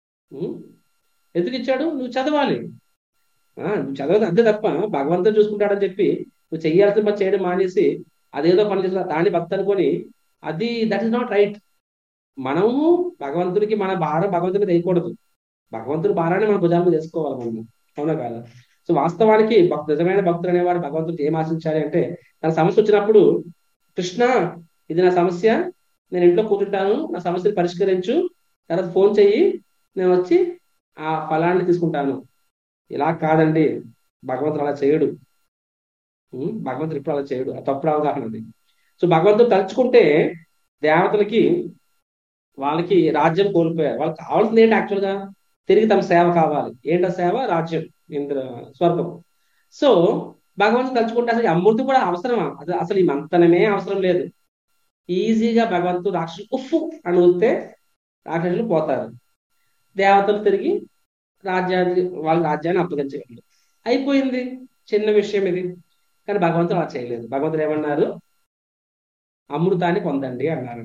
ఎందుకు ఇచ్చాడు నువ్వు చదవాలి నువ్వు చదవదు అంతే తప్ప భగవంతుడు చూసుకుంటాడని చెప్పి నువ్వు చెయ్యాల్సిన పని చేయడం మానేసి అదేదో పని చేసిన దాన్ని భక్తి అనుకొని అది దట్ ఇస్ నాట్ రైట్ మనము భగవంతుడికి మన భారం భగవంతుడికి వేయకూడదు భగవంతుడి భారాన్ని మన భుజాల మీద వేసుకోవాలి మనము అవునా కాదా సో వాస్తవానికి భక్తు నిజమైన భక్తులు అనేవాడు భగవంతుడికి ఏం ఆశించాలి అంటే తన సమస్య వచ్చినప్పుడు కృష్ణ ఇది నా సమస్య నేను ఇంట్లో కూర్చుంటాను నా సమస్యను పరిష్కరించు తర్వాత ఫోన్ చెయ్యి నేను వచ్చి ఆ ఫలాన్ని తీసుకుంటాను ఇలా కాదండి భగవంతుడు అలా చేయడు భగవంతుడు ఇప్పుడు అలా చేయడు ఆ తప్పుడు అవగాహన అది సో భగవంతుడు తలుచుకుంటే దేవతలకి వాళ్ళకి రాజ్యం కోల్పోయారు వాళ్ళకి కావాల్సింది ఏంటి యాక్చువల్గా తిరిగి తమ సేవ కావాలి ఏంటో సేవ రాజ్యం ఇంద్ర స్వర్గం సో భగవంతుడు తలుచుకుంటే అసలు అమృతి కూడా అవసరమా అది అసలు ఈ మంతనమే అవసరం లేదు ఈజీగా భగవంతుడు రాక్షసులు ఉఫ్ఫు అని ఊస్తే రాక్షసులు పోతారు దేవతలు తిరిగి రాజ్యాన్ని వాళ్ళ రాజ్యాన్ని అప్పగించగలరు అయిపోయింది చిన్న విషయం ఇది కానీ భగవంతుడు అలా చేయలేదు భగవంతుడు ఏమన్నారు అమృతాన్ని పొందండి అన్నారు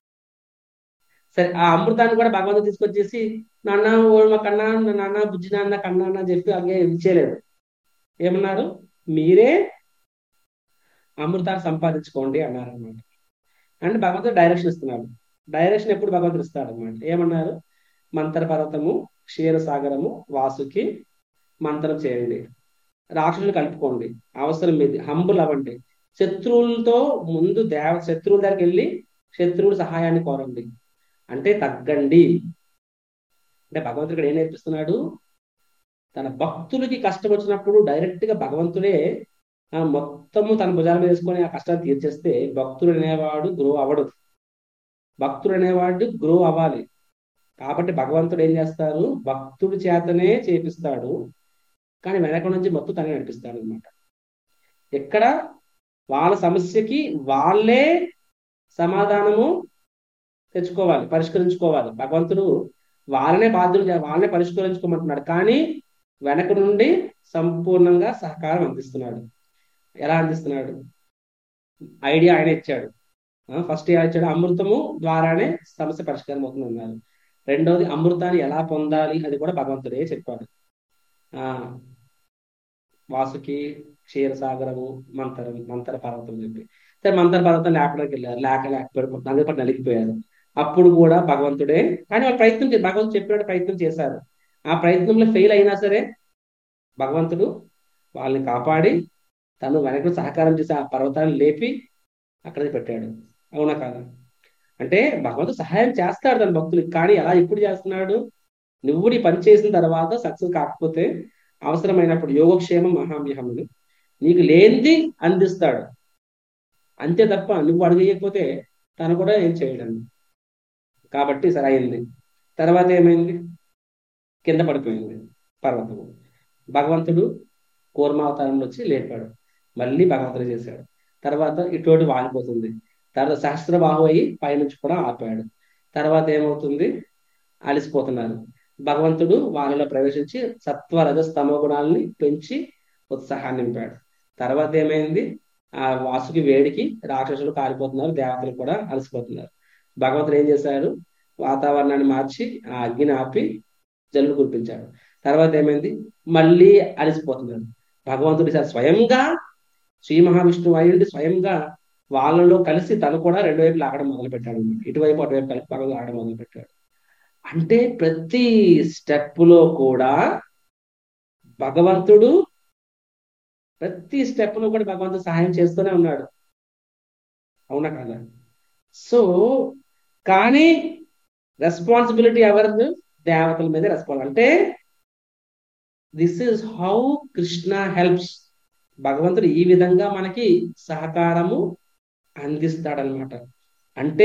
సరే ఆ అమృతాన్ని కూడా భగవంతుడు తీసుకొచ్చేసి నాన్న ఓమ కన్నా నాన్న బుజ్జి నాన్న కన్నా అని చెప్పి అలాగే ఇచ్చేయలేదు ఏమన్నారు మీరే అమృతాన్ని సంపాదించుకోండి అన్నారు అనమాట అంటే భగవంతుడు డైరెక్షన్ ఇస్తున్నాడు డైరెక్షన్ ఎప్పుడు భగవంతుడు ఇస్తాడు అనమాట ఏమన్నారు మంతర పర్వతము క్షీరసాగరము వాసుకి మంత్రం చేయండి రాక్షసులు కలుపుకోండి అవసరం మీది హంబుల్ అవ్వండి శత్రువులతో ముందు దేవ శత్రువుల దగ్గరికి వెళ్ళి శత్రువుల సహాయాన్ని కోరండి అంటే తగ్గండి అంటే భగవంతుడు ఇక్కడ ఏం నేర్పిస్తున్నాడు తన భక్తులకి కష్టం వచ్చినప్పుడు డైరెక్ట్ గా భగవంతుడే మొత్తము తన భుజాల మీద వేసుకొని ఆ కష్టాన్ని తీర్చేస్తే భక్తుడు అనేవాడు గ్రో అవ్వడు భక్తుడు అనేవాడు గ్రో అవ్వాలి కాబట్టి భగవంతుడు ఏం చేస్తారు భక్తుడి చేతనే చేపిస్తాడు కానీ వెనక నుంచి మొత్తం తనే నడిపిస్తాడు అనమాట ఎక్కడ వాళ్ళ సమస్యకి వాళ్ళే సమాధానము తెచ్చుకోవాలి పరిష్కరించుకోవాలి భగవంతుడు వాళ్ళనే బాధ్యులు వాళ్ళనే పరిష్కరించుకోమంటున్నాడు కానీ వెనక నుండి సంపూర్ణంగా సహకారం అందిస్తున్నాడు ఎలా అందిస్తున్నాడు ఐడియా ఆయన ఇచ్చాడు ఫస్ట్ ఎలా ఇచ్చాడు అమృతము ద్వారానే సమస్య పరిష్కారం అవుతుంది అన్నారు రెండవది అమృతాన్ని ఎలా పొందాలి అది కూడా భగవంతుడే చెప్పాడు ఆ వాసుకి క్షీరసాగరము మంతరం మంతర పర్వతం చెప్పి సరే మంతర పర్వతం లేపడానికి వెళ్ళారు లేక లేకపోయారు అందరి పట్ల నలిగిపోయారు అప్పుడు కూడా భగవంతుడే కానీ వాళ్ళు ప్రయత్నం చే- భగవంతుడు చెప్పినట్టు ప్రయత్నం చేశారు ఆ ప్రయత్నంలో ఫెయిల్ అయినా సరే భగవంతుడు వాళ్ళని కాపాడి తను వెనక సహకారం చేసి ఆ పర్వతాన్ని లేపి అక్కడ పెట్టాడు అవునా కాదా అంటే భగవంతుడు సహాయం చేస్తాడు తన భక్తులకి కానీ ఎలా ఎప్పుడు చేస్తున్నాడు నువ్వు నీ పని చేసిన తర్వాత సక్సెస్ కాకపోతే అవసరమైనప్పుడు యోగక్షేమం మహామ్యహములు నీకు లేనిది అందిస్తాడు అంతే తప్ప నువ్వు అడిగేయకపోతే తను కూడా ఏం చేయడం కాబట్టి సరే అయింది తర్వాత ఏమైంది కింద పడిపోయింది పర్వతము భగవంతుడు కూర్మావతారంలో వచ్చి లేపాడు మళ్ళీ భగవంతుడు చేశాడు తర్వాత ఇటువంటి వాలిపోతుంది తర్వాత సహస్రబాహు అయి పైనుంచి కూడా ఆపాడు తర్వాత ఏమవుతుంది అలసిపోతున్నారు భగవంతుడు వాళ్ళలో ప్రవేశించి సత్వ రజ స్తమ గుణాలని పెంచి ఉత్సాహాన్ని నింపాడు తర్వాత ఏమైంది ఆ వాసుకి వేడికి రాక్షసులు కాలిపోతున్నారు దేవతలు కూడా అలసిపోతున్నారు భగవంతుడు ఏం చేశాడు వాతావరణాన్ని మార్చి ఆ అగ్నిని ఆపి జల్లు కురిపించాడు తర్వాత ఏమైంది మళ్ళీ అలసిపోతున్నారు భగవంతుడు ఈసారి స్వయంగా శ్రీ మహావిష్ణువు అయ్యుండి స్వయంగా వాళ్ళలో కలిసి తను కూడా రెండు వైపు లాగడం మొదలు పెట్టాడు అన్నమాట. ఇటువైపు అటువైపు కలిసి భగవంతుడు లాగడం మొదలు పెట్టాడు అంటే ప్రతి స్టెప్ లో కూడా భగవంతుడు ప్రతి స్టెప్ లో కూడా భగవంతుడు సహాయం చేస్తూనే ఉన్నాడు అవునా కదా సో కానీ రెస్పాన్సిబిలిటీ ఎవరిది దేవతల మీద రెస్పాన్స్ అంటే this is how Krishna helps భగవంతుడు ఈ విధంగా మనకి సహకారము అందిస్తాడనమాట అంటే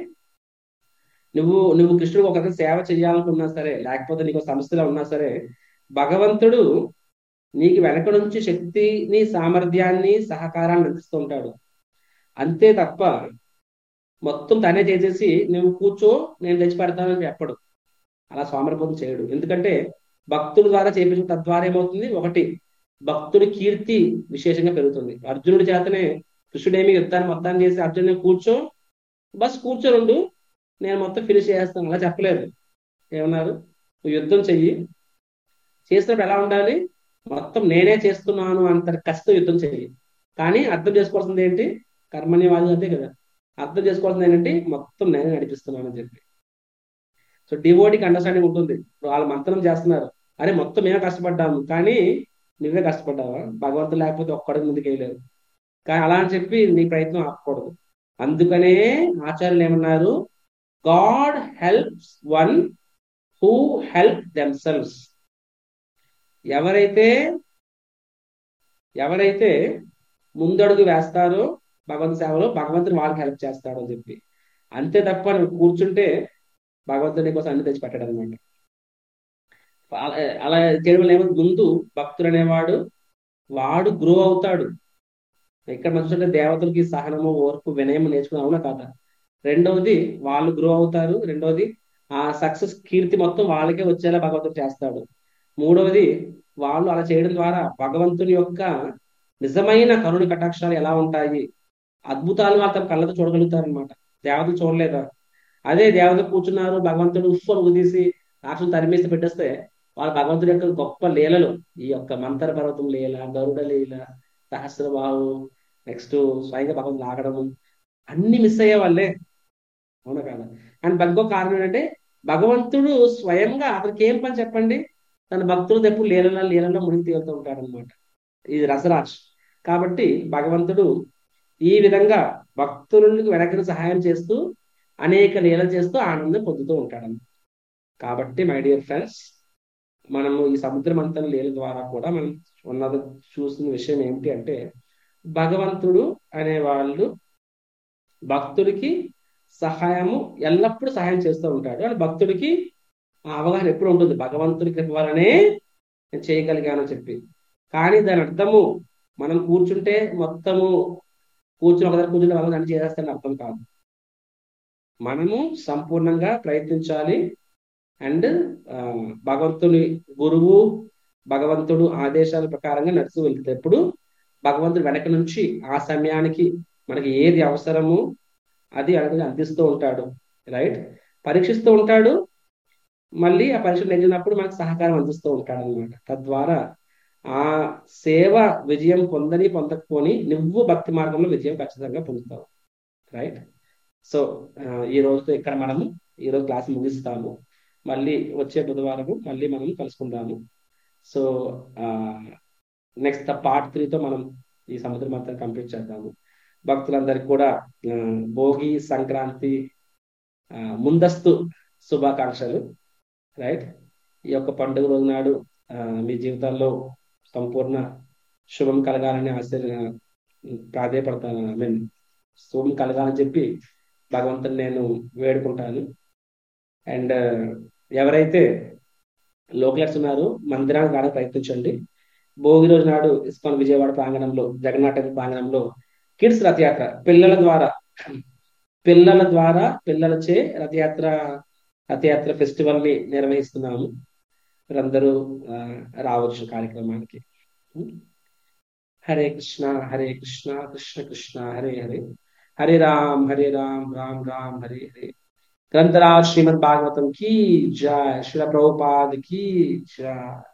నువ్వు నువ్వు కృష్ణుడు ఒకరికి సేవ చేయాలనుకున్నా సరే లేకపోతే నీకు ఒక సమస్యలో ఉన్నా సరే భగవంతుడు నీకు వెనక నుంచి శక్తిని సామర్థ్యాన్ని సహకారాన్ని అందిస్తూ ఉంటాడు అంతే తప్ప మొత్తం తనే చేసేసి నువ్వు కూర్చో నేను తెచ్చి పెడతానని చెప్పడు అలా సోమరపోతం చేయడు ఎందుకంటే భక్తుల ద్వారా చేపించిన తద్వారా ఏమవుతుంది ఒకటి భక్తుడి కీర్తి విశేషంగా పెరుగుతుంది అర్జునుడి చేతనే కృష్ణుడేమి యుద్ధాన్ని మొత్తాన్ని చేసి అర్జునుని కూర్చో బస్ కూర్చోనుండు నేను మొత్తం ఫినిష్ చేస్తాను అలా చెప్పలేదు ఏమన్నారు నువ్వు యుద్ధం చెయ్యి చేసినప్పుడు ఎలా ఉండాలి మొత్తం నేనే చేస్తున్నాను అంత కష్టం యుద్ధం చెయ్యి కానీ అర్థం చేసుకోవాల్సింది ఏంటి కర్మని వాళ్ళు అంతే కదా అర్థం చేసుకోవాల్సింది ఏంటంటే మొత్తం నేనే నడిపిస్తున్నాను అని చెప్పి సో డివోటీకి అండర్స్టాండింగ్ ఉంటుంది ఇప్పుడు వాళ్ళు మంత్రం చేస్తున్నారు అరే మొత్తం మేమే కష్టపడ్డాము కానీ నువ్వే కష్టపడ్డావా భగవంతుడు లేకపోతే ఒక్కడికి ముందుకు వేయలేదు కానీ అలా అని చెప్పి నీ ప్రయత్నం ఆపకూడదు అందుకనే ఆచార్యులు ఏమన్నారు god helps one who help themselves ఎవరైతే ఎవరైతే ముందడుగు వేస్తారో భగవంతు సేవలో భగవంతుడు వాళ్ళకి హెల్ప్ చేస్తాడు అని చెప్పి అంతే తప్ప నువ్వు కూర్చుంటే భగవంతుడి కోసం అన్ని తెచ్చి పెట్టాడు అనమాట అలా చేయడం వల్ల ఏమో ముందు భక్తుడు అనేవాడు వాడు గ్రో అవుతాడు ఇక్కడ మంచి దేవతలకి సహనము ఓర్పు వినయము నేర్చుకుని అవునా కాదా రెండవది వాళ్ళు గ్రో అవుతారు రెండవది ఆ సక్సెస్ కీర్తి మొత్తం వాళ్ళకే వచ్చేలా భగవంతుడు చేస్తాడు మూడవది వాళ్ళు అలా చేయడం ద్వారా భగవంతుని యొక్క నిజమైన కరుణ కటాక్షాలు ఎలా ఉంటాయి అద్భుతాలు వాళ్ళు తమ కళ్ళతో చూడగలుగుతారు అనమాట దేవతలు చూడలేదా అదే దేవత కూర్చున్నారు భగవంతుడు ఉఫ్ అని ఉదీసి రాక్షసులు తరిమేసి పెట్టేస్తే వాళ్ళ భగవంతుడి యొక్క గొప్ప లీలలు ఈ యొక్క మంతర పర్వతం లీల గరుడ లీల సహస్రబాహు నెక్స్ట్ స్వయంగా భగవంతుడు లాగడము అన్ని మిస్ అయ్యే వాళ్ళే అవునా కాదా అండ్ ఇంకో కారణం ఏంటంటే భగవంతుడు స్వయంగా అతనికి ఏం పని చెప్పండి తన భక్తులు ఎప్పుడు లీలలో లీలలో మునిగి తేలుతూ ఉంటాడు అనమాట ఇది రసరాజ్ కాబట్టి భగవంతుడు ఈ విధంగా భక్తులకు వెనకని సహాయం చేస్తూ అనేక లీలలు చేస్తూ ఆనందం పొందుతూ ఉంటాడు కాబట్టి మై డియర్ ఫ్రెండ్స్ మనము ఈ సముద్ర మంతన లీల ద్వారా కూడా మనం ఉన్నది చూసిన విషయం ఏమిటి అంటే భగవంతుడు అనే వాళ్ళు భక్తుడికి సహాయము ఎల్లప్పుడూ సహాయం చేస్తూ ఉంటాడు అని భక్తుడికి ఆ అవగాహన ఎప్పుడు ఉంటుంది భగవంతుడి కృప వలనే నేను చేయగలిగాను చెప్పి కానీ దాని అర్థము మనం కూర్చుంటే మొత్తము కూర్చుని ఒక దగ్గర కూర్చుంటే భగవంతుడు అన్ని చేసేస్తానని అర్థం కాదు మనము సంపూర్ణంగా ప్రయత్నించాలి అండ్ భగవంతుని గురువు భగవంతుడు ఆదేశాల ప్రకారంగా నడుస్తూ వెళ్తేటప్పుడు భగవంతుడు వెనక నుంచి ఆ సమయానికి మనకి ఏది అవసరము అది అడగ అందిస్తూ ఉంటాడు రైట్ పరీక్షిస్తూ ఉంటాడు మళ్ళీ ఆ పరీక్ష నెగ్గినప్పుడు మనకు సహకారం అందిస్తూ ఉంటాడు అనమాట తద్వారా ఆ సేవ విజయం పొందని పొందకపోని నువ్వు భక్తి మార్గంలో విజయం ఖచ్చితంగా పొందుతావు రైట్ సో ఈ రోజుతో ఇక్కడ మనము ఈ రోజు క్లాస్ ముగిస్తాము మళ్ళీ వచ్చే బుధవారము మళ్ళీ మనం కలుసుకుందాము సో నెక్స్ట్ పార్ట్ త్రీతో మనం ఈ సముద్ర మంత్రం కంప్లీట్ చేద్దాము భక్తులందరికీ కూడా ఆ, భోగి సంక్రాంతి ఆ, ముందస్తు శుభాకాంక్షలు రైట్ ఈ యొక్క పండుగ రోజు నాడు ఆ, మీ జీవితాల్లో సంపూర్ణ శుభం కలగాలని ఆశ్చర్య ప్రాధేయపడతాను ఐ మీన్ శుభం కలగాలని చెప్పి భగవంతుని నేను వేడుకుంటాను అండ్ ఎవరైతే లోకలర్స్ ఉన్నారో మందిరానికి రావడానికి ప్రయత్నించండి భోగి రోజు నాడు ఇస్కాన్ విజయవాడ ప్రాంగణంలో జగన్నాథ ప్రాంగణంలో కిడ్స్ రథయాత్ర పిల్లల ద్వారా పిల్లల ద్వారా పిల్లలచే రథయాత్ర రథయాత్ర ఫెస్టివల్ ని నిర్వహిస్తున్నాము మీరందరూ ఆ, రావచ్చు కార్యక్రమానికి హరే కృష్ణ హరే కృష్ణ కృష్ణ కృష్ణ హరే హరే హరే రామ్ హరే రామ్ రామ్ రామ్ హరే హరే గ్రంథరాజ్ శ్రీమద్ భాగవతం की जय श्री प्रभुपाद की जय